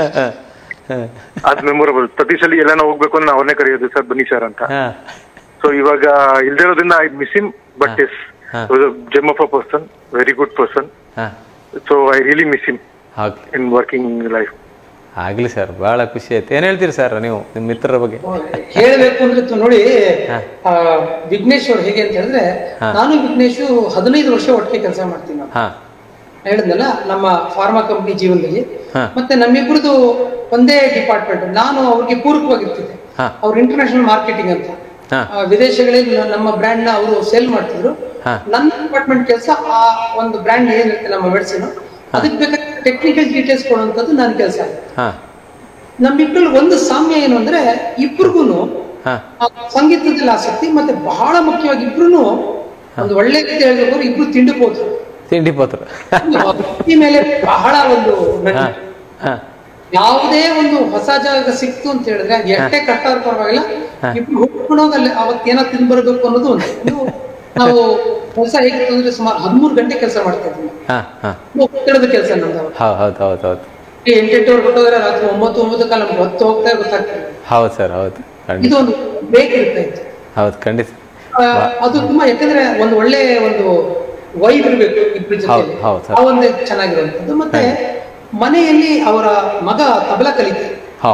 ಅದ್ ಮೆಮೊರಬಲ್ ಪ್ರತಿ ಸಲ ಎಲ್ಲ ನಾವು ಹೋಗ್ಬೇಕು ಅಂದ್ರೆ ಅವ್ರನ್ನೇ ಕರೆಯೋದು ಸರ್ ಬನ್ನಿ ಸರ್ ಅಂತ ಹಾ ಸೊ ಇವಾಗ ಇಲ್ದಿರೋದ್ರಿಂದ I miss him but yes ಹಾ. Gem of a person very good person ಹಾ so I really miss him ಆಗ್ಲಿ ಇನ್ ವರ್ಕಿಂಗ್ ಲೈಫ್ ಆಗ್ಲಿ ಸರ್ ಬಹಳ ಖುಷಿ ಆಯ್ತು ಏನ್ ಹೇಳ್ತೀರಿ ಸರ್ ನೀವು ನಿಮ್ಮ ಮಿತ್ರರ ಬಗ್ಗೆ ಹೇಳಬೇಕು ಅಂದ್ರೆ ತು- ನೋಡಿ ಹಾ. ಆ, ವಿಘ್ನೇಶ್ ಅವ್ರು ಹೇಗೆ ಅಂತ ಹೇಳಿದ್ರೆ ಹಾ. ನಾನು ವಿಘ್ನೇಶು ಹದಿನೈದು ವರ್ಷ ಒಟ್ಟಿಗೆ ಕೆಲಸ ಮಾಡ್ತೀನಿ ನಾವು ಹಾ ಹೇಳಿದ್ನಲ್ಲ ನಮ್ಮ ಫಾರ್ಮಾ ಕಂಪನಿ ಜೀವನದಲ್ಲಿ ಹಾ. ಮತ್ತೆ ನಮ್ಮಿಬ್ರದ್ದು ಒಂದೇ ಡಿಪಾರ್ಟ್ಮೆಂಟ್ ನಾನು ಅವ್ರಿಗೆ ಪೂರಕವಾಗಿರ್ತಿದ್ದೆ ಹಾ. ಅವ್ರು ಇಂಟರ್ನ್ಯಾಷನಲ್ ಮಾರ್ಕೆಟಿಂಗ್ ಅಂತ ಹಾ. ಆ, ವಿದೇಶಗಳಲ್ಲಿ ನ- ನಮ್ಮ ಬ್ರ್ಯಾಂಡ್ ನ ಅವರು ಸೇಲ್ ಮಾಡ್ತಿದ್ರು ಹಾ. ನನ್ನ ಡಿಪಾರ್ಟ್ಮೆಂಟ್ ಕೆಲಸ ಆ ಒಂದು ಬ್ರ್ಯಾಂಡ್ ಏನಿರುತ್ತೆ ನಮ್ಮ ಮೆಡಿಸಿನ್ ಅದಕ್ಕೆ ಬೇಕಾದ ಟೆಕ್ನಿಕಲ್ ಡೀಟೇಲ್ಸ್ ಕೊಡುವಂಥದ್ದು ನನ್ನ ಕೆಲಸ ಹಾ ನಮ್ಮಿಬ್ಬರಲ್ಲಿ ಒಂದು ಸಾಮ್ಯ ಏನು ಅಂದ್ರೆ ಇಬ್ರಿಗೂ ಹಾ ಸಂಗೀತದಲ್ಲಿ ಆಸಕ್ತಿ ಮತ್ತೆ ಬಹಳ ಮುಖ್ಯವಾಗಿ ಇಬ್ರು ಒಂದು ಒಳ್ಳೆ ರೀತಿ ಹೇಳ್ಬೇಕು ಇಬ್ರು ತಿಂಡಿಬೋದು ತಿಂಡಿ ಪತ್ರ ಭಕ್ತಿ ಮೇಲೆ ಬಹಳ ಒಂದು ನಂಟು. ಹಾ ಹಾ ಯಾವುದೇ ಒಂದು ಹೊಸ ಜಾಗ ಸಿಕ್ತು ಅಂತ ಹೇಳಿದ್ರೆ ಅದು ಎಷ್ಟೇ ಕಷ್ಟ ಆದ್ರೂ ಪರವಾಗಿಲ್ಲ ಇಬ್ರು ಹುಡ್ಕೊಂಡೋಗಿ ಅಲ್ಲಿ ಅವತ್ತೇನೋ ತಿಂದು ಬರಬೇಕು ಅನ್ನೋದು ಒಂದು ಇದು ನಾವು ಕೆಲಸ ಹೇಗಿತ್ತು ಅಂದ್ರೆ ಸುಮಾರು ಹದಿಮೂರು ಗಂಟೆ ಕೆಲಸ ಮಾಡ್ತಾ ಇದ್ವಿ ಹಾ ಹಾ ಒತ್ತಡದ ಕೆಲಸ ನಮ್ದು ಅವಾಗ. ಹೌದು ಹೌದು ಹೌದು ಹೌದು ಈ ಎಂಟೆಂಟುವರೆ ಹೊಟ್ಟೋದ್ರೆ ರಾತ್ರಿ ಒಂಬತ್ತು ಒಂಬತ್ತು ಕಾಲ ನಮ್ಗೆ ಹೊತ್ತು ಹೋಗ್ತಾ ಗೊತ್ತಾಗ್ತದೆ ಹೌದು ಸರ್ ಹೌದು ಖಂಡಿತ ಇದು ಒಂದು ಬ್ರೇಕ್ ಇರ್ತಾ ಇತ್ತು ಹೌದು ಖಂಡಿತ ಆ, ಅದು ತುಂಬಾ ಯಾಕಂದ್ರೆ ಒಂದು ಒಳ್ಳೆ ಒಂದು ವೈಬ್ ಇರಬೇಕು ಇಬ್ಬರ ಹೌದು, ಜೊತೆ ಹೌದು, ಆ ಒಂದು ಚೆನ್ನಾಗಿರುವಂತದ್ದು ಮತ್ತೆ ಮನೆಯಲ್ಲಿ ಅವರ ಮಗ ತಬಲ ಕಲಿತಾರೆ ಹಾ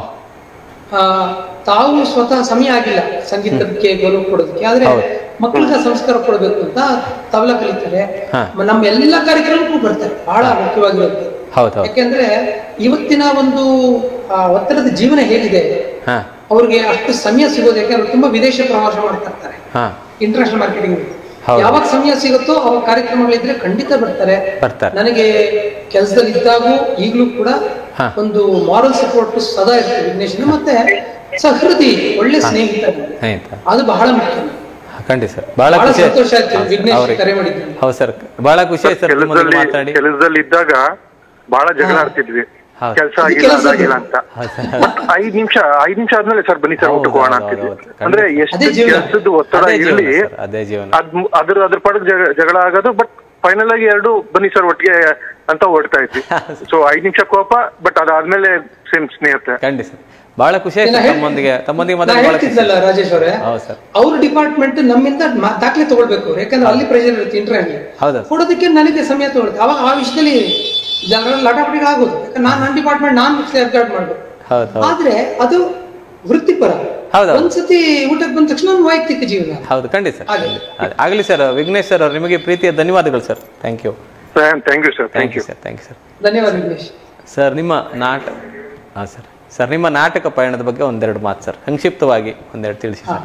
ಆ, ತಾವು ಸ್ವತಃ ಸಮಯ ಆಗಿಲ್ಲ ಸಂಗೀತಕ್ಕೆ ಗೌರವ ಕೊಡೋದಕ್ಕೆ ಆದ್ರೆ ಹೌದು. ಮಕ್ಕಳಿಗೆ ಸಂಸ್ಕಾರ ಕೊಡಬೇಕು ಅಂತ ತಬಲ ಕಲಿತಾರೆ ಹಾ. ಮ- ನಮ್ಮ ಎಲ್ಲ ಕಾರ್ಯಕ್ರಮಕ್ಕೂ ಬರ್ತಾರೆ ಬಹಳ ಮುಖ್ಯವಾಗಿರುತ್ತೆ ಹೌದು ಹೌದು ಯಾಕೆಂದ್ರೆ ಇವತ್ತಿನ ಒಂದು ಆ, ಒತ್ತಡದ ಜೀವನ ಹೇಗಿದೆ ಹಾ ಅವ್ರಿಗೆ ಅಷ್ಟು ಸಮಯ ಸಿಗೋದು ಯಾಕಂದ್ರೆ ತುಂಬಾ ವಿದೇಶ ಪ್ರವಾಸ ಮಾಡ್ತಾ ಇರ್ತಾರೆ ಹಾ ಇಂಟರ್ನ್ಯಾಷನಲ್ ಮಾರ್ಕೆಟಿಂಗ್ ಹೌದು. ಯಾವಾಗ ಸಮಯ ಸಿಗುತ್ತೋ ಅವಾಗ ಕಾರ್ಯಕ್ರಮಗಳಿದ್ರೆ ಖಂಡಿತ ಬರ್ತಾರೆ ಬರ್ತಾರೆ ನನಗೆ ಕೆಲಸದಲ್ಲಿ ಇದ್ದಾಗೂ ಈಗಲೂ ಕೂಡ ಹಾ. ಒಂದು ಮಾರಲ್ ಸಪೋರ್ಟ್ ಸದಾ ಇರ್ತದೆ ವಿಘ್ನೇಶ್ ಮತ್ತೆ ಸಹೃದಿ ಒಳ್ಳೆ ಸ್ನೇಹಿತ ನನಗೆ. ಆಯ್ತಾ ಅದು ಬಹಳ ಮುಖ್ಯ ಖಂಡಿತ ಸರ್ ಬಹಳ ಬಹಳ ಖುಷಿ ಆಯ್ತು. ಸಂತೋಷ ಆಯ್ತು ವಿಘ್ನೇಶ್ ಅವ್ರಿಗೆ- ಕರೆ ಮಾಡಿದ್ರು ಹೌದು ಸರ್ ಬಹಳ ಖುಷಿ ಆಯ್ತು ಸರ್ ನಿಮ್ಮೊಂದಿಗೆ ಕೆಲಸದಲ್ಲಿ ಮಾತಾಡಿ ಕೆಲಸದಲ್ಲಿ ಇದ್ದಾಗ ಬಹಳ ಜಗಳ ಆಡ್ತಿದ್ವಿ ಹೌದು. ಕೆಲಸ ಅದು ಆಗಿಲ್ಲ ಕೆಲಸದ್ದು. ಅದಾಗಿಲ್ಲ ಅಂತ ಹೌದು ಸರ್ ಬಟ್ ಐದ್ ನಿಮಿಷ ಐದ್ ನಿಮಿಷ ಆದ್ಮೇಲೆ ಸರ್ ಬನ್ನಿ ಸರ್ ಹೌದು, ಊಟಕ್ಕೆ ಹೋಗೋಣ ಹೌದು, ಅಂತಿದ್ವಿ ಹೌದು, ಖಂಡಿತ. ಅಂದ್ರೆ ಎಷ್ಟು ಅದೇ ಜೀವನ. ಕೆಲಸದ ಒತ್ತಡ ಅದೇ ಜೀವನ ಇರ್ಲಿ ಸರ್, ಅದೇ ಜೀವನ ಅದ್ ಅದ್ರ ಅದ್ರ ಪಾಡಕ್ ಜಗ- ಜಗಳ ಆಗೋದು ಬಟ್ ಫೈನಲ್ ಆಗಿ ಎರಡು ಬನ್ನಿ ಸರ್ ಒಟ್ಟಿಗೆ ಅಂತ ಹೊಡ್ತಾ ಇದ್ವಿ ಸೊ ಐದ್ ನಿಮಿಷ ಕೋಪ ಬಟ್ ಅದಾದ್ಮೇಲೆ ಸೇಮ್ ಸ್ನೇಹಿತೆ ಖಂಡಿತ ಸರ್ ಬಹಳ ಖುಷಿ ಆಯ್ತು ಇಲ್ಲ, ಹೇಳ್- ತಮ್ಮೊಂದಿಗೆ ತಮ್ಮೊಂದಿಗೆ ನಾ ಮಾತಾಡಿ ಬಹಳ ಖುಷಿ ಹೇಳ್ತಿದ್ನಲ್ಲ ರಾಜೇಶ್ ಅವರೇ ಹೌದು ಸರ್ ಅವ್ರ ಡಿಪಾರ್ಟ್ಮೆಂಟ್ ನಮ್ಮಿಂದ ಮಾ- ದಾಖಲೆ ತಗೊಳ್ಬೇಕು ಅವ್ರು. ಯಾಕಂದ್ರೆ ಅಲ್ಲಿ ಪ್ರೆಷರ್ ಇರುತ್ತೆ ಇಂಟರ್ವ್ಯೂ ಹೌದಾ ಕೊಡೋದಕ್ಕೆ ನನಗೆ ಸಮಯ ತಗೊಳುತ್ತೆ ಅವಾಗ ಆ ವಿಷಯದಲ್ಲಿ ಜನರ ಲಟಾಪಟಿಗಳು ಆಗೋದು ಯಾಕಂದ್ರೆ ನಾನು ನನ್ನ ಡಿಪಾರ್ಟ್ಮೆಂಟ್ ನಾನು ಸೇಫ್ ಗಾರ್ಡ್ ಮಾಡ್ಬೇಕು ಹೌದು ಹೌದು ಆದ್ರೆ ಅದು ವೃತ್ತಿಪರ ಹೌದೌದು. ಒಂದ್ಸತಿ ಊಟಕ್ಕೆ ಬಂದ ತಕ್ಷಣ ಒಂದು ವೈಯಕ್ತಿಕ ಜೀವನ ಹೌದು ಖಂಡಿತ ಸರ್ ಹಾಗೆ. ಅದ್- ಆಗಲಿ ಸರ್ ವಿಘ್ನೇಶ್ ಸರ್ ಅವ್ರು ನಿಮಗೆ ಪ್ರೀತಿಯ ಧನ್ಯವಾದಗಳು sir thank you thank you sir thank thank you you sir thank you sir ಧನ್ಯವಾದ ವಿಘ್ನೇಶ್ ಸರ್ ನಿಮ್ಮ ನಾಟ ಹಾಂ ಸರ್ ಸರ್ ನಿಮ್ಮ ನಾಟಕ ಪಯಣದ ಬಗ್ಗೆ ಒಂದೆರಡು ಮಾತು ಸರ್ ಸಂಕ್ಷಿಪ್ತವಾಗಿ ಒಂದೆರಡು ತಿಳಿಸಿ ಹಾ. ಸರ್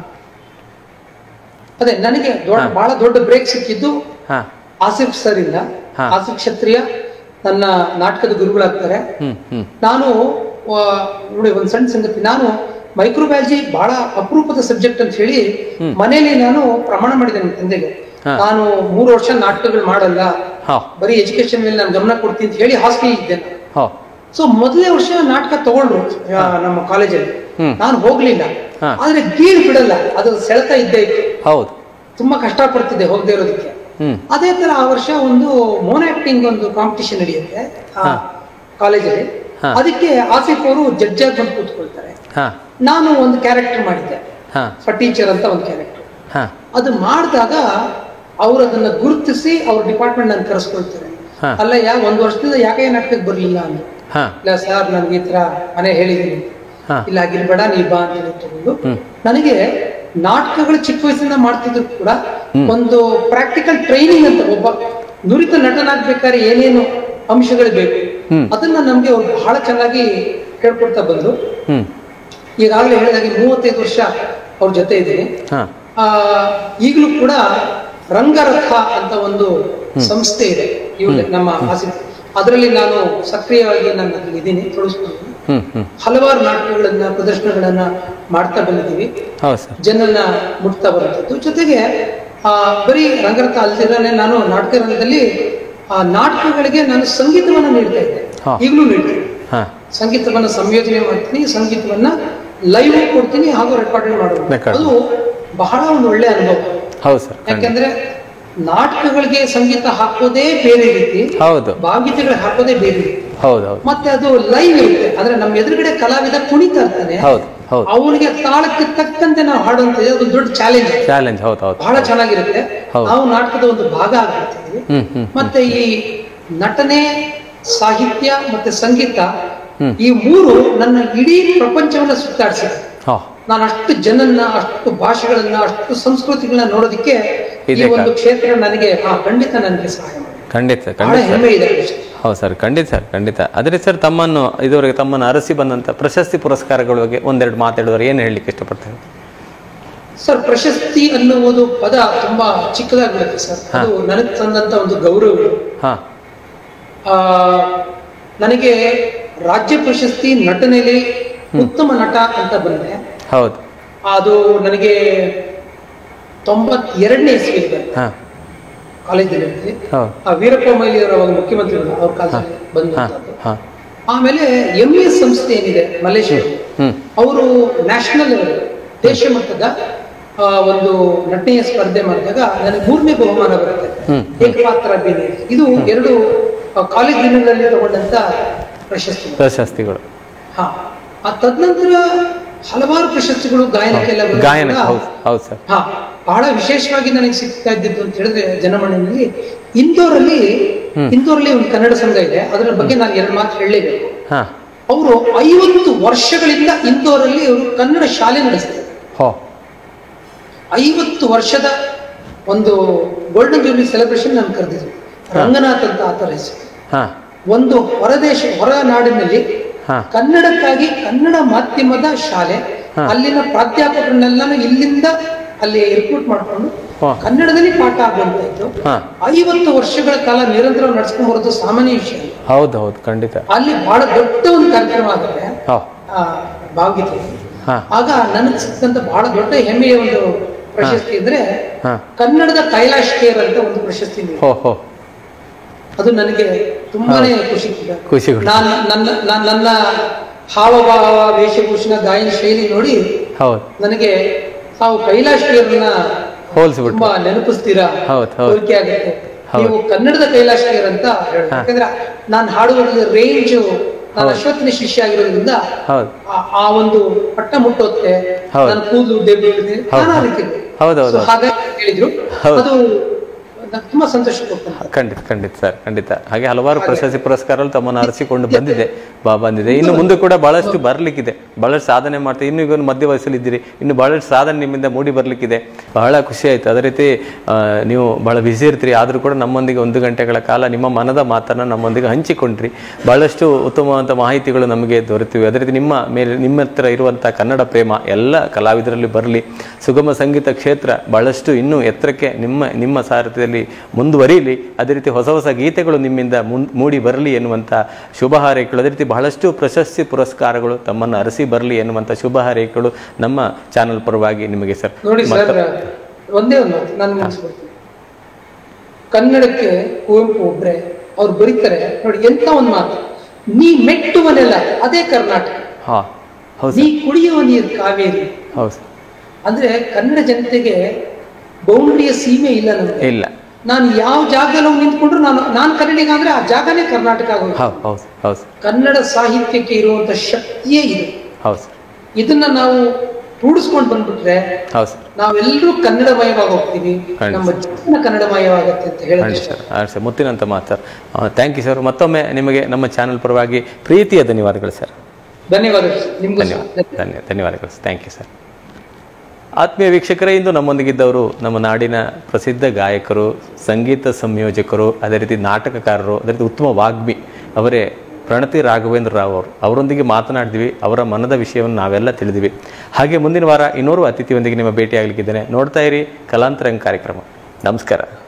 ಅದೇ ನನಗೆ ದೊಡ್ಡ ಬಹಳ ದೊಡ್ಡ ಬ್ರೇಕ್ ಸಿಕ್ಕಿದ್ದು ಹಾಂ ಆಸಿಫ್ ಸರ್ ಇಂದ ಹಾ. ಆಸಿಫ್ ಕ್ಷತ್ರಿಯ ನನ್ನ ನಾಟಕದ ಗುರುಗಳಾಗ್ತಾರೆ ಹ್ಞೂ ಹ್ಞೂ ನಾನು ಆ, ನೋಡಿ ಒಂದ್ ಸಣ್ಣ ಸಂಗತಿ ನಾನು ಮೈಕ್ರೋಬಯಾಲಜಿ ಬಹಳ ಅಪರೂಪದ ಸಬ್ಜೆಕ್ಟ್ ಅಂತ ಹೇಳಿ ಮನೆಯಲ್ಲಿ ನಾನು ಪ್ರಮಾಣ ಮಾಡಿದ್ದೇನೆ ನನ್ನ ತಂದೆಗೆ ಹಾ. ನಾನು ಮೂರು ವರ್ಷ ನಾಟಕಗಳು ಮಾಡಲ್ಲ ಹಾಂ ಬರೀ ಎಜುಕೇಶನ್ ಮೇಲೆ ನಾನು ಗಮನ ಕೊಡ್ತೀನಿ ಅಂತ ಹೇಳಿ ಹಾಸ್ಟೆಲ್ ಇದ್ದೆ ನಾನು. ಹಾಂ ಸೊ ಮೊದಲನೇ ವರ್ಷ ನಾಟಕ ತಗೊಂಡ್ರು ಆ, ನಮ್ಮ ಕಾಲೇಜಲ್ಲಿ ಹ್ಮ್. ನಾನು ಹೋಗ್ಲಿಲ್ಲ ಹಾ. ಆದ್ರೆ ಗೀಳ್ ಬಿಡಲ್ಲ ಅದು ಸೆಳೆತ ಇದ್ದೇ ಇತ್ತು ಹೌದು ತುಂಬಾ ಕಷ್ಟ ಪಡ್ತಿದ್ದೆ ಹೋಗದೆ ಇರೋದಕ್ಕೆ ಹ್ಞೂ ಅದೇ ತರ ಆ ವರ್ಷ ಒಂದು ಮೋನ್ ಆಕ್ಟಿಂಗ್ ಒಂದು ಕಾಂಪಿಟಿಷನ್ ನಡೆಯುತ್ತೆ ಆ ಹಾ. ಕಾಲೇಜಲ್ಲಿ ಹಾ. ಅದಕ್ಕೆ ಆಸಿಫ್ ಅವರು ಜಡ್ಜ್ ಆಗಿ ಬಂದು ಕೂತ್ಕೊಳ್ತಾರೆ ಹಾಂ ನಾನು ಒಂದು ಕ್ಯಾರೆಕ್ಟರ್ ಮಾಡಿದ್ದೆ ಹಾಂ ಟೀಚರ್ ಅಂತ ಒಂದು ಕ್ಯಾರೆಕ್ಟರ್ ಹಾಂ ಅದು ಮಾಡಿದಾಗ ಅವ್ರು ಅದನ್ನ ಗುರುತಿಸಿ ಅವ್ರ ಡಿಪಾರ್ಟ್ಮೆಂಟ್ ನಾನು ಕರೆಸ್ಕೊಳ್ತಾರೆ ಹಾ. ಅಲ್ಲ ಯಾ ಒಂದ್ ವರ್ಷದಿಂದ ಯಾಕೆ ನಾಟಕಕ್ಕೆ ಬರ್ಲಿಲ್ಲ ಅಂದ್ರು ಹಾಂ ಇಲ್ಲ ಸರ್ ನನ್ಗೆ ಈ ತರ ಮನೆ ಹೇಳಿದೀನಿ ಹಾ. ಇಲ್ಲ ಆಗಿರ್ಬೇಡ ನೀ ಬಾ ಅಂತ ಹೇಳಿ ತಗೊಂಡು ಹ್ಮ್. ನನಗೆ ನಾಟಕಗಳು ಚಿಕ್ಕ ವಯಸ್ಸಿಂದ ಮಾಡ್ತಿದ್ರು ಕೂಡ ಹ್ಮ್. ಒಂದು ಪ್ರಾಕ್ಟಿಕಲ್ ಟ್ರೈನಿಂಗ್ ಅಂತ ಒಬ್ಬ ನುರಿತ ನಟನಾಗ್ಬೇಕಾದ್ರೆ ಏನೇನು ಅಂಶಗಳು ಬೇಕು ಹ್ಮ್. ಅದನ್ನ ನಮ್ಗೆ ಅವ್ರು ಬಹಳ ಚೆನ್ನಾಗಿ ಹೇಳ್ಕೊಡ್ತಾ ಬಂದ್ರು ಹ್ಞೂ ಈಗಾಗಲೇ ಹೇಳಿದಾಗೆ ಮೂವತ್ತೈದು ವರ್ಷ ಅವ್ರ ಜೊತೆ ಇದ್ದೀನಿ ಹಾಂ ಆ, ಈಗಲೂ ಕೂಡ ರಂಗರಥ ಅಂತ ಒಂದು ಸಂಸ್ಥೆ ಇದೆ ಇವ್ರಿಗೆ ನಮ್ಮ ಆಸಕ್ತಿ ಅದರಲ್ಲಿ ನಾನು ಸಕ್ರಿಯವಾಗಿ ನಾನು ಅದ್ರಲ್ಲಿ ಇದ್ದೀನಿ ತೊಡಗಿಸ್ಕೊಂಡು ಹ್ಞೂ ಹ್ಞೂ ಹಲವಾರು ನಾಟಕಗಳನ್ನ ಪ್ರದರ್ಶನಗಳನ್ನ ಮಾಡ್ತಾ ಬಂದಿದ್ದೀವಿ ಹೌದು ಸರ್ ಜನನ್ನ ಮುಟ್ತಾ ಬರುತ್ತದ್ದು ಜೊತೆಗೆ ಆ ಬರೀ ರಂಗರಥ ಅಲ್ದಿರನೆ ನಾನು ನಾಟಕ ರಂಗದಲ್ಲಿ ಆ ನಾಟಕಗಳಿಗೆ ನಾನು ಸಂಗೀತವನ್ನ ನೀಡ್ತಾ ಇದ್ದೆ ಹಾ. ಈಗಲೂ ನೀಡ್ತೀನಿ ಹಾಂ ಸಂಗೀತವನ್ನ ಸಂಯೋಜನೆ ಮಾಡ್ತೀನಿ ಸಂಗೀತವನ್ನ ಲೈವ್ ಕೊಡ್ತೀನಿ ಹಾಗೂ ರೆಕಾರ್ಡೆಡ್ ಮಾಡೋದು Record. ಅದು ಬಹಳ ಒಂದು ಒಳ್ಳೆ ಅನುಭವ ಹೌದು ಸರ್ ಖಂಡಿತ ಯಾಕಂದ್ರೆ ನಾಟಕಗಳಿಗೆ ಸಂಗೀತ ಹಾಕೋದೇ ಬೇರೆ ರೀತಿ ಹೌದು ಭಾವಗೀತೆಗಳು ಹಾಕೋದೇ ಬೇರೆ ರೀತಿ ಹೌದು ಹೌದು ಮತ್ತೆ ಅದು ಲೈವ್ ಇರುತ್ತೆ ಅಂದ್ರೆ ನಮ್ಮ ಎದುರುಗಡೆ ಕಲಾವಿದ ಕುಣಿತಾ ಇರ್ತಾನೆ ಹೌದು ಹೌದು ಅವನಿಗೆ ತಾಳಕ್ಕೆ ತಕ್ಕಂತೆ ನಾವು ಹಾಡುವಂಥದ್ದು ಅದು ದೊಡ್ಡ ಚಾಲೆಂಜ್ ಚಾಲೆಂಜ್ ಹೌದು ಹೌದು ಬಹಳ ಚೆನ್ನಾಗಿರುತ್ತೆ ಹೌದು. ನಾವು ನಾಟಕದ ಒಂದು ಭಾಗ ಆಗ್ಬಿಡ್ತೀವಿ ಹ್ಞೂ ಹ್ಞೂ ಮತ್ತೆ ಈ ನಟನೆ ಸಾಹಿತ್ಯ ಮತ್ತೆ ಸಂಗೀತ ಹ್ಮ್. ಈ ಮೂರು ನನ್ನ ಇಡೀ ಪ್ರಪಂಚವನ್ನ ಸುತ್ತಾಡಿಸಿದೆ ಹಾಂ ನಾನು ಅಷ್ಟು ಜನನ್ನ ಅಷ್ಟು ಭಾಷೆಗಳನ್ನ ಅಷ್ಟು ಸಂಸ್ಕೃತಿಗಳನ್ನ ನೋಡೋದಕ್ಕೆ ಈ ಇದೆ ಒಂದು ಕಾರಣ. ಕ್ಷೇತ್ರ ನನಗೆ ಆ ಖಂಡಿತ ನನಗೆ ಸಹಾಯ ಮಾಡಿದೆ ಖಂಡಿತ ಬಹಳ ಖಂಡಿತ ಸರ್ ಹೆಮ್ಮೆ ಇದೆ ಆ ವಿಷಯ. ಹೌದು ಸರ್ ಖಂಡಿತ ಸರ್ ಖಂಡಿತ ಅದೇ ಸರ್ ತಮ್ಮನ್ನು ಇದುವರೆಗೆ ತಮ್ಮನ್ನು ಅರಸಿ ಬಂದಂಥ ಪ್ರಶಸ್ತಿ ಪುರಸ್ಕಾರಗಳ ಬಗ್ಗೆ ಒಂದೆರಡು ಮಾತಾಡಿದವರು ಏನು ಹೇಳಲಿಕ್ಕೆ ಇಷ್ಟಪಡ್ತಾರೆ ಸರ್ ಪ್ರಶಸ್ತಿ ಅನ್ನುವುದು ಪದ ತುಂಬಾ ಚಿಕ್ಕದಾಗಿರುತ್ತೆ ಸರ್ ಅದು ನನಗೆ ತಂದಂತ ಒಂದು ಗೌರವಗಳು ಹಾಂ ಆ ನನಗೆ ರಾಜ್ಯ ಪ್ರಶಸ್ತಿ ನಟನೆಯಲ್ಲಿ ಉತ್ತಮ ನಟ ಅಂತ ಬಂದೆ ಹೌದು ಅದು ನನಗೆ ತೊಂಬತ್ತೆರಡನೇ ಇಸ್ವಿಗೆ ಹಾಂ ಕಾಲೇಜಲ್ಲಿ ಹೌದು ಆ ವೀರಪ್ಪ ಮೊಯ್ಲಿ ಅವರ ಒಂದು ಮುಖ್ಯಮಂತ್ರಿಗಳು ಅವ್ರ ಕಾಲದಲ್ಲಿ ಹಾಂ ಬಂದಂತದ್ದು ಹಾಂ ಆಮೇಲೆ ಎಂ ಎಸ್ ಸಂಸ್ಥೆ ಏನಿದೆ ಮಲೇಷ್ಯಾ ಹ್ಞೂ ಅವರು ನ್ಯಾಷನಲ್ ಲೆವೆಲ್ ದೇಶ ಮಟ್ಟದ ಆ, ಒಂದು ನಟನೆಯ ಸ್ಪರ್ಧೆ ಮಾಡಿದಾಗ ನನಗೆ ಮೂರನೇ ಬಹುಮಾನ ಬರುತ್ತೆ ಹ್ಮ್. ಏಕಪಾತ್ರ ಅಭಿನಯ ಇದು ಎರಡು ಆ, ಕಾಲೇಜ್ ದಿನಗಳಲ್ಲಿ ತಗೊಂಡಂತ ಪ್ರಶಸ್ತಿ ಪ್ರಶಸ್ತಿಗಳು ಹಾ ಆ ತದನಂತರ ಹಲವಾರು ಪ್ರಶಸ್ತಿಗಳು ಗಾಯನಕ್ಕೆಲ್ಲ ಬಂದಾಗ ಗಾಯನ ಹೌದು ಹೌದು ಸರ್ ಹಾ ಬಹಳ ವಿಶೇಷವಾಗಿ ನನಗೆ ಸಿಗ್ತಾ ಇದ್ದಿದ್ದು ಅಂತ ಹೇಳಿದ್ರೆ ಜನಮಣಿನಲ್ಲಿ ಇಂದೋರಲ್ಲಿ ಇಂದೋರಲ್ಲಿ ಒಂದು ಕನ್ನಡ ಸಂಘ ಇದೆ ಅದರ ಬಗ್ಗೆ ನಾನು ಎರಡು ಮಾತು ಹೇಳಲೇಬೇಕು ಹಾಂ ಅವರು ಐವತ್ತು ವರ್ಷಗಳಿಂದ ಇಂದೋರಲ್ಲಿ ಅವರು ಕನ್ನಡ ಶಾಲೆ ನಡೆಸ್ತಾರೆ ಹೋ ಐವತ್ತು ವರ್ಷದ ಒಂದು ಗೋಲ್ಡನ್ ಜೂಬ್ಲಿ ಸೆಲೆಬ್ರೇಷನ್ ನಾನು ಕರೆದಿದ್ರು ರಂಗನಾಥ್ ಅಂತ ಆತರ ಹೆಸರು ಹಾಂ ಒಂದು ಹೊರದೇಶ ಹೊರ ನಾಡಿನಲ್ಲಿ ಹಾಂ ಕನ್ನಡಕ್ಕಾಗಿ ಕನ್ನಡ ಮಾಧ್ಯಮದ ಶಾಲೆ ಹಾ. ಅಲ್ಲಿನ ಪ್ರಾಧ್ಯಾಪಕರನ್ನೆಲ್ಲಾನು ಇಲ್ಲಿಂದ ಅಲ್ಲಿ ರಿಕ್ರೂಟ್ ಮಾಡಿಕೊಂಡು ಹಾ. ಕನ್ನಡದಲ್ಲಿ ಪಾಠ ಆಗುವಂತಾಯ್ತು ಹಾಂ ಐವತ್ತು ವರ್ಷಗಳ ಕಾಲ ನಿರಂತರ ನಡ್ಸ್ಕೊಂಡು ಬರೋದು ಸಾಮಾನ್ಯ ವಿಷಯ ಅಲ್ಲ. ಹೌದು ಹೌದು ಖಂಡಿತ ಅಲ್ಲಿ ಬಹಳ ದೊಡ್ಡ ಒಂದು ಕಾರ್ಯಕ್ರಮ ಆಗುತ್ತೆ ಹಾಂ ಆ ಭಾವಗೀತೆ ಹಾ. ಆಗ ನನಗೆ ಸಿಕ್ಕಂತ ಬಹಳ ದೊಡ್ಡ ಹೆಮ್ಮೆಯ ಒಂದು ಪ್ರಶಸ್ತಿ ಅಂದ್ರೆ ಹಾ. ಕನ್ನಡದ ಕೈಲಾಶ್ ಕೇರ್ ಅಂತ ಒಂದು ಪ್ರಶಸ್ತಿ ನೀಡಿದ್ರು. ಹೋ ಹೋ ಅದು ನನಗೆ ತುಂಬಾನೇ ಖುಷಿ ಖುಷಿ ಕೊಡ್ತು. ನಾನು ನನ್ನ ನಾನ್- ನನ್ನ ಹಾವಭಾವ ವೇಷಭೂಷಣ ಗಾಯನ ಶೈಲಿ ನೋಡಿ ಹೌದು ನನಗೆ ತಾವು ಕೈಲಾಶ್ ಕೇರ್ನ ಹೋಲಿಸ್ಬಿಟ್ಟು ತುಂಬಾ ನೆನಪಿಸ್ತೀರಾ ಹೌದು, ಹೌದು. ಹೋಲಿಕೆ ಆಗುತ್ತೆ ಹೌದು. ನೀವು ಕನ್ನಡದ ಕೈಲಾಶ್ ಕೇರ್ ಅಂತ ಹೇಳಿ ಹಾ. ಯಾಕಂದ್ರೆ ನಾನು ಹಾಡುವಲ್ಲಿ ರೇಂಜ್ ನಾನು ಅಶ್ವತ್ಥನ ಶಿಷ್ಯ ಆಗಿರೋದ್ರಿಂದ ಹೌದು ಆ- ಆ ಒಂದು ಪಟ್ಟ ಮುಟ್ಟೋತ್ತೆ ಹೌದು. ನನ್ನ ಕೂದಲು ಬೀಳುತ್ತೆ ಹೌದು. ನಾನಾ ರೀತಿ ಹೌದು, ಹೌದು. So ಹಾಗಾಗಿ ಹೇಳಿದ್ರು ಹೌದು. ಅದು ನಂಗೆ ತುಂಬಾ ಸಂತೋಷ ಕೊಡ್ತಂತೆ ಖಂಡಿತ ಖಂಡಿತ ಸರ್ ಖಂಡಿತ ಹಾಗೆ ಹಲವಾರು ಪ್ರಶಸ್ತಿ ಪುರಸ್ಕಾರಗಳು ತಮ್ಮನ್ನು ಅರಸಿಕೊಂಡು ಬಂದಿದೆ ಬಾ ಬಂದಿದೆ ಇನ್ನು ಮುಂದೆ ಕೂಡ ಬಹಳಷ್ಟು ಬರ್ಲಿಕ್ಕಿದೆ ಬಹಳಷ್ಟು ಸಾಧನೆ ಮಾಡ್ತೀವಿ ಇನ್ನು ಈಗ ಒಂದು ಮಧ್ಯ ವಯಸ್ಸಲ್ಲಿದ್ದೀರಿ ಇನ್ನು ಬಹಳಷ್ಟು ಸಾಧನೆ ನಿಮ್ಮಿಂದ ಮೂಡಿ ಬರ್ಲಿಕ್ಕಿದೆ ಬಹಳ ಖುಷಿ ಆಯ್ತು ಅದೇ ರೀತಿ ಆ, ನೀವು ಬಹಳ ಬ್ಯುಸಿ ಇರ್ತೀರಿ ಆದರೂ ಕೂಡ ನಮ್ಮೊಂದಿಗೆ ಒಂದು ಗಂಟೆಗಳ ಕಾಲ ನಿಮ್ಮ ಮನದ ಮಾತನ್ನು ನಮ್ಮೊಂದಿಗೆ ಹಂಚಿಕೊಂಡ್ರಿ ಬಹಳಷ್ಟು ಉತ್ತಮವಾದ ಮಾಹಿತಿಗಳು ನಮಗೆ ದೊರೆತಿವೆ ಅದೇ ರೀತಿ ನಿಮ್ಮ ಮೇಲೆ ನಿಮ್ಮ ಹತ್ರ ಇರುವಂಥ ಕನ್ನಡ ಪ್ರೇಮ ಎಲ್ಲ ಕಲಾವಿದರಲ್ಲಿ ಬರಲಿ ಸುಗಮ ಸಂಗೀತ ಕ್ಷೇತ್ರ ಬಹಳಷ್ಟು ಇನ್ನೂ ಎತ್ತರಕ್ಕೆ ನಿಮ್ಮ ನಿಮ್ಮ ಸಾರಥ್ಯದಲ್ಲಿ ಮುಂದುವರಿಯಲಿ ಅದೇ ರೀತಿ ಹೊಸ ಹೊಸ ಗೀತೆಗಳು ನಿಮ್ಮಿಂದ ಮುನ್ ಮೂಡಿ ಬರಲಿ ಎನ್ನುವಂಥ ಶುಭ ಹಾರೈಕೆಗಳು ಅದೇ ರೀತಿ ಬಹಳಷ್ಟು ಪ್ರಶಸ್ತಿ ಪುರಸ್ಕಾರಗಳು ತಮ್ಮನ್ನು ಅರಸಿ ಬರಲಿ ಎನ್ನುವಂಥ ಶುಭ ಹಾರೈಕೆಗಳು ನಮ್ಮ ಚಾನಲ್ ಪರವಾಗಿ ನಿಮಗೆ ಸರ್ ನೋಡಿ ಸರ್ ಒಂದೇ ಒಂದು ಮಾತು ನಾನು ಮುಗಿಸ್ಬಿಡ್ತೀನಿ ಕನ್ನಡಕ್ಕೆ ಕುವೆಂಪು ಒಬ್ರೆ ಅವ್ರು ಬರೀತಾರೆ ನೋಡಿ ಎಂತ ಒಂದು ಮಾತು ನೀ ಮೆಟ್ಟುವನೆಲ್ಲ ಅದೇ ಕರ್ನಾಟಕ ಹಾ ಹೌದು ನೀ ಕುಡಿಯುವ ನೀರು ಕಾವೇರಿ ಹೌದು ಸರ್ ಅಂದ್ರೆ ಕನ್ನಡ ಜನತೆಗೆ ಬೌಂಡ್ರಿಯ ಸೀಮೆ ಇಲ್ಲ ನಮ್ಗೆ ಇಲ್ಲ ನಾನು ಯಾವ ಜಾಗದಲ್ಲಿ ಹೋಗಿ ನಿಂತ್ಕೊಂಡ್ರು ನಾನು ನಾನು ಕನ್ನಡಿಗ ಅಂದ್ರೆ ಆ ಜಾಗನೇ ಕರ್ನಾಟಕ ಆಗೋದು ಹೌದು ಹೌದು ಹೌದು ಸರ್ ಕನ್ನಡ ಸಾಹಿತ್ಯಕ್ಕೆ ಇರುವಂತ ಶಕ್ತಿಯೇ ಇದೆ ಹೌದು ಸರ್ ಇದನ್ನ ನಾವು ರೂಢಿಸ್ಕೊಂಡು ಬಂದ್ಬಿಟ್ರೆ ಹೌದು ಸರ್ ನಾವೆಲ್ಲರೂ ಕನ್ನಡಮಯವಾಗಿ ಹೋಗ್ತೀವಿ ಖಂಡಿತ. ನಮ್ಮ ಜೀವನ ಕನ್ನಡಮಯವಾಗತ್ತೆ ಅಂತ ಹೇಳಿದ್ರೆ ಖಂಡಿತ ಸರ್ ಹಾಂ ಸರ್ ಮುತ್ತಿನಂತ ಮಾತು ಸರ್ ಥ್ಯಾಂಕ್ ಯು ಸರ್ ಮತ್ತೊಮ್ಮೆ ನಿಮಗೆ ನಮ್ಮ ಚಾನಲ್ ಪರವಾಗಿ ಪ್ರೀತಿಯ ಧನ್ಯವಾದಗಳು ಸರ್ ಧನ್ಯವಾದಗಳು ಸರ್. ನಿಮ್ಗೂ ಸಹ ಧನ್ಯವಾದ ಧನ್ಯ ಧನ್ಯವಾದಗಳು ಥ್ಯಾಂಕ್ ಯು ಸರ್ ಆತ್ಮೀಯ ವೀಕ್ಷಕರೇ ಇಂದು ನಮ್ಮೊಂದಿಗಿದ್ದವರು ನಮ್ಮ ನಾಡಿನ ಪ್ರಸಿದ್ಧ ಗಾಯಕರು ಸಂಗೀತ ಸಂಯೋಜಕರು ಅದೇ ರೀತಿ ನಾಟಕಕಾರರು ಅದೇ ರೀತಿ ಉತ್ತಮ ವಾಗ್ಮಿ ಅವರೇ ಪ್ರಣತಿ ರಾಘವೇಂದ್ರ ರಾವ್ ಅವರು ಅವರೊಂದಿಗೆ ಮಾತನಾಡಿದ್ವಿ ಅವರ ಮನದ ವಿಷಯವನ್ನು ನಾವೆಲ್ಲ ತಿಳಿದ್ವಿ ಹಾಗೆ ಮುಂದಿನ ವಾರ ಇನ್ನೋರ್ವ ಅತಿಥಿಯೊಂದಿಗೆ ನಿಮ್ಮ ಭೇಟಿಯಾಗಲಿಕ್ಕಿದ್ದೇನೆ ನೋಡ್ತಾ ಇರಿ ಕಲಾಂತರಂಗ ಕಾರ್ಯಕ್ರಮ ನಮಸ್ಕಾರ